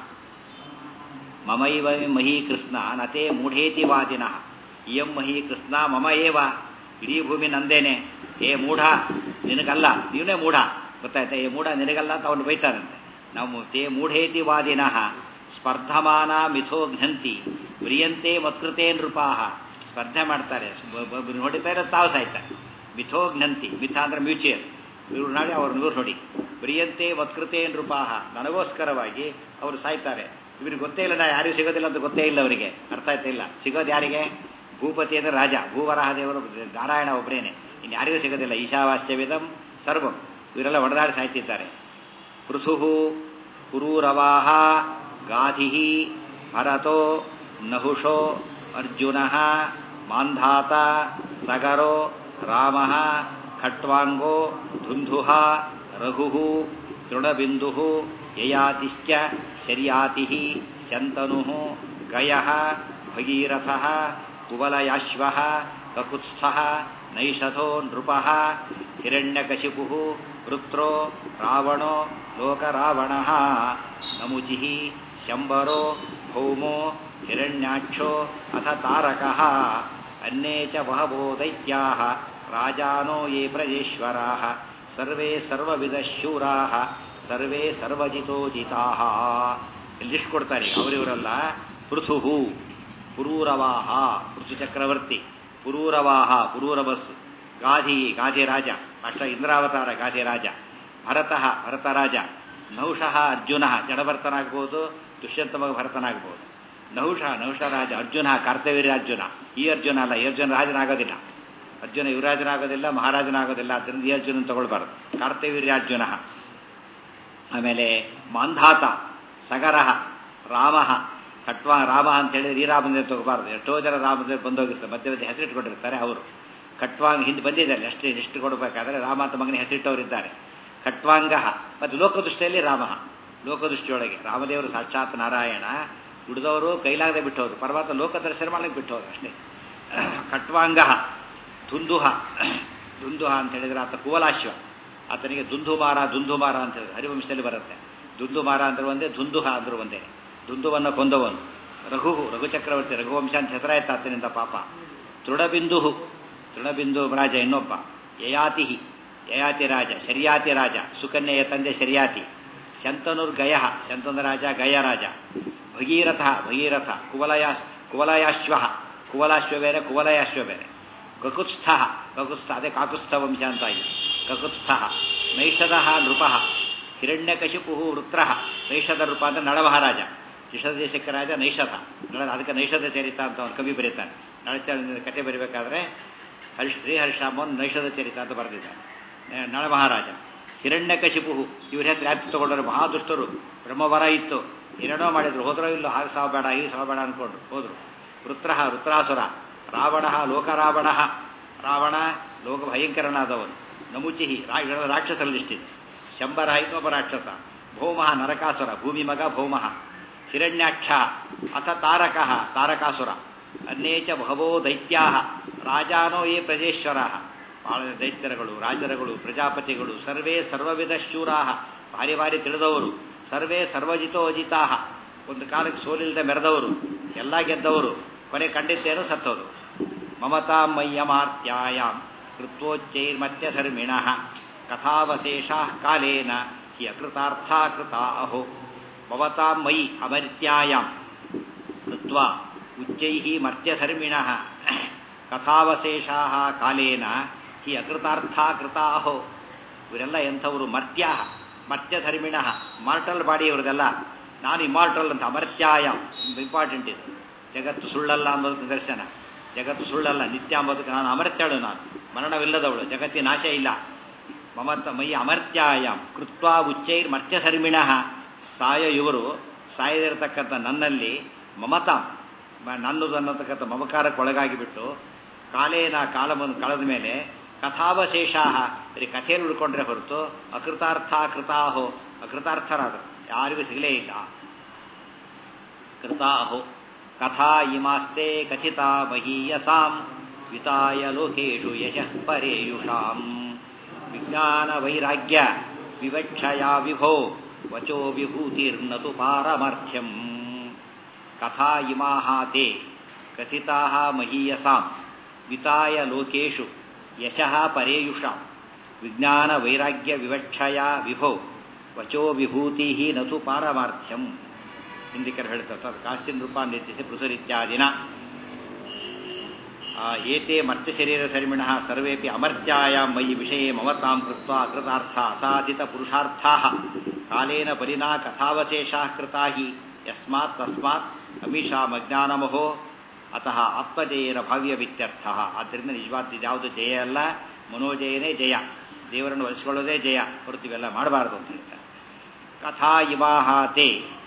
ಮಮೈವ ಮಹಿ ಕೃಷ್ಣ ನತೆ ಮೂಢೇತಿ ವಾದಿನಃ ಇಯಂ ಮಹಿ ಕೃಷ್ಣ ಮಮ ಏವ ಇಡೀ ಭೂಮಿ ನಂದೇನೆ ಏ ಮೂಢ ನಿನಗಲ್ಲ ನೀವೇ ಮೂಢ ಗೊತ್ತಾಯ್ತಾ ಏ ಮೂಢ ನಿನಗಲ್ಲ ಅಂತ ಅವನು ಬೈತಾರಂತೆ ನಾವು ತೇ ಮೂಢೇತಿ ವಾದಿನಃ ಸ್ಪರ್ಧಮಾನ ಮಿಥೋ ಘ್ನಂತಿ ವ್ರಿಯಂತೆ ಮತ್ಕೃತೇ ನೃಪಾಹ ಸ್ಪರ್ಧೆ ಮಾಡ್ತಾರೆ ನೋಡಿತಾ ಇರೋ ತಾವು ಸಾಯ್ತಾರೆ ಮಿಥೋ ಘ್ನಂತಿ ಮಿಥ ಅಂದ್ರೆ ಮ್ಯೂಚುಯಲ್ ಇವ್ರು ನೋಡಿ ಅವ್ರು ನೂರು ನೋಡಿ ಪ್ರಿಯಂತೆ ಮತ್ಕೃತೆ ನೃಪಾಹ ನನಗೋಸ್ಕರವಾಗಿ ಅವರು ಸಾಯ್ತಾರೆ ಇವ್ರಿಗೆ ಗೊತ್ತೇ ಇಲ್ಲ ನಾ ಯಾರಿಗೂ ಸಿಗೋದಿಲ್ಲ ಅಂತ ಗೊತ್ತೇ ಇಲ್ಲ ಅವರಿಗೆ ಅರ್ಥ ಆಯ್ತಾ ಇಲ್ಲ ಸಿಗೋದು ಯಾರಿಗೆ ಭೂಪತಿ ಅಂದರೆ ರಾಜ ಭೂವರಾಹ ದೇವರು ನಾರಾಯಣ ಒಬ್ಬರೇನೆ ಇನ್ನು ಯಾರಿಗೂ ಸಿಗೋದಿಲ್ಲ ಈಶಾವಾಸ್ಯವಿದಂ ಸರ್ವಂ ಇವರೆಲ್ಲ ಒಡೆದಾಡಿ ಸಾಯ್ತಿದ್ದಾರೆ ಪೃಥು ಪುರೂರವಾಹ ಗಾಧಿ ಭರತೋ ನಹುಷೋ ಅರ್ಜುನ ಮಾಂಧಾತ ಸಗರೋ ರಾಮ ಖಟ್ವಾಂಗೋ ಧುಂಧು ರಘು ತೃಣಬಿಂದು ಯಯಾತಿಶ್ಚ ಶರ್ಯಾತಿ ಶಂತನು ಗಯ ಭಗೀರಥ ಕುವಲಯಾಶ್ವ ಕಕುತ್ಸ್ಥ ನೈಷಧೋ ನೃಪ ಹಿರಣ್ಯಕಶಿಪು ವೃತ್ರೋ ರಾವಣೋ ಲೋಕರಾವಣ ನಮುಚಿ ಶಂಬರೋ ಭೌಮೋ ಹಿರಣ್ಯಾಕ್ಷೋ ಅಥ ತಾರಕ ಅನ್ಯೇ ಚ ಬಹವೋ ದೈತ್ಯಾ ರಾಜಾನೋ ಯೇ ಪ್ರಜೇಶ್ವರಾ ಸರ್ವೇ ಸರ್ವವಿಧ ಶೂರಾ ಸರ್ವೇ ಸರ್ವಜಿತೋಜಿತಾ ಲಿಸ್ಟ್ ಕೊಡ್ತಾರೆ ಅವರಿವರೆಲ್ಲ ಪೃಥು ಪುರೂರವಾಹ ಪೃಥು ಚಕ್ರವರ್ತಿ ಪುರೂರವಾಹ ಪುರೂರಬಸ್ ಗಾಧಿ ಗಾಧಿ ರಾಜ ಅಷ್ಟ ಇಂದ್ರಾವತಾರ ಗಾಧಿ ರಾಜ ಭರತಃ ಭರತ ರಾಜ ನಹುಷಃ ಅರ್ಜುನ ಜಡಭರ್ತನಾಗ್ಬೋದು ದುಷ್ಯಂತ ಮಗ ಭರತನಾಗ್ಬೋದು ನಹುಷ ನಹುಷ ರಾಜ ಅರ್ಜುನ ಕರ್ತವೀರ್ಯ ಅರ್ಜುನ ಈ ಅರ್ಜುನ ಅಲ್ಲ ಈ ಅರ್ಜುನ ರಾಜನಾಗೋದಿಲ್ಲ ಅರ್ಜುನ ಯುವರಾಜನಾಗೋದಿಲ್ಲ ಮಹಾರಾಜನಾಗೋದಿಲ್ಲ ಅದರಿಂದ ಈ ಅರ್ಜುನ ತಗೊಳ್ಬಾರ್ದು ಕರ್ತವೀರ್ಯ ಅರ್ಜುನ ಆಮೇಲೆ ಮಾಂಧಾತ ಸಗರಹ ರಾಮ ಖಟ್ವಾ ರಾಮ ಅಂತ ಹೇಳಿದ್ರೆ ಈ ರಾಮದೇವ್ ತಗೋಬಾರ್ದು ಎಷ್ಟೋ ಜನ ರಾಮದೇವ್ ಬಂದೋಗಿರ್ತಾರೆ ಮಧ್ಯೆ ಮಧ್ಯೆ ಹೆಸರಿಟ್ಕೊಂಡಿರ್ತಾರೆ ಅವರು ಖಟ್ವಾಂಗ್ ಹಿಂದೆ ಬಂದಿದ್ದಾರೆ ಅಷ್ಟೇ ಎಷ್ಟು ಕೊಡಬೇಕಾದ್ರೆ ರಾಮ ಅಂತ ಮಗನ ಹೆಸರಿಟ್ಟವರಿದ್ದಾರೆ ಖಟ್ವಾಂಗ ಮತ್ತು ಲೋಕದೃಷ್ಟಿಯಲ್ಲಿ ರಾಮ ಲೋಕದೃಷ್ಟಿಯೊಳಗೆ ರಾಮದೇವರು ಸಾಕ್ಷಾತ್ ನಾರಾಯಣ ಉಳಿದವರು ಕೈಲಾಗದೆ ಬಿಟ್ಟವರು ಪರ್ವತ ಲೋಕದರ್ಶನ ಮಾಡಲಿಕ್ಕೆ ಬಿಟ್ಟವರು ಅಷ್ಟೇ ಖಟ್ವಾಂಗ ದುಂದುಹ ದುಂದುಹ ಅಂತ ಹೇಳಿದ್ರೆ ಆತ ಕುವಲಾಶ್ವ ಆತನಿಗೆ ದುಂದುಮಾರ ದುಂದುಮಾರ ಅಂತ ಹೇಳಿದ್ರೆ ಹರಿವಂಶದಲ್ಲಿ ಬರುತ್ತೆ ದುಂದುಮಾರ ಅಂದ್ರೆ ಒಂದೇ ದುಂದುಹ ಅಂದ್ರು ಒಂದೇ ದುಂದುವನ್ನು ಕೊಂದವನು ರಘು ರಘು ಚಕ್ರವರ್ತಿ ರಘುವಂಶ ಅಂತ ಹೆಸರಾಯ್ತು ಆತನಿಂದ ಪಾಪ ತೃಣಬಿಂದು ತೃಣಬಿಂದು ರಾಜ ಇನ್ನೊಬ್ಬ ಯಯಾತಿ ಯಯಾತಿ ರಾಜ ಶರ್ಯಾತಿ ರಾಜ ಸುಕನ್ಯೆಯ ತಂದೆ ಶರ್ಯಾತಿ ಶಂತನುರ್ ಗಯ ಶಂತನ ರಾಜ ಗಯ ರಾಜ ಭಗೀರಥ ಭಗೀರಥ ಕುವಲಯ ಕುವಲಯಾಶ್ವ ಕುವಲಾಶ್ವ ಬೇರೆ ಕುವಲಯಾಶ್ವ ಬೇರೆ ಕಕುತ್ಸ್ಥ ಕಕುತ್ಸ್ಥ ಅದೇ ಕಾಕುತ್ಸ್ಥ ವಂಶ ಅಂತ ಆಗಿದೆ ಕಕುತ್ಸ್ಥ ನೈಷಧ ನೃಪ ಹಿರಣ್ಯಕಶಿಪು ವೃತ್ರ ನೈಷಧ ನೃಪ ಅಂದ್ರೆ ನಳ ಮಹಾರಾಜ ನಿಷಧ ದೇಶಕ್ಕೆ ರಾಜ ನೈಷಧ ನಳ ಅದಕ್ಕೆ ನೈಷಧ ಚರಿತ ಅಂತ ಅವನು ಕವಿ ಬರೀತಾನೆ ನಳಚ ಕತೆ ಬರೀಬೇಕಾದ್ರೆ ಹರ್ಷ ಶ್ರೀಹರ್ಷಾಮನ್ ನೈಷಧ ಚರಿತ ಅಂತ ಬರೆದಿದ್ದಾನೆ ನಳ ಮಹಾರಾಜ ಹಿರಣ್ಯಕಶಿಪು ಇವ್ರ ಹೆಸರು ಯಾಕೆ ತಗೊಂಡ್ರು ಮಹಾದುಷ್ಟರು ಬ್ರಹ್ಮವರ ಇತ್ತು ಏನೇನೋ ಮಾಡಿದ್ರು ಹೋದ್ರೋ ಇಲ್ಲೋ ಹಾಗೆ ಸಾವು ಬೇಡ ಹೀಗೆ ಸಾವು ಬೇಡ ಅನ್ಕೊಂಡ್ರು ಹೋದ್ರು ವೃತ್ರ ವೃತ್ರಾಸುರ ರಾವಣ ಲೋಕರಾವಣ ರಾವಣ ಲೋಕ ಭಯಂಕರನಾದವನು ನಮುಚಿಹಿ ರಾಕ್ಷಸರಲ್ಲಿಷ್ಟಿತ್ತು ಶಂಬರ ಇನ್ನೊಬ್ಬ ರಾಕ್ಷಸ ಭೌಮಃ ನರಕಾಸುರ ಭೂಮಿ ಮಗ ಭೌಮಃ ಹಿರಣ್ಯಾಕ್ಷ ಅಥ ತಾರಕ ತಾರಕಾಸುರ ಅನ್ಯೇಚ ಬಹವೋ ದೈತ್ಯಾ ರಾಜಾನೋ ಯೇ ಪ್ರಜೇಶ್ವರ ಬಹಳ ದೈತ್ಯರುಗಳು ರಾಜರುಗಳು ಪ್ರಜಾಪತಿಗಳು ಸರ್ವೇ ಸರ್ವವಿಧ ಶೂರಾ ಭಾರಿ ಭಾರಿ ತಿಳಿದವರು ಸರ್ವೇ ಸರ್ವಜಿತೋ ಅಜಿತಾ ಒಂದು ಕಾಲಕ್ಕೆ ಸೋಲಿಲ್ಲದೆ ಮೆರೆದವರು ಎಲ್ಲ ಗೆದ್ದವರು ಕೊನೆ ಕಂಡಿದ್ದೇನು ಸತ್ತೋದು ಮಮತಾ ಮಯ್ಯಮಾರ್ತ್ಯಾಯಾಮ್ ಕೃತ್ವೋಚ್ಚೈರ್ಮತ್ಯಧರ್ಮಿಣ ಕಥಾವಶೇಷ ಕಾಲೇನ ಹಿ ಅಕೃತಾರ್ಥ ಕೃತ ಅಹೋ ಭವತಾ ಮಯಿ ಅಮರ್ತ್ಯಾಯಾಮ್ ಕೃತ್ವ ಉಚ್ಚೈ ಮರ್ತ್ಯಧರ್ಮಿಣ ಕಥಾವಶೇಷಾ ಕಾಲೇನ ಹಿ ಅಕೃತಾರ್ಥ ಕೃತ ಅಹೋ ಇವರೆಲ್ಲ ಎಂಥವರು ಮರ್ತ್ಯ ಮರ್ತ್ಯಧರ್ಮಿಣ ಮಾರ್ಟಲ್ ಬಾಡಿ ಇವರದೆಲ್ಲ ನಾನು ಇಮಾರ್ಟಲ್ ಅಂತ ಅಮರ್ತ್ಯಾಯ ಇಂಪಾರ್ಟೆಂಟ್ ಇದು ಜಗತ್ತು ಸುಳ್ಳಲ್ಲ ಅನ್ನೋದು ನಿದರ್ಶನ ಜಗತ್ತು ಸುಳ್ಳಲ್ಲ ನಿತ್ಯ ಅಂಬೋದಕ್ಕೆ ನಾನು ಅಮರ್ತ್ಯಳು ನಾನು ಮರಣವಿಲ್ಲದವಳು ಜಗತ್ತಿನ ನಾಶ ಇಲ್ಲ ಮಮತ ಮೈ ಅಮರ್ತ್ಯಾಯ ಕೃತ್ವ ಉಚ್ಚೈರ್ ಮರ್ತ್ಯಧರ್ಮಿಣ ಸಾಯ ಇವರು ಸಾಯದಿರತಕ್ಕಂಥ ನನ್ನಲ್ಲಿ ಮಮತಾ ಮ- ನನ್ನದು ಅನ್ನತಕ್ಕಂಥ ಮಮಕಾರಕ್ಕೆ ಒಳಗಾಗಿ ಬಿಟ್ಟು ಕಾಲೇನ ಕಾಲವನ್ನು ಕಳೆದ ಮೇಲೆ ಕಥಾವಶೇಷಾಹ ಬರೀ ಕಥೆಯಲ್ಲಿ ಉಳ್ಕೊಂಡ್ರೆ ಹೊರತು ಅಕೃತಾರ್ಥ ಕೃತಾಹೋ ಅಕೃತಾರ್ಥರಾದರು ಯಾರಿಗೂ ಸಿಗಲೇ ಇಲ್ಲ ಕೃತಾಹೋ ಕಥಾ ಇಮಾಸ್ತೆ ಕಥಿತಾ ಮಹೀಯಸಾಂ ವಿತಾಯ ಲೋಕೇಶು ಯಶಃ ಪರೇಯುಷಾಂ ವಿಜ್ಞಾನ ವೈರಾಗ್ಯ ವಿವಕ್ಷಯಾ ವಿಭೋ ವಚೋ ವಿಭೂತಿರ್ನತು ಪಾರಮರ್ಥ್ಯಂ ಕಥಾ ಇಮಾಹ ತೇ ಕಥಿತಾ ಮಹೀಯಸಾಂ ವಿತಾಯ ಲೋಕೇಶು ಯಶಃ ಪರೇಯುಷಾಂ ವಿಜ್ಞಾನ ವೈರಾಗ್ಯ ವಿವಕ್ಷಯಾ ವಿಭೋ ವಚೋ ವಿಭೂತಿ ನತು ಪಾರಮಾರ್ಥ್ಯಂ ಹಿಂದಿಕರು ಹೇಳ್ತಾರೆ ಕಾಶ್ಚಿನ್ ರೂಪ ನಿರ್ದಿಸಿ ಪೃಥುರಿತ್ಯಾದಿನ ಆ, ಏತೆ ಮರ್ತ್ಯ ಶರೀರ ಶರ್ಮಿಣಃ ಸರ್ವೇಪಿ ಅಮರ್ತ್ಯಾಯಾಂ ಮಯಿ ವಿಷಯೇ ಮಮತಾಂ ಕೃತ್ವಾ ಕೃತಾರ್ಥ ಅಸಾಧಿತ ಪುರುಷಾರ್ಥಾಃ ಕಾಲೇನ ಪರಿನಾ ಕಥಾವಶೇಷಾಃ ಕೃತಾ ಹಿ ಯಸ್ಮಾತ್ ತಸ್ಮಾತ್ ಅಮೀಷಾಂ ಅಜ್ಞಾನಮಹೋ ಅತಃ ಆತ್ಮಜಯೇನ ಭಾವ್ಯವಿತ್ಯರ್ಥ ಆದ್ದರಿಂದ ನಿಜವಾದ ಯಾವುದು ಜಯ ಅಲ್ಲ ಮನೋಜಯನೇ ಜಯ ದೇವರನ್ನು ಒಲಿಸಿಕೊಳ್ಳೋದೇ ಜಯ ಹೊರತು ಇವೆಲ್ಲ ಮಾಡಬಾರದು ಅಂತ ಹೇಳ್ತಾರೆ ಕಥಾ ಇಮಾಹ ತೇ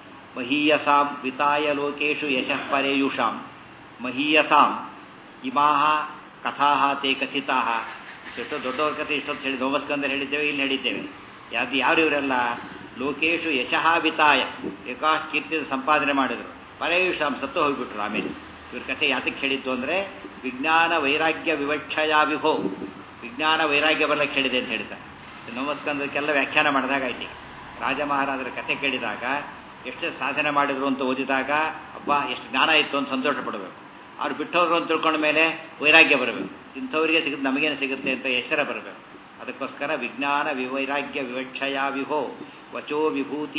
ಮಹೀಯಸಾಂ ವಿತಾಯ ಲೋಕೇಶು ಯಶಃ ಪರೇಯುಷಾಂ ಮಹೀಯಸಾಂ ಇಮಾಹ ಕಥಾ ತೇ ಕಥಿತಾ ಎಷ್ಟೋ ದೊಡ್ಡವ್ರ ಕಥೆ ಇಷ್ಟೊತ್ತು ಹೇಳಿ ನವಸ್ಕಂದಲ್ಲಿ ಹೇಳಿದ್ದೇವೆ ಇಲ್ಲಿ ಹೇಳಿದ್ದೇವೆ ಯಾವ್ದು ಯಾರು ಇವರೆಲ್ಲ ಲೋಕೇಶು ಯಶಃ ವಿತಾಯ ಏಕಾಶ್ ಕೀರ್ತಿ ಸಂಪಾದನೆ ಮಾಡಿದರು ಪರೇಯುಷಾಂ ಸತ್ತು ಹೋಗ್ಬಿಟ್ರು ಆಮೇಲೆ ಇವ್ರ ಕಥೆ ಯಾತಕ್ಕೆ ಹೇಳಿದ್ದು ಅಂದರೆ ವಿಜ್ಞಾನ ವೈರಾಗ್ಯ ವಿವಕ್ಷಯ ವಿಭೋ ವಿಜ್ಞಾನ ವೈರಾಗ್ಯ ಬರ್ಲಕ್ಕೆ ಹೇಳಿದೆ ಅಂತ ಹೇಳ್ತಾರೆ ನಮಸ್ಕಂದಕ್ಕೆಲ್ಲ ವ್ಯಾಖ್ಯಾನ ಮಾಡಿದಾಗ ಆಯ್ತು ರಾಜ ಮಹಾರಾಜರ ಕಥೆ ಕೇಳಿದಾಗ ಎಷ್ಟು ಸಾಧನೆ ಮಾಡಿದ್ರು ಅಂತ ಓದಿದಾಗ ಅಬ್ಬ ಎಷ್ಟು ಜ್ಞಾನ ಇತ್ತು ಅಂತ ಸಂತೋಷ ಪಡಬೇಕು ಅವ್ರು ಬಿಟ್ಟೋದ್ರು ಅಂತ ತಿಳ್ಕೊಂಡ ಮೇಲೆ ವೈರಾಗ್ಯ ಬರಬೇಕು ಇಂಥವರಿಗೆ ಸಿಗುತ್ತೆ ನಮಗೇನು ಸಿಗುತ್ತೆ ಅಂತ ಎಚ್ಚರ ಬರಬೇಕು ಅದಕ್ಕೋಸ್ಕರ ವಿಜ್ಞಾನ ವಿವೈರಾಗ್ಯ ವಿವಕ್ಷಯ ವಿಭೋ ವಚೋ ವಿಭೂತಿ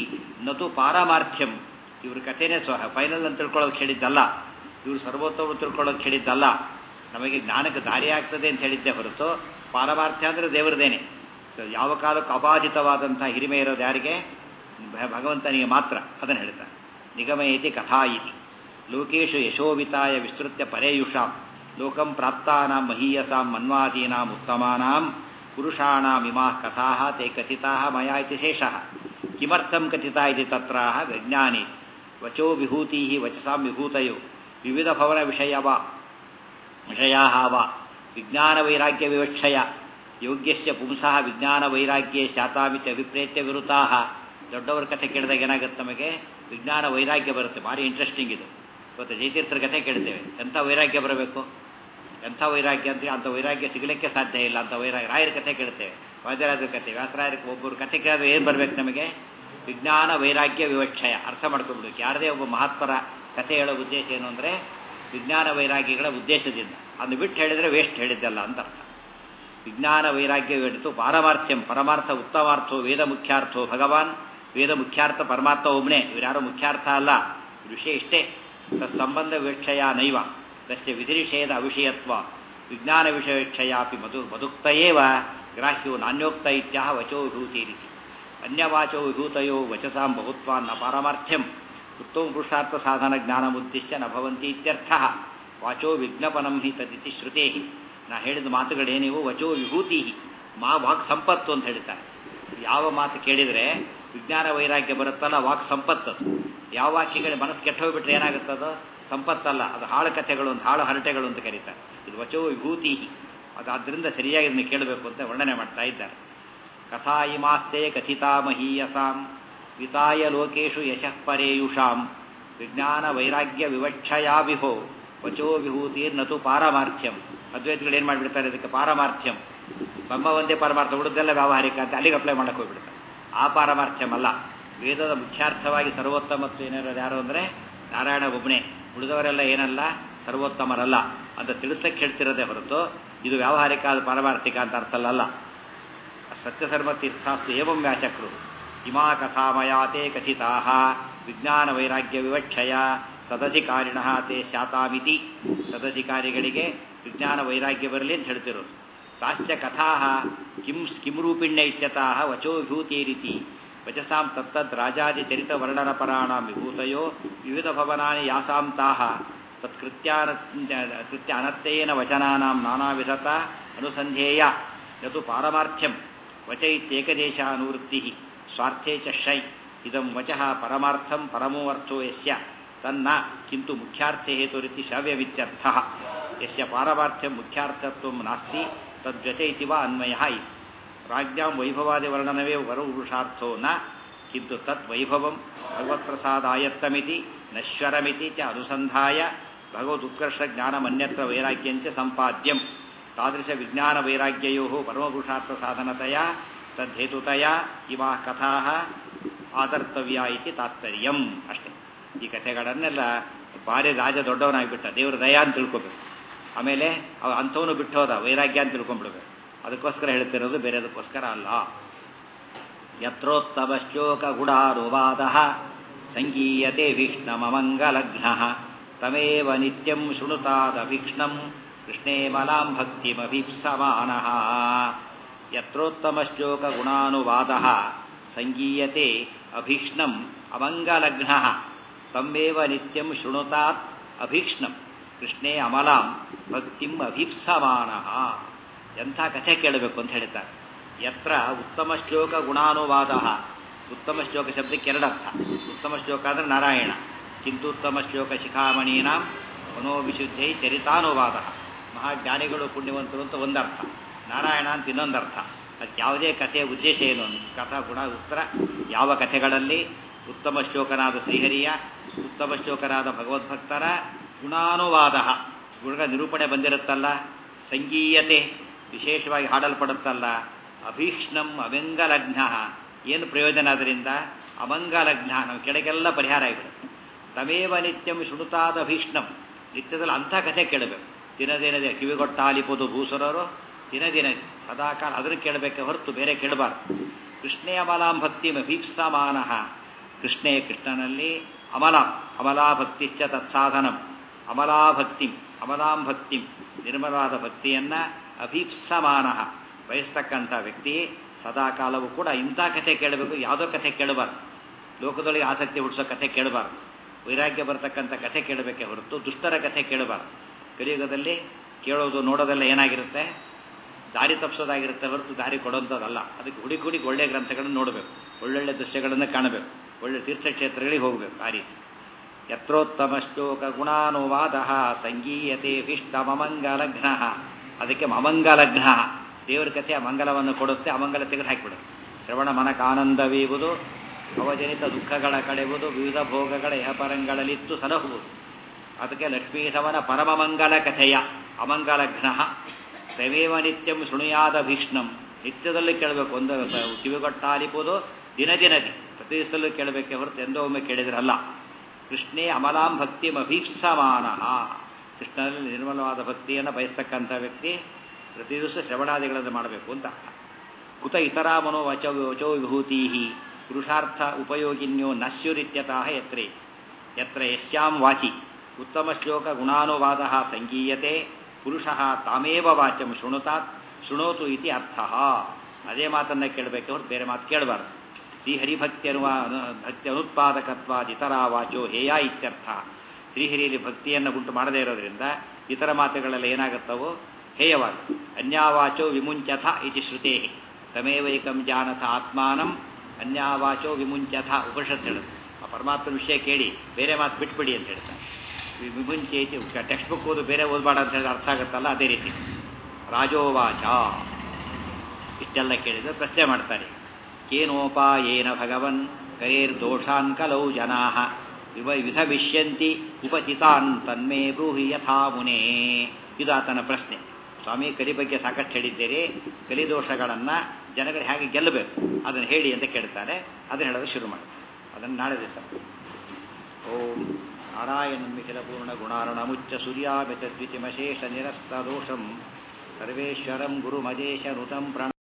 ನತು ಪಾರಮಾರ್ಥ್ಯಂ ಇವ್ರ ಕಥೆನೇ ಸ್ವ ಫೈನಲ್ ಅಂತ ತಿಳ್ಕೊಳ್ಳೋಕೆ ಹೇಳಿದ್ದಲ್ಲ ಇವರು ಸರ್ವೋತ್ತಮ ತಿಳ್ಕೊಳ್ಳೋಕೆ ಹೇಳಿದ್ದಲ್ಲ ನಮಗೆ ಜ್ಞಾನಕ್ಕೆ ದಾರಿ ಆಗ್ತದೆ ಅಂತ ಹೇಳಿದ್ದೆ ಹೊರತು ಪಾರಮಾರ್ಥ್ಯ ಅಂದರೆ ದೇವರದೇನೆ ಸೊ ಯಾವ ಕಾಲಕ್ಕೂ ಅಬಾಧಿತವಾದಂಥ ಹಿರಿಮೆ ಇರೋದು ಯಾರಿಗೆ ಭ- ಭಗವಂತನಿಗೆ ಮಾತ್ರ ಅದನ್ನು ಹೇಳ್ತಾರೆ ನಿಗಮ ಇತಿ ಕಥಾ ಇತಿ ಲೋಕೇಶು ಯಶೋವಿತಾಯ ವಿಸ್ತೃತ್ಯ ಪರೇಯುಷಾಂ ಲೋಕಂ ಪ್ರಾಪ್ತಾನಾಂ ಮಹೀಯಸಾಂ ಮನ್ವಾದೀನಾಂ ಉತ್ತಮಾನಾಂ ಪುರುಷಾಣಾಂ ಇಮಾಃ ಕಥಾಃ ತೇ ಕಥಿತಾಃ ಮಯಾ ಇತಿ ಶೇಷಃ ಕಿಮರ್ಥಂ ಕಥಿತಾ ಇತಿ ತತ್ರಾಹ ವಿಜ್ಞಾನಿ ವಚೋ ವಿಭೂತಿ ವಚಸಾಂ ವಿಭೂತಯೋ ವಿವಿಧ ಭವನ ವಿಷಯ ವಾ ವಿಷಯಾ ವಾ ವಿಜ್ಞಾನ ವೈರಾಗ್ಯ ವಿವಕ್ಷಯ ಯೋಗ್ಯಸ್ಯ ಪುಂಸಃ ವಿಜ್ಞಾನ ವೈರಾಗ್ಯೇ ಶಾತಾಮಿತಿ ಅಭಿಪ್ರೇತ್ಯ ವಿರುತಾ ದೊಡ್ಡವರ ಕಥೆ ಕೇಳಿದಾಗ ಏನಾಗುತ್ತೆ ನಮಗೆ ವಿಜ್ಞಾನ ವೈರಾಗ್ಯ ಬರುತ್ತೆ ಭಾರಿ ಇಂಟ್ರೆಸ್ಟಿಂಗ್ ಇದು ಇವತ್ತು ಜಯತೀರ್ಥರ ಕಥೆ ಕೇಳ್ತೇವೆ ಎಂಥ ವೈರಾಗ್ಯ ಬರಬೇಕು ಎಂಥ ವೈರಾಗ್ಯ ಅಂತ ಅಂಥ ವೈರಾಗ್ಯ ಸಿಗಲಿಕ್ಕೆ ಸಾಧ್ಯ ಇಲ್ಲ ಅಂತ ವೈರಾಗ್ಯ ರಾಯರ ಕಥೆ ಕೇಳ್ತೇವೆ ವಾದ್ಯರಾಜರ ಕಥೆ ವ್ಯಾಸರಾಯರ ಒಬ್ಬರು ಕಥೆ ಕೇಳಿದ್ರೆ ಏನು ಬರಬೇಕು ನಮಗೆ ವಿಜ್ಞಾನ ವೈರಾಗ್ಯ ವಿವಕ್ಷಯ ಅರ್ಥ ಮಾಡ್ಕೊಂಡ್ಬಿಡ್ಬೇಕು ಯಾರದೇ ಒಬ್ಬ ಮಹಾತ್ಮರ ಕಥೆ ಹೇಳೋ ಉದ್ದೇಶ ಏನು ಅಂದರೆ ವಿಜ್ಞಾನ ವೈರಾಗ್ಯಗಳ ಉದ್ದೇಶದಿಂದ ಅದನ್ನು ಬಿಟ್ಟು ಹೇಳಿದರೆ ವೇಸ್ಟ್ ಹೇಳಿದ್ದಲ್ಲ ಅಂತ ಅರ್ಥ ವಿಜ್ಞಾನ ವೈರಾಗ್ಯ ಹೇಳಿತು ಪಾರಮಾರ್ಥ್ಯಂ ಪರಮಾರ್ಥ ಉತ್ತಮಾರ್ಥೋ ವೇದ ಮುಖ್ಯಾರ್ಥೋ ಭಗವಾನ್ ವೇದ ಮುಖ್ಯಾರ್ಥ ಪರಮಾರ್ಥ ಒಬ್ಬನೇ ಇವರ್ಯಾರೋ ಮುಖ್ಯಾರ್ಥ ಅಲ್ಲ ಇವ್ರ ವಿಷಯ ಇಷ್ಟೇ ತತ್ಸಂಬಂಧ ವಿವಕ್ಷಯ ನೈವ ತಸ್ಯ ವಿಧಿನಿಷೇಧ ಅವಿಷಯತ್ವ ವಿಜ್ಞಾನ ವಿಷಯಕ್ಷಯಾಪಿ ಮಧು ಮದುಕ್ತಯೇವ ಗ್ರಾಹ್ಯೋ ನಾಣ್ಯೋಕ್ತ ಇತ್ಯಾಹ ವಚೋ ವಿಭೂತಿ ರೀತಿ ಅನ್ಯವಾಚೋ ವಿಭೂತಯೋ ವಚಸಾಂ ಬಹುತ್ವಾನ್ನ ಪಾರಮಾರ್ಥ್ಯಂ ಉತ್ತಮ ಪುರುಷಾರ್ಥ ಸಾಧನ ಜ್ಞಾನಮುದ್ದೇಶ್ಯ ನ ಭವಂತಿ ಇತ್ಯರ್ಥ ವಾಚೋ ವಿಜ್ಞಾಪನಂ ಹಿ ತದಿತಿ ಶ್ರುತೇ ನಾ ಹೇಳಿದ ಮಾತುಗಳೇನಿವು ವಚೋ ವಿಭೂತಿ ಮಾ ವಾಕ್ ಸಂಪತ್ತು ಅಂತ ಹೇಳ್ತಾರೆ ಯಾವ ಮಾತು ಕೇಳಿದರೆ ವಿಜ್ಞಾನ ವೈರಾಗ್ಯ ಬರುತ್ತಲ್ಲ ವಾಕ್ ಸಂಪತ್ತು ಅದು. ಯಾವ ವಾಕ್ಯಗಳಿಗೆ ಮನಸ್ಸು ಕೆಟ್ಟ ಹೋಗ್ಬಿಟ್ರೆ ಏನಾಗುತ್ತದೋ ಸಂಪತ್ತಲ್ಲ ಅದು ಹಾಳು ಕಥೆಗಳು ಅಂತ ಹಾಳು ಹರಟೆಗಳು ಅಂತ ಕರೀತಾರೆ ಇದು ವಚೋ ವಿಭೂತಿ ಅದು ಆದ್ದರಿಂದ ಸರಿಯಾಗಿ ಇದನ್ನು ಕೇಳಬೇಕು ಅಂತ ವರ್ಣನೆ ಮಾಡ್ತಾ ಇದ್ದಾರೆ ಕಥಾ ಇಮಾಸ್ತೆ ಕಥಿತಾ ಮಹೀಯಸಾಂ ವಿತಾಯ ಲೋಕೇಶು ಯಶಃ ಪರೇಯುಷಾಂ ವಿಜ್ಞಾನ ವೈರಾಗ್ಯ ವಿವಕ್ಷಯಾ ವಿಹೋ ವಚೋ ವಿಭೂತಿರ್ನತು ಪಾರಮಾರ್ಥ್ಯಂ ಅದ್ವೈತಗಳು ಏನು ಮಾಡಿಬಿಡ್ತಾರೆ ಇದಕ್ಕೆ ಪಾರಮಾರ್ಥ್ಯಂ ಬ್ರಹ್ಮ ಒಂದೇ ಪರಮಾರ್ಥ ಉಳಿದೆಲ್ಲ ವ್ಯಾವಹಾರಿಕ ಅಂತ ಅಲ್ಲಿಗೆ ಅಪ್ಲೈ ಮಾಡಕ್ಕೆ ಹೋಗ್ಬಿಡ್ತಾರೆ ಆ ಪಾರಮಾರ್ಥ್ಯಂ ಅಲ್ಲ ವೇದದ ಮುಖ್ಯಾರ್ಥವಾಗಿ ಸರ್ವೋತ್ತಮತ್ವ ಏನಿರೋದು ಯಾರು ಅಂದರೆ ನಾರಾಯಣ ಒಬ್ಬನೇ ಉಳಿದವರೆಲ್ಲ ಏನಲ್ಲ ಸರ್ವೋತ್ತಮರಲ್ಲ ಅಂತ ತಿಳಿಸ್ಲಿಕ್ಕೆ ಹೇಳ್ತಿರೋದೇ ಹೊರತು ಇದು ವ್ಯಾವಹಾರಿಕ ಅದು ಪಾರಮಾರ್ಥಿಕ ಅಂತ ಅರ್ಥ ಅಲ್ಲ ಸತ್ಯಧರ್ಮ ತೀರ್ಥಾಸ್ತು ಏವಂ ವ್ಯಾಚಕ್ರು ಇಮಾ ಕಥಾಮಯಾತೆ ಕಥಿತಾ ವಿಜ್ಞಾನ ವೈರಾಗ್ಯ ವಿವಕ್ಷಯ ಸದಧಿಕಾರಿಣ ತೇ ಶಾತಾಮಿತಿ ಸದಧಿಕಾರಿಗಳಿಗೆ ವಿಜ್ಞಾನ ವೈರಾಗ್ಯ ಬರಲಿ ಅಂತ ಹೇಳ್ತಿರೋದು ತಾಶ್ಚ ಕಥಾ ಕಿಂ ಕಿಂ ರೂಪಿಣ್ಯ ಇತ್ಯತಃ ವಚೋ ವಿಭೂತಿ ರೀತಿ ವಚಸಾಂ ತತ್ತದ್ ರಾಜಾದಿಚರಿತ ವರ್ಣನಪರಾಣ ವಿಭೂತಯೋ ವಿವಿಧ ಭವನಾನಿ ಯಾಸಾಂ ತಾಹ ತತ್ಕೃತ್ಯಾನ ಕೃತ್ಯ ಅನರ್ಥೇನ ವಚನಾನಾಂ ನಾನಾವಿಧತ ಅನುಸಂಧೇಯ ಯತು ಪಾರಮಾರ್ಥ್ಯಂ ವಚ ಇತ್ಯೇಕದೇಶಾನುವೃತ್ತಿ ಸ್ವಾರ್ಥೇ ಚ ಶೈ ಇದಂ ವಚಃ ಪರಮಾರ್ಥಂ ಪರಮೋ ಅರ್ಥೋ ಯಸ್ಯ ತನ್ನ ಕಿಂತು ಮುಖ್ಯಾರ್ಥೆ ಹೇತು ರೀತಿ ಶ್ರವ್ಯವಿತ್ಯರ್ಥ ಯಸ್ಯ ಪಾರಮಾರ್ಥ್ಯ ಮುಖ್ಯಾರ್ಥತ್ವ ನಾಸ್ತಿ ತದ್ಜತೆ ಇತಿ ವಾ ಅನ್ವಯ ಇತಿ ರಾಜ್ಞಾಂ ವೈಭವಾದಿ ವರ್ಣನವೇ ವರಪುರುಷಾರ್ಥೋ ನ ಕಿಂತು ತತ್ ವೈಭವಂ ಭಗವತ್ಪ್ರಸಾದಾಯತ್ತಮಿತಿ ನಶ್ವರಮಿತಿ ಚ ಅನುಸಂಧಾಯ ಭಗವದುತ್ಕರ್ಷ ಜ್ಞಾನಮನ್ಯತ್ರ ವೈರಾಗ್ಯಂಚ ಸಂಪಾದ್ಯಂ ತಾದೃಶ ವಿಜ್ಞಾನ ವೈರಾಗ್ಯಯೋ ಪರಮಪುರುಷಾರ್ಥ ಸಾಧನತೆಯ ತದ್ಹೇತುತಯ ಇವಾ ಕಥಾ ಆದರ್ತವ್ಯ ಇತಿ ತಾತ್ಪರ್ಯಂ ಅಷ್ಟೇ ಈ ಕಥೆಗಳನ್ನೆಲ್ಲ ಭಾರಿ ರಾಜ ದೊಡ್ಡವನಾಗಿಬಿಟ್ಟ ದೇವ್ರ ದಯ ಅಂತ ತಿಳ್ಕೊಬೇಕು ಆಮೇಲೆ ಅವ ಅಂಥವನು ಬಿಟ್ಟು ಹೋದ ವೈರಾಗ್ಯ ಅಂತ ತಿಳ್ಕೊಂಡ್ಬಿಡ್ಬೇಕು ಅದಕ್ಕೋಸ್ಕರ ಹೇಳ್ತಿರೋದು ಬೇರೆದಕ್ಕೋಸ್ಕರ ಅಲ್ಲ ಯತ್ರೋತ್ತಮಶ್ಲೋಕ ಗುಡಾನುವಾದ ಸಂಗೀಯತೆ ಭೀಕ್ಷ್ಣಮಂಗಲಘ್ನ ತಮೇವ ನಿತ್ಯಂ ಶೃಣುತಾದಭೀಕ್ಷ್ಣಂ ಕೃಷ್ಣೇ ಮಲಾಂ ಭಕ್ತಿಮಭೀಪ್ಸಮಾನ ಯತ್ರೋತ್ತಮಶ್ಲೋಕ ಗುಣಾನುವಾದ ಸಂಗೀಯತೆ ಅಭೀಕ್ಷ್ಣಂ ಅಮಂಗಲಘ್ನ ತಮ್ಮೇವ ನಿತ್ಯಂ ಶೃಣುತಾತ್ ಅಭೀಕ್ಷ್ಣಂ ಕೃಷ್ಣೇ ಅಮಲಾಂ ಭಕ್ತಿಂ ಅಭೀಪ್ಸಮಾನ ಎಂಥ ಕಥೆ ಕೇಳಬೇಕು ಅಂತ ಹೇಳ್ತಾರೆ ಯತ್ರ ಉತ್ತಮ ಶ್ಲೋಕ ಗುಣಾನುವಾದ ಉತ್ತಮ ಶ್ಲೋಕ ಶಬ್ದಕ್ಕೆ ಎರಡರ್ಥ ಉತ್ತಮ ಶ್ಲೋಕ ಅಂದರೆ ನಾರಾಯಣ ಕಿಂತು ಉತ್ತಮ ಶ್ಲೋಕ ಶಿಖಾಮಣೀನಾಂ ಮನೋವಿಶುದ್ಧೈ ಚರಿತಾನುವಾದ ಮಹಾಜ್ಞಾನಿಗಳು ಪುಣ್ಯವಂತರು ಅಂತ ಒಂದರ್ಥ ನಾರಾಯಣ ಅಂತ ಇನ್ನೊಂದರ್ಥ ಅದಕ್ಕೆ ಯಾವುದೇ ಕಥೆಯ ಉದ್ದೇಶ ಏನು ಕಥಾ ಗುಣ ಉತ್ತರ ಯಾವ ಕಥೆಗಳಲ್ಲಿ ಉತ್ತಮ ಶ್ಲೋಕನಾದ ಶ್ರೀಹರಿಯ ಉತ್ತಮ ಶ್ಲೋಕನಾದ ಭಗವದ್ಭಕ್ತರ ಗುಣಾನುವಾದ ಗುಣ ನಿರೂಪಣೆ ಬಂದಿರುತ್ತಲ್ಲ ಸಂಗೀಯತೆ ವಿಶೇಷವಾಗಿ ಹಾಡಲ್ಪಡುತ್ತಲ್ಲ ಅಭೀಕ್ಷ್ಣಂ ಅಮಂಗಲಗ್ನ ಏನು ಪ್ರಯೋಜನ ಅದರಿಂದ ಅಮಂಗಲಗ್ನ ನಾವು ಕೆಳಗೆಲ್ಲ ಪರಿಹಾರ ಆಗಿಬಿಡುತ್ತೆ ತಮೇವ ನಿತ್ಯಂ ಶೃಣುತಾದ ಭೀಷ್ಣಂ ನಿತ್ಯದಲ್ಲಿ ಅಂಥ ಕಥೆ ಕೇಳಬೇಕು ದಿನ ದಿನದೇ ಕಿವಿಗೊಟ್ಟಾಲಿಪುದು ಭೂಸುರರು ದಿನ ದಿನ ಸದಾಕಾಲ ಅದನ್ನು ಕೇಳಬೇಕೆ ಹೊರತು ಬೇರೆ ಕೇಳಬಾರ್ದು ಕೃಷ್ಣೇ ಅಮಲಾಂ ಭಕ್ತಿ ಭೀಪ್ಸಮಾನ ಕೃಷ್ಣೇ ಕೃಷ್ಣನಲ್ಲಿ ಅಮಲಾಂ ಅಮಲಾಭಕ್ತಿಶ್ಚ ತತ್ಸಾಧನಂ ಅಮಲಾಭಕ್ತಿಂ ಅಮಲಾಂ ಭಕ್ತಿಂ ನಿರ್ಮಲವಾದ ಭಕ್ತಿಯನ್ನು ಅಭೀಪ್ಸಮಾನ ಬಯಸ್ತಕ್ಕಂಥ ವ್ಯಕ್ತಿ ಸದಾಕಾಲವೂ ಕೂಡ ಇಂಥ ಕಥೆ ಕೇಳಬೇಕು ಯಾವುದೋ ಕಥೆ ಕೇಳಬಾರ್ದು ಲೋಕದೊಳಗೆ ಆಸಕ್ತಿ ಹುಟ್ಟಿಸೋ ಕಥೆ ಕೇಳಬಾರ್ದು ವೈರಾಗ್ಯ ಬರತಕ್ಕಂಥ ಕಥೆ ಕೇಳಬೇಕೆ ಹೊರತು ದುಷ್ಟರ ಕಥೆ ಕೇಳಬಾರ್ದು ಕಲಿಯುಗದಲ್ಲಿ ಕೇಳೋದು ನೋಡೋದೆಲ್ಲ ಏನಾಗಿರುತ್ತೆ ದಾರಿ ತಪ್ಪಿಸೋದಾಗಿರುತ್ತೆ ಹೊರತು ದಾರಿ ಕೊಡೋಂಥದ್ದಲ್ಲ ಅದಕ್ಕೆ ಹುಡುಕಿ ಹುಡುಕಿ ಒಳ್ಳೆಯ ಗ್ರಂಥಗಳನ್ನು ನೋಡಬೇಕು ಒಳ್ಳೊಳ್ಳೆ ದೃಶ್ಯಗಳನ್ನು ಕಾಣಬೇಕು ಒಳ್ಳೆ ತೀರ್ಥಕ್ಷೇತ್ರಗಳಿಗೆ ಹೋಗಬೇಕು ಆ ರೀತಿ ಯತ್ರೋತ್ತಮ ಶ್ಲೋಕ ಗುಣಾನುವಾದ ಸಂಗೀಯತೆ ಭೀಷ್ಟಮಂಗಲಘ್ನ ಅದಕ್ಕೆ ಮಮಂಗಲಘ್ನ ದೇವರ ಕಥೆ ಮಂಗಲವನ್ನು ಕೊಡುತ್ತೆ ಅಮಂಗಲ ತೆಗೆದು ಹಾಕಿಬಿಡುತ್ತೆ ಶ್ರವಣ ಮನಕಾನಂದವೀವುದು ಅವಜನಿತ ದುಃಖಗಳ ಕಳೆಯುವುದು ವಿವಿಧ ಭೋಗಗಳ ಯಹಪರಂಗಳಲ್ಲಿತ್ತು ಸಲಹುವುದು ಅದಕ್ಕೆ ಲಕ್ಷ್ಮೀಧವನ ಪರಮಮಂಗಲ ಕಥೆಯ ಅಮಂಗಲಘ್ನ ತಮೇವ ನಿತ್ಯಂ ಶೃಣುಯಾದ ಭೀಷ್ಣಂ ನಿತ್ಯದಲ್ಲಿ ಕೇಳಬೇಕು ಒಂದು ಕಿವಿಗೊಟ್ಟಾಲಿಪುದು ದಿನ ದಿನದಿ ಪ್ರತಿ ದಿವಸದಲ್ಲೂ ಕೇಳಬೇಕೆ ಹೊರತು ಎಂದೋ ಒಮ್ಮೆ ಕೇಳಿದ್ರಲ್ಲ ಕೃಷ್ಣೇ ಅಮಲಾಂ ಭಕ್ತಿಮಭೀಪ್ಸಮಾನ ಕೃಷ್ಣನಲ್ಲಿ ನಿರ್ಮಲವಾದ ಭಕ್ತಿಯನ್ನು ಬಯಸ್ತಕ್ಕಂಥ ವ್ಯಕ್ತಿ ಪ್ರತಿ ದಿವಸ ಶ್ರವಣಾದಿಗಳನ್ನು ಮಾಡಬೇಕು ಅಂತ ಅರ್ಥ ಕುತ ಇತರ ಮನೋ ವಚೋ ವಚೋ ವಿಭೂತಿ ಪುರುಷಾರ್ಥ ಉಪಯೋಗಿನ್ಯೋ ನಶ್ಯುರಿತ್ಯತಃ ಯತ್ರೆ ಯತ್ರ ಯಶ್ಯಾಂ ವಾಚಿ ಉತ್ತಮ ಶ್ಲೋಕ ಗುಣಾನುವಾದ ಸಂಗೀಯತೆ ಪುರುಷ ತಾಮೇವ ವಾಚಂ ಶೃಣುತಾತ್ ಶೃಣೋತು ಇತಿ ಅರ್ಥ ಅದೇ ಮಾತನ್ನು ಕೇಳಬೇಕು ಹೊರತು ಬೇರೆ ಮಾತು ಕೇಳಬಾರ್ದು ಶ್ರೀಹರಿಭಕ್ತಿ ಅನುವಾ ಭಕ್ತಿ ಅನುತ್ಪಾದಕತ್ವಾದ ಇತರ ವಾಚೋ ಹೇಯ ಇತ್ಯರ್ಥ ಶ್ರೀಹರಿಯಲ್ಲಿ ಭಕ್ತಿಯನ್ನು ಉಂಟು ಮಾಡದೇ ಇರೋದ್ರಿಂದ ಇತರ ಮಾತುಗಳೆಲ್ಲ ಏನಾಗುತ್ತವೋ ಹೇಯವಾಗಿ ಅನ್ಯಾವಾಚೋ ವಿಮುಂಚಥ ಇತಿ ಶ್ರುತೇ ತಮೇವೈಕಂ ಜಾನಥ ಆತ್ಮಾನಂ ಅನ್ಯಾವಾಚೋ ವಿಮುಂಚಥ ಉಪನಿಷತ್ ಹೇಳುತ್ತೆ ಆ ಪರಮಾತ್ಮ ವಿಷಯ ಕೇಳಿ ಬೇರೆ ಮಾತು ಬಿಟ್ಬಿಡಿ ಅಂತ ಹೇಳ್ತಾರೆ ವಿಮುಂಚೆ ಟೆಕ್ಸ್ಟ್ ಬುಕ್ ಓದು ಬೇರೆ ಓದಬೇಡ ಅಂತ ಹೇಳಿದ್ರೆ ಅರ್ಥ ಆಗುತ್ತಲ್ಲ ಅದೇ ರೀತಿ ರಾಜೋವಾಚ ಇಷ್ಟೆಲ್ಲ ಕೇಳಿದ್ರೆ ಪ್ರಶ್ನೆ ಮಾಡ್ತಾರೆ ಕೇನೋಪಾಯೇನ ಭಗವನ್ ಕರೇರ್ದೋಷಾನ್ ಕಲೌ ಜನಾ ವಿವ ವಿಧವಿಷ್ಯಂತಿ ಉಪಚಿತಾನ್ ತನ್ಮೇ ಬ್ರೂಹಿ ಯಥಾ ಮುನೇ ಇದು ಆತನ ಪ್ರಶ್ನೆ ಸ್ವಾಮಿ ಕಲಿ ಬಗ್ಗೆ ಸಾಕಷ್ಟು ಹೇಳಿದ್ದೀರಿ ಕಲಿದೋಷಗಳನ್ನು ಜನಗಳು ಹೇಗೆ ಗೆಲ್ಲಬೇಕು ಅದನ್ನು ಹೇಳಿ ಅಂತ ಕೇಳ್ತಾರೆ ಅದನ್ನು ಹೇಳೋದು ಶುರು ಮಾಡಿ ಅದನ್ನು ನಾಳೆ ದಿವಸ ಓಂ ನಾರಾಯಣ ಮಿಖಿಲ ಪೂರ್ಣ ಗುಣಾರ್ಣ ಮುಚ್ಚ ಸೂರ್ಯಾಮಿತ ದ್ವಿತಿಮಶೇಷ ನಿರಸ್ತ ದೋಷಂ ಸರ್ವೇಶ್ವರಂ ಗುರುಮಜೇಶ ಋತಂ ಪ್ರಣಾ